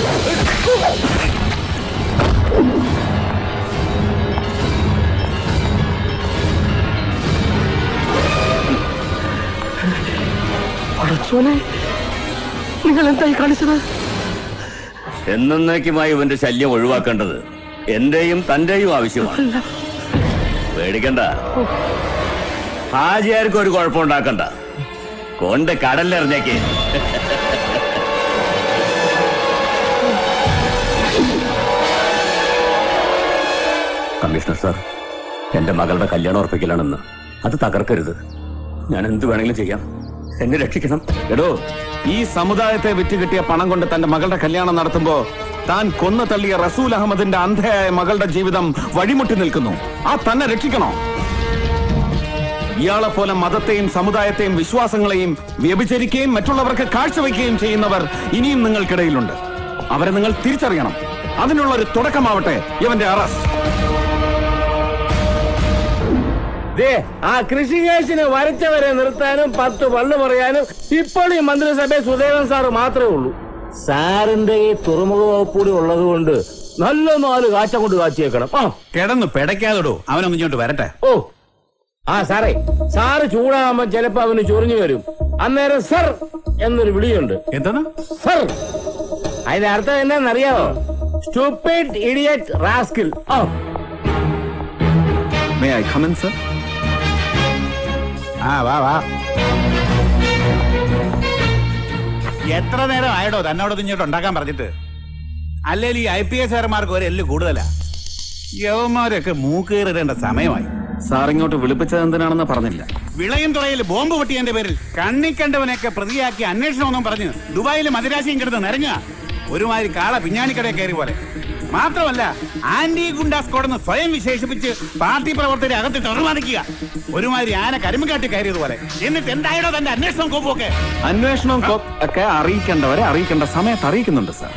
Speaker 1: പടച്ചോനെ നിങ്ങൾ എന്തായി കാണിച്ചത്
Speaker 3: എന്നേക്കുമായി ഇവന്റെ ശല്യം ഒഴിവാക്കേണ്ടത് എന്റെയും തന്റെയും ആവശ്യമാണ് പേടിക്കണ്ട ഹാജിയാർക്ക് ഒരു കുഴപ്പമുണ്ടാക്കണ്ട കൊണ്ട് കടലിലെറിഞ്ഞേക്ക് കമ്മീഷണർ സാർ എന്റെ മകളുടെ കല്യാണം ഉറപ്പിക്കലാണെന്ന് അത് തകർക്കരുത് ഞാൻ എന്ത് വേണമെങ്കിലും ചെയ്യാം എന്നെ രക്ഷിക്കണം
Speaker 21: എടോ ഈ സമുദായത്തെ വിറ്റ് കിട്ടിയ പണം കൊണ്ട് തന്റെ മകളുടെ കല്യാണം നടത്തുമ്പോ താൻ കൊന്നു തള്ളിയ റസൂൽ അഹമ്മദിന്റെ അന്ധയായ മകളുടെ ജീവിതം വഴിമുട്ടി നിൽക്കുന്നു ആ തന്നെ രക്ഷിക്കണോ ഇയാളെ പോലെ മതത്തെയും സമുദായത്തെയും വിശ്വാസങ്ങളെയും വ്യഭിചരിക്കുകയും മറ്റുള്ളവർക്ക് കാഴ്ചവെക്കുകയും ചെയ്യുന്നവർ ഇനിയും നിങ്ങൾക്കിടയിലുണ്ട് അവരെ നിങ്ങൾ തിരിച്ചറിയണം അതിനുള്ള ഒരു തുടക്കമാവട്ടെ ഇവന്റെ അറസ്റ്റ്
Speaker 5: ദേ ആ കൃഷി കേസിന് വരച്ചവരെ നിർത്താനും പത്ത് പള്ളു പറയാനും ഇപ്പോൾ ഈ മന്ത്രിസഭയിൽ സുദേവൻ സാറ് മാത്രമേ ഉള്ളൂ സാറിന്റെ ഈ തുറമുഖ വകുപ്പ് കൂടി ഉള്ളത് കൊണ്ട് നല്ല നാല് കാച്ച കൊണ്ട് കാച്ചിയേക്കണം ആ
Speaker 21: കിടന്നു പെടയ്ക്കാതെടോ അവനൊന്നും ഇങ്ങോട്ട് വരട്ടെ
Speaker 5: ഓ ആ സാറേ സാറ് ചൂടാകുമ്പോ ചിലപ്പോ അവന് ചൊറിഞ്ഞു വരും അന്നേരം സർ എന്നൊരു വിളിയുണ്ട്
Speaker 21: എന്താണ്
Speaker 5: സർ അതിന്റെ അർത്ഥം എന്നാന്നറിയാമോ സ്റ്റുപ്പിഡ് ഇഡിയറ്റ് റാസ്കിൽ ആ
Speaker 21: മേ ഐ കമൻ സർ
Speaker 4: ആ വാ വാ
Speaker 21: എത്ര നേരം ആയടോ തന്നോട് ഇങ്ങോട്ട് ഉണ്ടാക്കാൻ പറഞ്ഞിട്ട് അല്ലെങ്കിൽ ഈ ഐ പി എസ് കാരന്മാർക്ക് ഒരു എല്ല് കൂടുതലാ യവന്മാരൊക്കെ മൂക്കേറിടേണ്ട സമയമായി സാർ ഇങ്ങോട്ട് വിളിപ്പിച്ചത് എന്തിനാണെന്ന് പറഞ്ഞില്ല വിളയും തുറയിൽ ബോംബ് പൊട്ടിയതിന്റെ പേരിൽ കണ്ണിക്കണ്ടവനെയൊക്കെ പ്രതിയാക്കി അന്വേഷണമെന്നും പറഞ്ഞ് ദുബായിൽ മദിരാശിയും കിടന്ന് നിറഞ്ഞ ഒരുമാതിരി കാള പിഞ്ഞാണിക്കടയിൽ കയറി പോലെ മാത്രമല്ല ആന്റി ഗുണ്ടാ സ്ക്വാഡെന്ന് സ്വയം വിശേഷിപ്പിച്ച് പാർട്ടി പ്രവർത്തകരെ അകത്തിട്ട് നിർമ്മാണിക്കുക ഒരുമാതിരി ആന കരിമ്പുകാട്ടി കയറിയതുപോലെ എന്നിട്ട് എന്തായാലോ തന്റെ അന്വേഷണം കോപ്പൊക്കെ അന്വേഷണം ഒക്കെ അറിയിക്കേണ്ടവരെ അറിയിക്കേണ്ട സമയത്ത് അറിയിക്കുന്നുണ്ട് സാർ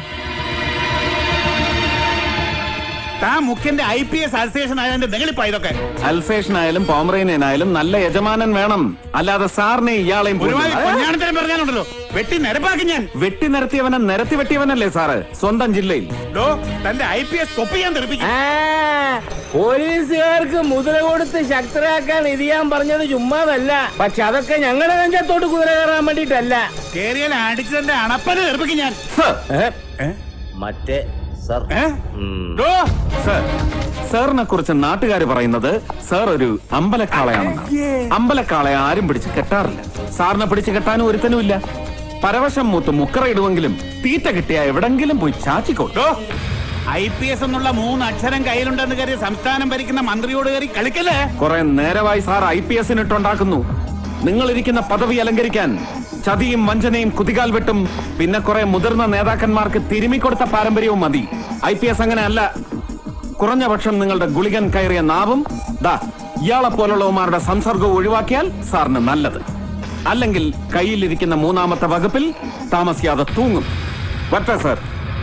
Speaker 21: താൻ മുഖ്യന്റെ ഐ പി എസ് അൽസേഷൻ ആയതിന്റെ നെളിപ്പാ ഇതൊക്കെ അൽസേഷൻ ആയാലും പോമറേനിയനായാലും നല്ല യജമാനൻ വേണം അല്ലാതെ സാറിനെ ഇയാളെയും
Speaker 7: ഒരുമാതിരി പൊന്നാണത്തരം പറഞ്ഞാലുണ്ടല്ലോ വെട്ടി നിരപ്പാക്കി ഞാൻ
Speaker 21: വെട്ടി നിരത്തിയവനെ നിരത്തി വെട്ടിയവനല്ലേ സാറ് സ്വന്തം ജില്ലയിൽ
Speaker 7: ഡോ തന്റെ ഐ പി എസ് തൊപ്പി ഞാൻ തെറിപ്പിക്കും
Speaker 5: പോലീസുകാർക്ക് മുദ്ര കൊടുത്ത് ശക്തരാക്കാൻ ഇത് ഞാൻ പറഞ്ഞത് ചുമ്മാതല്ല പക്ഷെ അതൊക്കെ ഞങ്ങളുടെ നെഞ്ചത്തോട്ട് കുതിര കയറാൻ വേണ്ടിട്ടല്ല
Speaker 7: കേറിയാൽ അടിച്ചതിന്റെ അണപ്പന് തെറിപ്പിക്കും ഞാൻ
Speaker 5: മറ്റേ സർ
Speaker 21: സർ സാറിനെ കുറിച്ച് നാട്ടുകാർ പറയുന്നത് സാർ ഒരു അമ്പലക്കാളയാണെന്നാണ് അമ്പലക്കാളയെ ആരും പിടിച്ച് കെട്ടാറില്ല സാറിനെ പിടിച്ച് കെട്ടാനും ഒരുത്തനും ഇല്ല പരവശം മൂത്ത് മുക്കറയിടുമെങ്കിലും തീറ്റ കിട്ടിയ എവിടെങ്കിലും പോയി ചാച്ചിക്കോട്ടോ
Speaker 7: ഐ പി എസ് എന്നുള്ള മൂന്ന് അക്ഷരം കയ്യിലുണ്ടെന്ന് കരുതി സംസ്ഥാനം ഭരിക്കുന്ന മന്ത്രിയോട് കയറി കളിക്കല്ലേ
Speaker 21: കുറെ നേരമായി സാർ ഐ പി എസിന് ഇട്ടുണ്ടാക്കുന്നു നിങ്ങൾ ഇരിക്കുന്ന പദവി അലങ്കരിക്കാൻ ചതിയും വഞ്ചനയും കുതികാൽ വെട്ടും പിന്നെ കുറെ മുതിർന്ന നേതാക്കന്മാർക്ക് തിരുമിക്കൊടുത്ത പാരമ്പര്യവും മതി ഐ പി എസ് അങ്ങനെ അല്ല കുറഞ്ഞ പക്ഷം നിങ്ങളുടെ ഗുളികൻ കയറിയ നാവും ദാ ഇയാളെ പോലുള്ളവന്മാരുടെ സംസർഗവും ഒഴിവാക്കിയാൽ സാറിന് നല്ലത് അല്ലെങ്കിൽ കയ്യിലിരിക്കുന്ന മൂന്നാമത്തെ വകുപ്പിൽ താമസിയാതെ തൂങ്ങും വരട്ടെ സാർ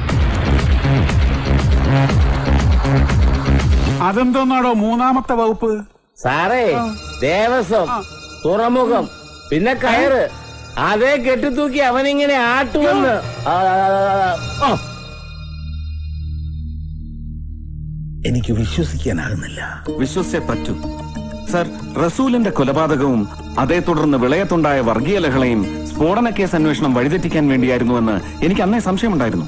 Speaker 7: അതെന്തോന്നാടോ മൂന്നാമത്തെ വകുപ്പ്
Speaker 5: സാറേ ദേവസ്വം തുറമുഖം പിന്നെ കയറ് അതേ കെട്ടിത്തൂക്കി അവനിങ്ങനെ ആട്ടുമെന്ന് ആ, ആ.
Speaker 21: എനിക്ക് വിശ്വസിക്കാനാകുന്നില്ല വിശ്വസിച്ചേ പറ്റൂ സർ റസൂലിന്റെ കൊലപാതകവും അതേ തുടർന്ന് വിളയത്തുണ്ടായ വർഗീയ ലഹളയും സ്ഫോടന കേസ് അന്വേഷണം വഴിതെറ്റിക്കാൻ വേണ്ടിയായിരുന്നുവെന്ന് എനിക്ക് അന്നേ സംശയമുണ്ടായിരുന്നു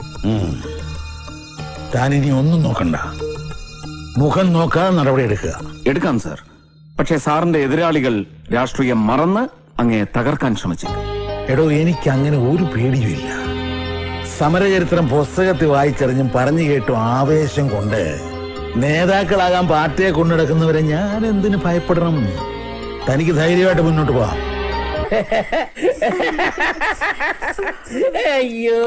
Speaker 4: താൻ ഇനി ഒന്നും നോക്കണ്ട മുഖം നോക്കാതെ നടപടി എടുക്കുക
Speaker 21: എടുക്കാം സാർ പക്ഷേ സാറിന്റെ എതിരാളികൾ രാഷ്ട്രീയം മറന്ന് അങ്ങേ തകർക്കാൻ ശ്രമിച്ചു
Speaker 4: എടോ എനിക്ക് അങ്ങനെ ഒരു പേടിയുമില്ല സമരചരിത്രം പുസ്തകത്തിൽ വായിച്ചറിഞ്ഞും പറഞ്ഞു കേട്ടും ആവേശം കൊണ്ട് നേതാക്കളാകാൻ പാർട്ടിയെ കൊണ്ടുനടക്കുന്നവരെ ഞാൻ എന്തിനു ഭയപ്പെടണം തനിക്ക് ധൈര്യമായിട്ട് മുന്നോട്ട് പോവാം
Speaker 5: അയ്യോ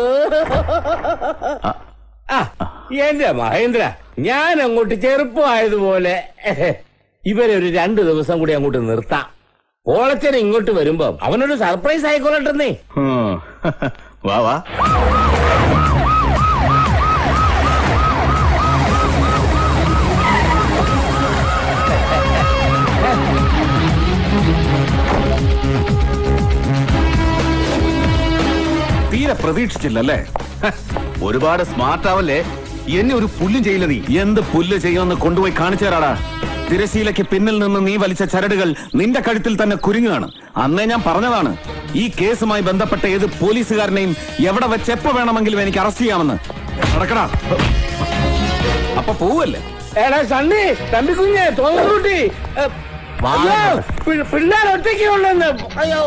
Speaker 5: ആ, എന്റെ മഹേന്ദ്ര ഞാൻ അങ്ങോട്ട് ചെറുപ്പമായതുപോലെ ഇവരെ ഒരു രണ്ടു ദിവസം കൂടി അങ്ങോട്ട് നിർത്താം ഓളച്ചൻ ഇങ്ങോട്ട് വരുമ്പോ അവനൊരു സർപ്രൈസ് ആയിക്കൊള്ളട്ടെന്നേ
Speaker 15: വാ വാ
Speaker 21: തീരെ പ്രതീക്ഷിച്ചില്ലല്ലേ
Speaker 15: ഒരുപാട് സ്മാർട്ട് ആവല്ലേ എന്നെ ഒരു പുല്ലും ചെയ്യില്ല നീ
Speaker 21: എന്ത് പുല്ല് ചെയ്യുമെന്ന് കൊണ്ടുപോയി കാണിച്ചു തരാടാ തിരശീലയ്ക്ക് പിന്നിൽ നിന്ന് നീ വലിച്ച ചരടുകൾ നിന്റെ കഴുത്തിൽ തന്നെ കുരുങ്ങുകയാണ് അന്നേ ഞാൻ പറഞ്ഞതാണ് ഈ കേസുമായി ബന്ധപ്പെട്ട ഏത് പോലീസുകാരനെയും എവിടെ വെച്ച് എപ്പോ വേണമെങ്കിലും എനിക്ക് അറസ്റ്റ് ചെയ്യാമെന്ന് നടക്കടാ അപ്പൊ പോവല്ലേ
Speaker 5: എടാ സണ്ണി തമ്പിക്കുഞ്ഞ് തോന്നുകൂട്ടി പിള്ളേർ ഒറ്റയ്ക്ക് ഉണ്ടെന്ന് അയ്യോ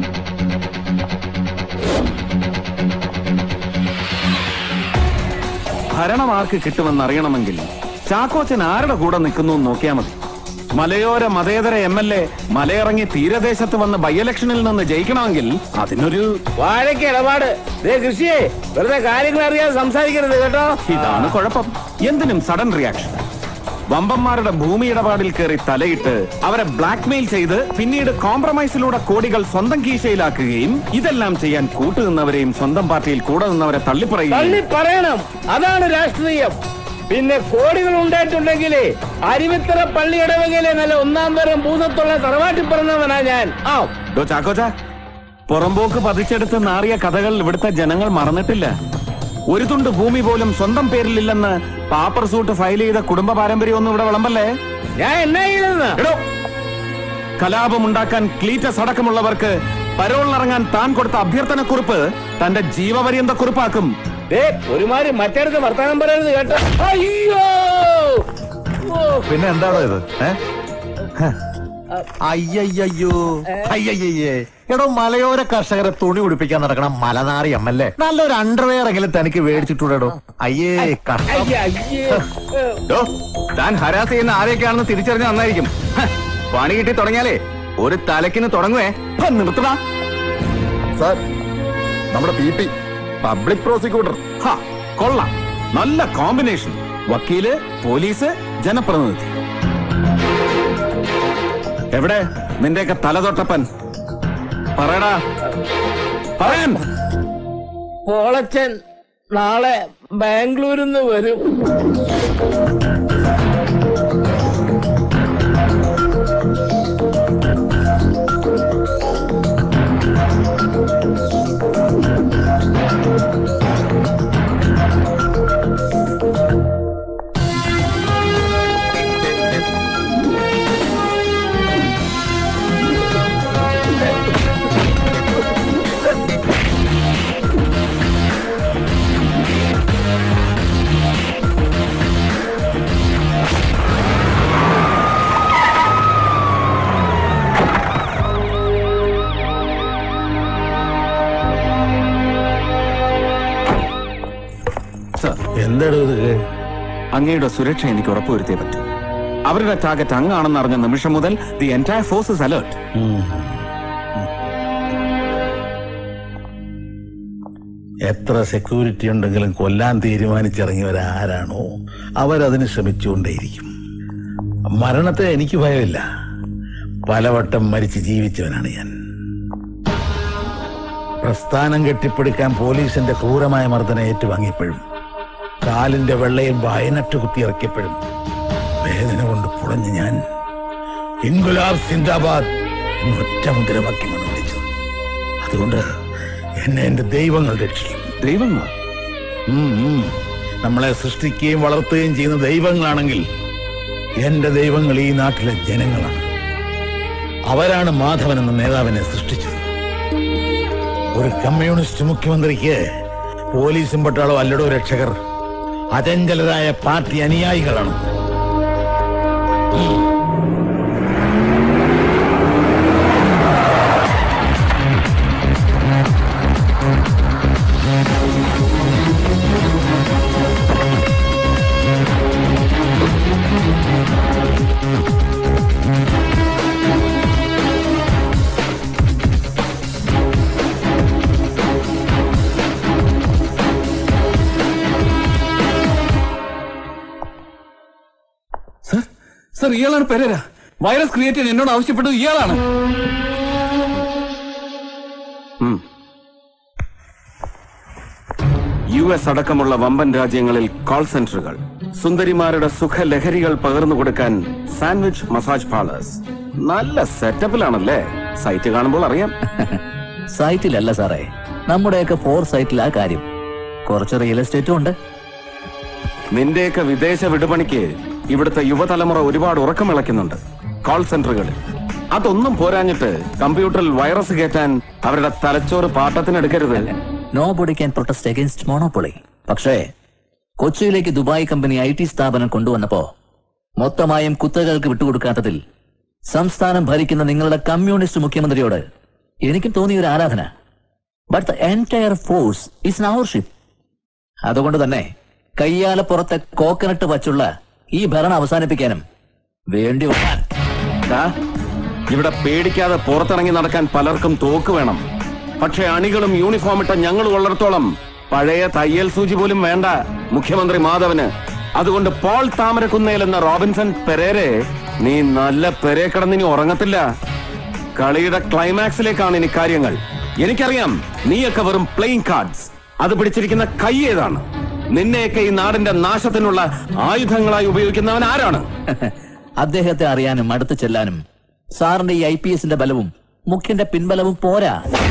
Speaker 21: ഭരണം ആർക്ക് കിട്ടുമെന്ന് അറിയണമെങ്കിൽ ചാക്കോച്ചൻ ആരുടെ കൂടെ നിൽക്കുന്നു എന്ന് നോക്കിയാ മതി മലയോര മതേതര എം എൽ എ മലയിറങ്ങി തീരദേശത്ത് വന്ന് ബൈ ഇലക്ഷനിൽ നിന്ന് ജയിക്കണമെങ്കിൽ അതിനൊരു
Speaker 5: വാഴയ്ക്ക് ഇടപാട് ദേ കൃഷിയെ വെറുതെ കാര്യങ്ങൾ അറിയാതെ സംസാരിക്കരുത് കേട്ടോ
Speaker 21: ഇതാണ് കുഴപ്പം എന്തിനും സഡൻ റിയാക്ഷൻ വമ്പന്മാരുടെ ഭൂമി ഇടപാടിൽ കയറി തലയിട്ട് അവരെ ബ്ലാക്ക്മെയിൽ ചെയ്ത് പിന്നീട് കോംപ്രമൈസിലൂടെ കോടികൾ സ്വന്തം കീശയിലാക്കുകയും ഇതെല്ലാം ചെയ്യാൻ കൂട്ടുനിന്നവരെയും സ്വന്തം പാർട്ടിയിൽ കൂടെ നിന്നവരെ തള്ളിപ്പറയുകയും
Speaker 5: തള്ളി പറയണം അതാണ് രാഷ്ട്രീയം പിന്നെ കോടികൾ ഉണ്ടായിട്ടുണ്ടെങ്കിലേ അരുവിത്തറ പള്ളി ഇടവകയിലെ നല്ല ഒന്നാം തരം ഭൂതത്തുള്ള തറവാട്ടിൽ പറഞ്ഞവനാ ഞാൻ ആ
Speaker 21: ഡോ ചാക്കോച്ച പുറമ്പോക്ക് പതിച്ചെടുത്ത് നാറിയ കഥകൾ ഇവിടുത്തെ ജനങ്ങൾ മറന്നിട്ടില്ല ഒരു തുണ്ട് ഭൂമി പോലും സ്വന്തം പേരിലില്ലെന്ന് പാപ്പർ സൂട്ട് ഫയൽ ചെയ്ത കുടുംബ പാരമ്പര്യമൊന്നും ഇവിടെ വിളമ്പല്ലേ
Speaker 5: ഞാൻ എന്നാ ചെയ്തെന്ന്
Speaker 21: എടോ കലാപമുണ്ടാക്കാൻ ക്ലീറ്റസ് അടക്കമുള്ളവർക്ക് പരോളിനിറങ്ങാൻ താൻ കൊടുത്ത അഭ്യർത്ഥനക്കുറിപ്പ് തന്റെ ജീവപര്യന്ത കുറിപ്പാക്കും
Speaker 5: ദേ ഒരുമാതിരി മറ്റേടത്ത് വർത്താനം പറയരുത് കേട്ടോ അയ്യോ ഓ,
Speaker 13: പിന്നെ എന്താണോ ഇത് ഏ? ഹ. അയ്യയ്യോ അയ്യയ്യേ എടോ മലയോര കർഷകരെ തുണി ഉടുപ്പിക്കാൻ നടക്കണം മലനാറി എം എൽ എ നല്ലൊരു അണ്ടർവെയർ എങ്കിലും തനിക്ക് മേടിച്ചിട്ടുണ്ടോ അയ്യേ കഷ്ടം
Speaker 5: അയ്യ, അയ്യേ.
Speaker 15: ഡോ, താൻ ഹരാസ് ചെയ്യുന്ന ആരെയൊക്കെയാണെന്ന് തിരിച്ചറിഞ്ഞ നന്നായിരിക്കും ഹ, പണി കിട്ടി തുടങ്ങിയാലേ ഒരു തലക്കിന് തുടങ്ങുവേ ഹ, നിർത്തടാ
Speaker 22: സാർ നമ്മുടെ പി പി പബ്ലിക് പ്രോസിക്യൂട്ടർ
Speaker 21: ഹ, കൊള്ളാം നല്ല കോമ്പിനേഷൻ വക്കീല് പോലീസ് ജനപ്രതിനിധി എവിടെ നിന്റെയൊക്കെ തലതൊട്ടപ്പൻ പറയടാ പറയാൻ
Speaker 5: പോളച്ചൻ നാളെ ബാംഗ്ലൂരിൽ നിന്ന് വരും
Speaker 4: എന്താടോ ഇത്
Speaker 21: അങ്ങയുടെ സുരക്ഷ എനിക്ക് ഉറപ്പുവരുത്തിയേ പറ്റൂ അവരുടെ ടാർഗറ്റ് അങ്ങാണെന്ന് അറിഞ്ഞ നിമിഷം മുതൽ the entire force is alert
Speaker 4: എത്ര സെക്യൂരിറ്റി ഉണ്ടെങ്കിലും കൊല്ലാൻ തീരുമാനിച്ചിറങ്ങിയവരാരാണോ അവരതിന് ശ്രമിച്ചുകൊണ്ടേയിരിക്കും മരണത്തെ എനിക്ക് ഭയമില്ല പലവട്ടം മരിച്ച് ജീവിച്ചവനാണ് ഞാൻ പ്രസ്ഥാനം കെട്ടിപ്പടുക്കാൻ പോലീസിന്റെ ക്രൂരമായ മർദ്ദനം ഏറ്റുവാങ്ങിയപ്പോഴും കാലിന്റെ വെള്ളയിൽ വയനറ്റ് കുത്തിയിറക്കിയപ്പോഴും വേദന കൊണ്ട് പുളഞ്ഞ് ഞാൻ ഇൻഗുലാബ് സിന്ദാബാദ് എന്ന് ഒറ്റ മുദ്രവാക്യമാണ് വിളിച്ചത് അതുകൊണ്ട് എന്നെ എന്റെ ദൈവങ്ങൾ രക്ഷിക്കും
Speaker 21: ദൈവങ്ങൾ
Speaker 4: നമ്മളെ സൃഷ്ടിക്കുകയും വളർത്തുകയും ചെയ്യുന്ന ദൈവങ്ങളാണെങ്കിൽ എന്റെ ദൈവങ്ങൾ ഈ നാട്ടിലെ ജനങ്ങളാണ് അവരാണ് മാധവൻ എന്ന നേതാവിനെ സൃഷ്ടിച്ചത് ഒരു കമ്മ്യൂണിസ്റ്റ് മുഖ്യമന്ത്രിക്ക് പോലീസും പട്ടാളോ അല്ലടോ രക്ഷകർ അചഞ്ചലരായ പാർട്ടി അനുയായികളാണ്
Speaker 12: സർ ഇയാളാണ് പെരേര വൈറസ് ക്രിയേറ്റ് ചെയ്യാൻ എന്നോട് ആവശ്യപ്പെട്ടത് ഇയാളാണ്
Speaker 21: യു എസ് അടക്കമുള്ള വമ്പൻ രാജ്യങ്ങളിൽ കോൾ സെന്ററുകൾ സുന്ദരിമാരുടെ സുഖലഹരികൾ പകർന്നു കൊടുക്കാൻ സാൻഡ്വിച്ച് മസാജ് പാർലേഴ്സ് നല്ല സെറ്റപ്പിലാണല്ലേ സൈറ്റ് കാണുമ്പോൾ അറിയാം
Speaker 20: സൈറ്റിലല്ല സാറേ നമ്മുടെയൊക്കെ ഫോർ സൈറ്റിലാ കാര്യം കുറച്ച് റിയൽ എസ്റ്റേറ്റും ഉണ്ട്
Speaker 21: നിന്റെയൊക്കെ വിദേശ വിടുപണിക്ക് ഇവിടുത്തെ യുവതലമുറ ഒരുപാട് ഉറക്കമിളക്കുന്നുണ്ട് കോൾ സെന്ററുകളിൽ അതൊന്നും പോരാഞ്ഞിട്ട് കമ്പ്യൂട്ടറിൽ വൈറസ് കയറ്റാൻ അവരുടെ തലച്ചോറ് പാട്ടത്തിനെടുക്കരുത്
Speaker 20: nobody can protest against monopoly പക്ഷേ കൊച്ചിയിലേക്ക് ദുബായ് കമ്പനി ഐ ടി സ്ഥാപനം കൊണ്ടുവന്നപ്പോ മൊത്തമായും കുത്തകൾക്ക് വിട്ടുകൊടുക്കാത്തതിൽ സംസ്ഥാനം ഭരിക്കുന്ന നിങ്ങളുടെ കമ്മ്യൂണിസ്റ്റ് മുഖ്യമന്ത്രിയോട് എനിക്കും തോന്നിയ ഒരു ആരാധന but the entire force is our ship അതുകൊണ്ട് തന്നെ കയ്യാലപ്പുറത്തെ കോക്കനട്ട് വച്ചുള്ള ഈ ഭരണം അവസാനിപ്പിക്കാനും വേണ്ടി വന്നാൽ
Speaker 21: ദാ, ഇവിടെ പേടിക്കാതെ പുറത്തിറങ്ങി നടക്കാൻ പലർക്കും തോക്ക് വേണം പക്ഷെ അണികളും യൂണിഫോം ഇട്ട ഞങ്ങൾ ഉള്ളിടത്തോളം പഴയ തയ്യൽ സൂചി പോലും വേണ്ട മുഖ്യമന്ത്രി മാധവന് അതുകൊണ്ട് പോൾ താമരക്കുന്നേൽ എന്ന റോബിൻസൺ പെരേരെ നീ നല്ല പെരേ കിടന്നിനി ഉറങ്ങത്തില്ല കളിയുടെ ക്ലൈമാക്സിലേക്കാണ് ഇനി കാര്യങ്ങൾ എനിക്കറിയാം നീയൊക്കെ വെറും പ്ലേയിങ് കാർഡ്സ് അത് പിടിച്ചിരിക്കുന്ന കൈ ഏതാണ് നിന്നെയൊക്കെ ഈ നാടിന്റെ നാശത്തിനുള്ള ആയുധങ്ങളായി ഉപയോഗിക്കുന്നവൻ ആരാണ്
Speaker 20: അദ്ദേഹത്തെ അറിയാനും അടുത്ത് ചെല്ലാനും സാറിന്റെ ഈ ഐ പി എസിന്റെ ബലവും മുഖ്യന്റെ പിൻബലവും പോരാ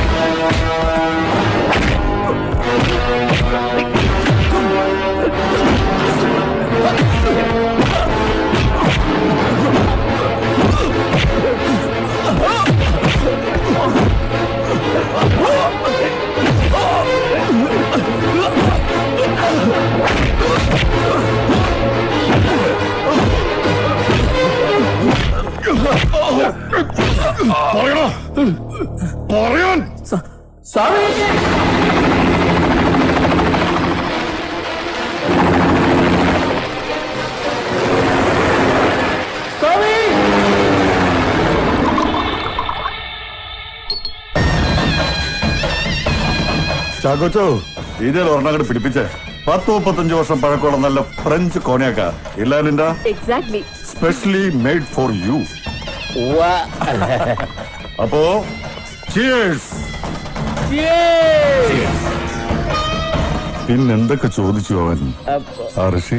Speaker 22: പറയണോ പറയാൻ
Speaker 14: ചാക്കോച്ചോ ഇതിൽ ഒരെണ്ണങ്ങട് പിടിപ്പിച്ചേ പത്ത് മുപ്പത്തഞ്ച് വർഷം പഴക്കമുള്ള നല്ല ഫ്രഞ്ച് കോണിയാക്ക ഇല്ല നിന്റെ
Speaker 19: exactly
Speaker 14: specially made for you അപ്പോ cheers. പിന്നെന്തൊക്കെ ചോദിച്ചു അവൻ ആ ഋഷി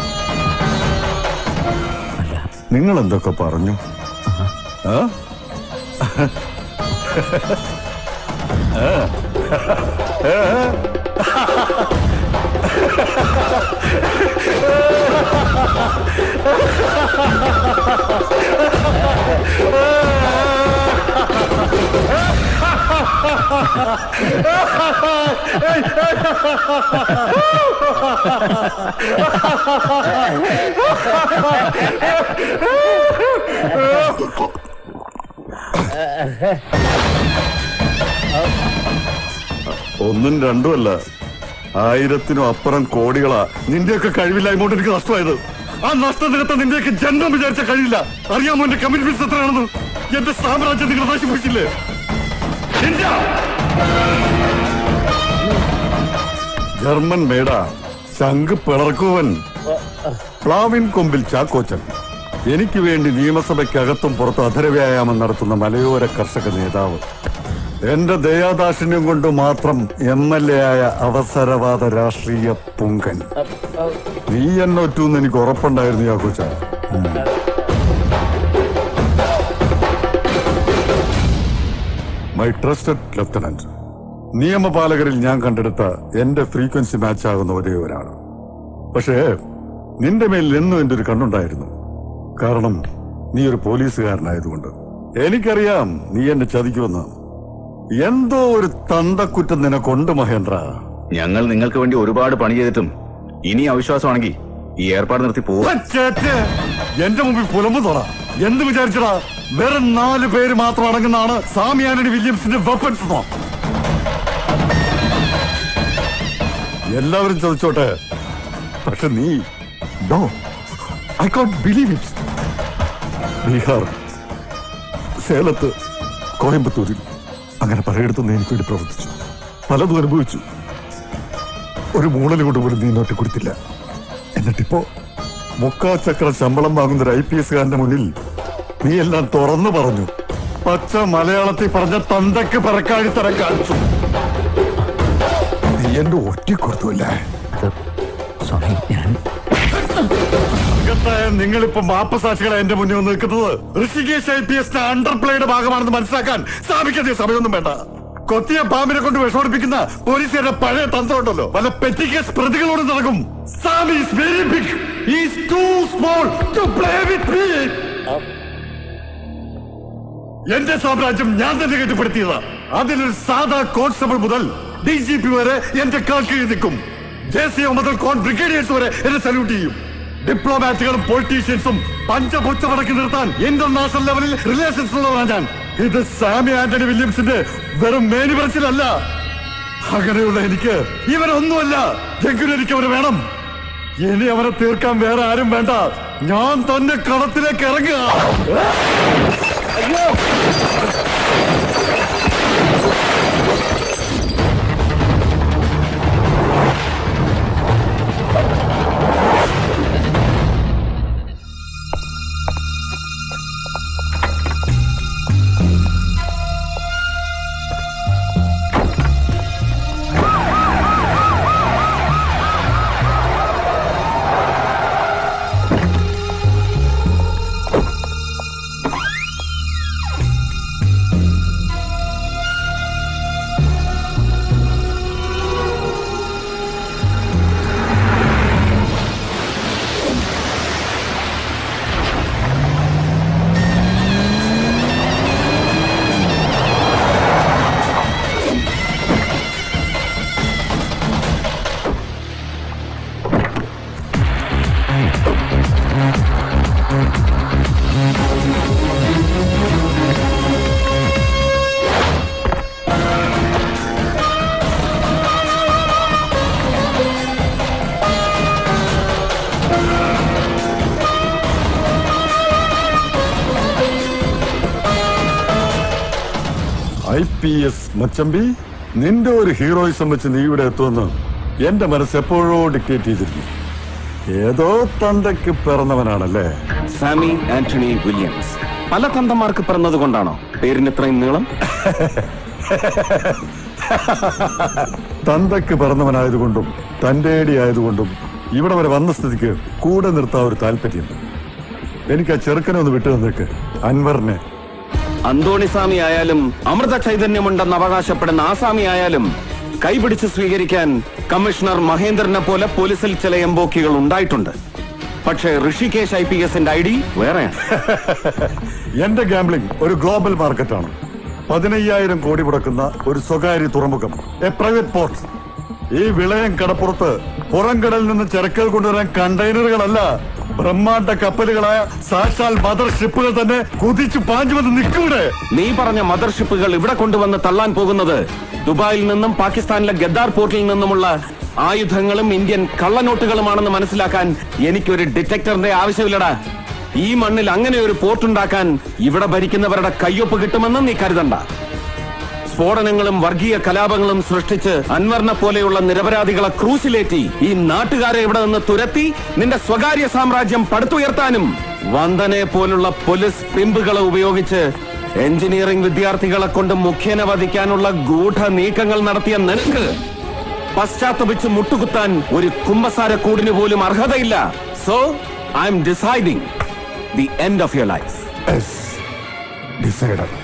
Speaker 14: നിങ്ങൾ എന്തൊക്കെ പറഞ്ഞു ആ? ആ. ഒന്നും രണ്ടുമല്ല ആയിരത്തിനും അപ്പുറം കോടികളാ നിന്റെയൊക്കെ കഴിവില്ല ഇങ്ങോട്ട് എനിക്ക് നഷ്ടമായത് ആ നഷ്ടം നികത്താൻ നിന്റെയൊക്കെ ജന്മം വിചാരിച്ച കഴിയില്ല അറിയാമോ എന്റെ കമ്മിറ്റ്മെന്റ്സ് എത്രയാണെന്ന് എന്റെ സാമ്രാജ്യം നിങ്ങൾ നശിപ്പിച്ചില്ലേ ഇന്ത്യ! ജർമ്മൻ മേട ശംഖ് പിളർക്കുവൻ പ്ലാവിൻ കൊമ്പിൽ ചാക്കോച്ചൻ എനിക്ക് വേണ്ടി നിയമസഭയ്ക്കകത്തും പുറത്തും അധരവ്യായാമം നടത്തുന്ന മലയോര കർഷക നേതാവ് എന്റെ ദയാദാക്ഷിണ്യം കൊണ്ട് മാത്രം എം എൽ എ ആയ അവസരവാദ രാഷ്ട്രീയ പുങ്കൻ നീ എന്നെ ഒറ്റൂന്ന് എനിക്ക് ഉറപ്പുണ്ടായിരുന്നു യാക്കോച്ച മൈ ട്രസ്റ്റഡ് ലഫ്റ്റനന്റ് നിയമപാലകരിൽ ഞാൻ കണ്ടെടുത്ത എന്റെ ഫ്രീക്വൻസി മാച്ച് ആകുന്ന ഒരേ ഒരാൾ പക്ഷേ നിന്റെ മേൽ എന്നും എന്റെ ഒരു കണ്ണുണ്ടായിരുന്നു കാരണം നീ ഒരു പോലീസുകാരനായതുകൊണ്ട് എനിക്കറിയാം നീ എന്നെ ചതിക്കുമെന്ന് എന്തോ ഒരു തന്തക്കുറ്റം നിനക്കുണ്ട് മഹേന്ദ്ര
Speaker 15: ഞങ്ങൾ നിങ്ങൾക്ക് വേണ്ടി ഒരുപാട് പണി ചെയ്തിട്ടും ഇനി അവിശ്വാസമാണെങ്കിൽ ഈ ഏർപ്പാട് നിർത്തി പോകും
Speaker 14: ചേച്ചേ, എന്റെ മുമ്പിൽ പുലമ്പ് തുറ എന്ത് വിചാരിച്ചടാ വെറും നാല് പേര് മാത്രം അടങ്ങുന്നതാണ് സാമി ആന്റണി വില്യംസിന്റെ വെപ്പൺസ് എല്ലാവരും ചോദിച്ചോട്ടെ പക്ഷെ നീ no I can't believe it Bihar സേലത്ത് കോയമ്പത്തൂരിൽ അങ്ങനെ പലയിടത്തും നീ എനിക്ക് വേണ്ടി പ്രവർത്തിച്ചു പലതും അനുഭവിച്ചു ഒരു മൂളൽ കൊണ്ട് പോലും നീ നോട്ടി കൊടുത്തില്ല എന്നിട്ടിപ്പോ മുക്കാ ചക്ര ശമ്പളം വാങ്ങുന്ന ഒരു ഐ പി എസ്കാരന്റെ മുന്നിൽ നീ എല്ലാം തുറന്നു പറഞ്ഞു പച്ച മലയാളത്തിൽ പറഞ്ഞ തന്തയ്ക്ക് പറക്കാഴി തരം കാണിച്ചു നീ എന്റെ ഒറ്റ കൊടുത്തുല്ലേ അകത്തായ നിങ്ങളിപ്പോ മാപ്പസാക്ഷികളെ എന്റെ മുന്നിൽ വന്ന് നിൽക്കുന്നത് ഋഷികേശ് ഐ പി എസിന്റെ അണ്ടർപ്ലേയുടെ ഭാഗമാണെന്ന് മനസ്സിലാക്കാൻ സ്ഥാപിക്കാതെ സമയമൊന്നും വേണ്ട കൊത്തിയ പാമ്പിനെ കൊണ്ട് വിഷമടിപ്പിക്കുന്ന പോലീസുകാരുടെ പഴയ തന്ത്രം ഉണ്ടല്ലോ പല പെറ്റി കേസ് പ്രതികളോട് നടക്കും Sam is very big is too small to play with me എന്റെ സാമ്രാജ്യം ഞാൻ തന്നെ കെട്ടിപ്പടുത്തിയതാ അതിലൊരു സാധാ കോൺസ്റ്റബിൾ മുതൽ ഡി ജി പി വരെ എന്റെ കാൽക്കീഴിൽ നിൽക്കും ജെ സി ഒ മുതൽ കോൺ ബ്രിഗേഡിയേഴ്സ് വരെ എന്നെ സല്യൂട്ട് ചെയ്യും ഡിപ്ലോമാറ്റുകളും പൊളിറ്റീഷ്യൻസും പഞ്ചപുച്ചമടക്കി നിർത്താൻ ഇന്റർനാഷണൽ ലെവലിൽ റിലേഷൻസ് ഉള്ളവരാണ് ഞാൻ ഇത് സാമി ആന്റണി വില്യംസിന്റെ വെറും മേനി പറച്ചിലല്ല അങ്ങനെയുള്ള എനിക്ക് ഇവരൊന്നുമല്ല എങ്കിലും എനിക്ക് അവരെ വേണം ഇനി അവരെ തീർക്കാൻ വേറെ ആരും വേണ്ട ഞാൻ തന്നെ കളത്തിലേക്ക് ഇറങ്ങുക ഐ പി എസ് മച്ചമ്പി നിന്റെ ഒരു ഹീറോയിസം വെച്ച് നീ ഇവിടെ എത്തുമെന്ന് എന്റെ മനസ്സ് എപ്പോഴോ ഡിക്റ്റേറ്റ് ചെയ്തിരുന്നു ഏതോ തന്തയ്ക്ക് പിറന്നവനാണല്ലേ
Speaker 21: സാമി ആന്റണി വില്യംസ് പല തന്തമാർക്ക് പിറന്നത് കൊണ്ടാണോ പേരിന് ഇത്രയും നീളം
Speaker 14: തന്തയ്ക്ക് പിറന്നവനായതുകൊണ്ടും തന്റെ ആയതുകൊണ്ടും ഇവിടെ വരെ വന്ന സ്ഥിതിക്ക് കൂടെ നിർത്താൻ ഒരു താല്പര്യം എനിക്ക് ആ ചെറുക്കനെ ഒന്ന് വിട്ടു തന്നേക്ക് അൻവറിനെ
Speaker 21: അന്തോണിസ്വാമി ആയാലും അമൃത ചൈതന്യമുണ്ടെന്ന് അവകാശപ്പെടുന്ന ആസാമി ആയാലും കൈപിടിച്ച് സ്വീകരിക്കാൻ കമ്മീഷണർ മഹേന്ദ്രനെ പോലെ പോലീസിൽ ചില എംബോക്കികൾ ഉണ്ടായിട്ടുണ്ട് പക്ഷേ ഋഷികേശ് ഐ പി എസിന്റെ ഐ ഡി വേറെയാണ്
Speaker 14: എന്റെ ഗാംബ്ലിംഗ് ഒരു ഗ്ലോബൽ മാർക്കറ്റാണ് പതിനയ്യായിരം കോടി മുടക്കുന്ന ഒരു സ്വകാര്യ തുറമുഖം എ പ്രൈവറ്റ് പോർട്ട് ഈ വിളയം കടപ്പുറത്ത് പുറംകടലിൽ നിന്ന് ചരക്കുകൾ കൊണ്ടുവരാൻ കണ്ടെയ്നറുകളല്ല ബ്രഹ്മാണ്ഡ കപ്പലുകളായ സാക്ഷാൽ മദർ ഷിപ്പുകൾ തന്നെ കുതിച്ചു പാഞ്ഞു വന്ന് നിൽക്കൂടെ
Speaker 21: നീ പറഞ്ഞ മദർഷിപ്പുകൾ ഇവിടെ കൊണ്ടുവന്ന് തള്ളാൻ പോകുന്നത് ദുബായിൽ നിന്നും പാകിസ്ഥാനിലെ ഗദ്ദാർ പോർട്ടിൽ നിന്നുമുള്ള ആയുധങ്ങളും ഇന്ത്യൻ കള്ളനോട്ടുകളുമാണെന്ന് മനസ്സിലാക്കാൻ എനിക്കൊരു ഡിറ്റക്ടറിന്റെ ആവശ്യമില്ലടാ ഈ മണ്ണിൽ അങ്ങനെ ഒരു പോർട്ടുണ്ടാക്കാൻ ഇവിടെ ഭരിക്കുന്നവരുടെ കയ്യൊപ്പ് കിട്ടുമെന്ന് നീ കരുതണ്ട സ്ഫോടനങ്ങളും വർഗീയ കലാപങ്ങളും സൃഷ്ടിച്ച് അൻവറിനെ പോലെയുള്ള നിരപരാധികളെ ക്രൂശിലേറ്റി ഈ നാട്ടുകാരെ ഇവിടെ നിന്ന് തുരത്തി നിന്റെ സ്വകാര്യ സാമ്രാജ്യം പടുത്തുയർത്താനും വന്ദനെ പോലുള്ള പോലീസ് പിമ്പുകളെ ഉപയോഗിച്ച് എഞ്ചിനീയറിംഗ് വിദ്യാർത്ഥികളെ കൊണ്ട് മുഖ്യനെ വധിക്കാനുള്ള ഗൂഢ നീക്കങ്ങൾ നടത്തിയ നിനക്ക് പശ്ചാത്തപിച്ച് മുട്ടുകുത്താൻ ഒരു കുമ്പസാര കൂടിന് പോലും അർഹതയില്ല so I'm deciding the end of your life
Speaker 14: decider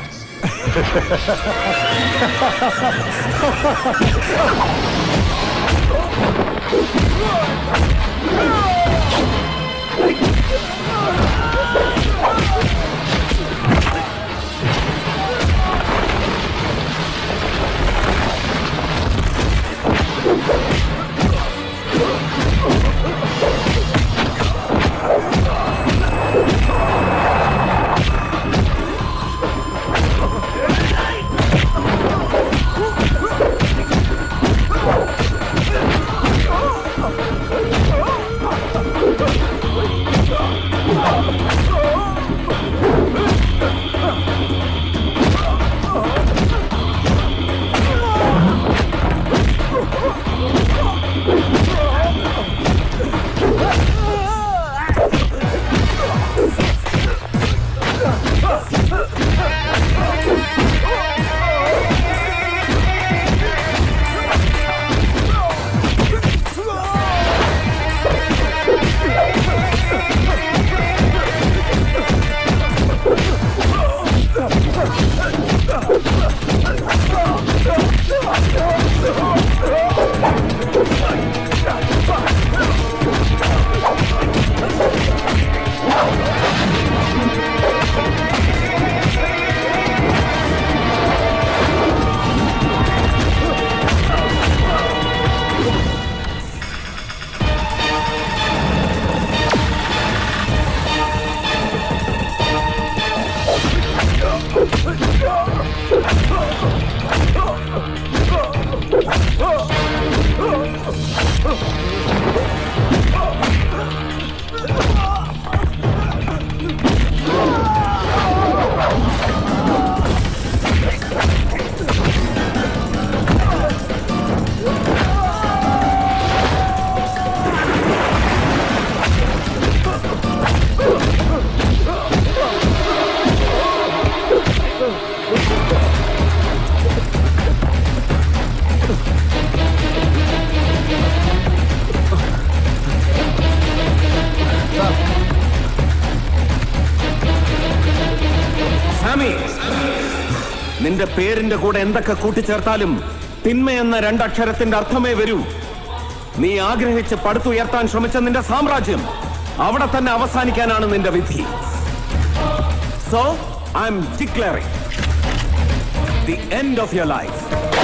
Speaker 21: നിന്റെ പേരിന്റെ കൂടെ എന്തൊക്കെ കൂട്ടിച്ചേർത്താലും തിന്മയെന്ന രണ്ടക്ഷരത്തിന്റെ അർത്ഥമേ വരൂ നീ ആഗ്രഹിച്ച് പടുത്തുയർത്താൻ ശ്രമിച്ച നിന്റെ സാമ്രാജ്യം അവിടെ തന്നെ അവസാനിക്കാനാണ് നിന്റെ വിധി so I'm declaring the end of your life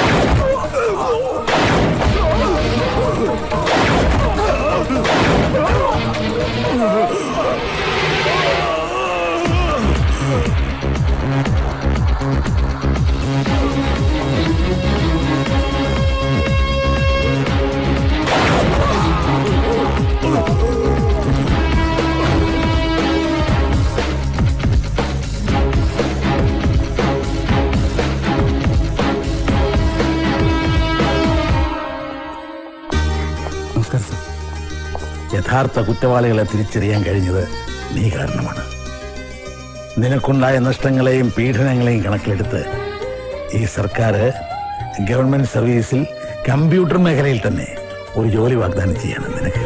Speaker 4: നമസ്കാരം സർ യഥാർത്ഥ കുറ്റവാളികളെ തിരിച്ചറിയാൻ കഴിഞ്ഞത് നീ കാരണമാണ് നിനക്കുണ്ടായ നഷ്ടങ്ങളെയും പീഡനങ്ങളെയും കണക്കിലെടുത്ത് ഈ സർക്കാർ ഗവൺമെന്റ് സർവീസിൽ കമ്പ്യൂട്ടർ മേഖലയിൽ തന്നെ ഒരു ജോലി വാഗ്ദാനം ചെയ്യാണ് നിനക്ക്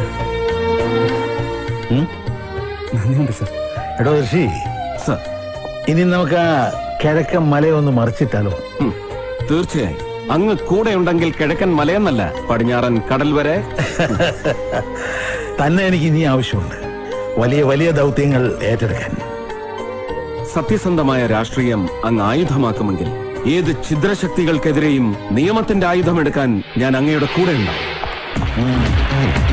Speaker 4: ഉം?
Speaker 12: നന്ദിയുണ്ട് സർ
Speaker 4: എടോ ഋഷി ഇനി നമുക്ക് ആ കിഴക്കൻ മലയൊന്ന് മറിച്ചിട്ടാലോ
Speaker 21: തീർച്ചയായും അങ്ങ് കൂടെ ഉണ്ടെങ്കിൽ കിഴക്കൻ മലയെന്നല്ല പടിഞ്ഞാറൻ കടൽ വരെ
Speaker 4: തന്നെ എനിക്ക് ഇനി ആവശ്യമുണ്ട് വലിയ വലിയ ദൗത്യങ്ങൾ ഏറ്റെടുക്കാൻ
Speaker 21: സത്യസന്ധമായ രാഷ്ട്രീയം അങ്ങ് ആയുധമാക്കുമെങ്കിൽ ഏത് ഛിദ്രശക്തികൾക്കെതിരെയും നിയമത്തിന്റെ ആയുധമെടുക്കാൻ ഞാൻ അങ്ങയുടെ കൂടെ ഉണ്ടാവും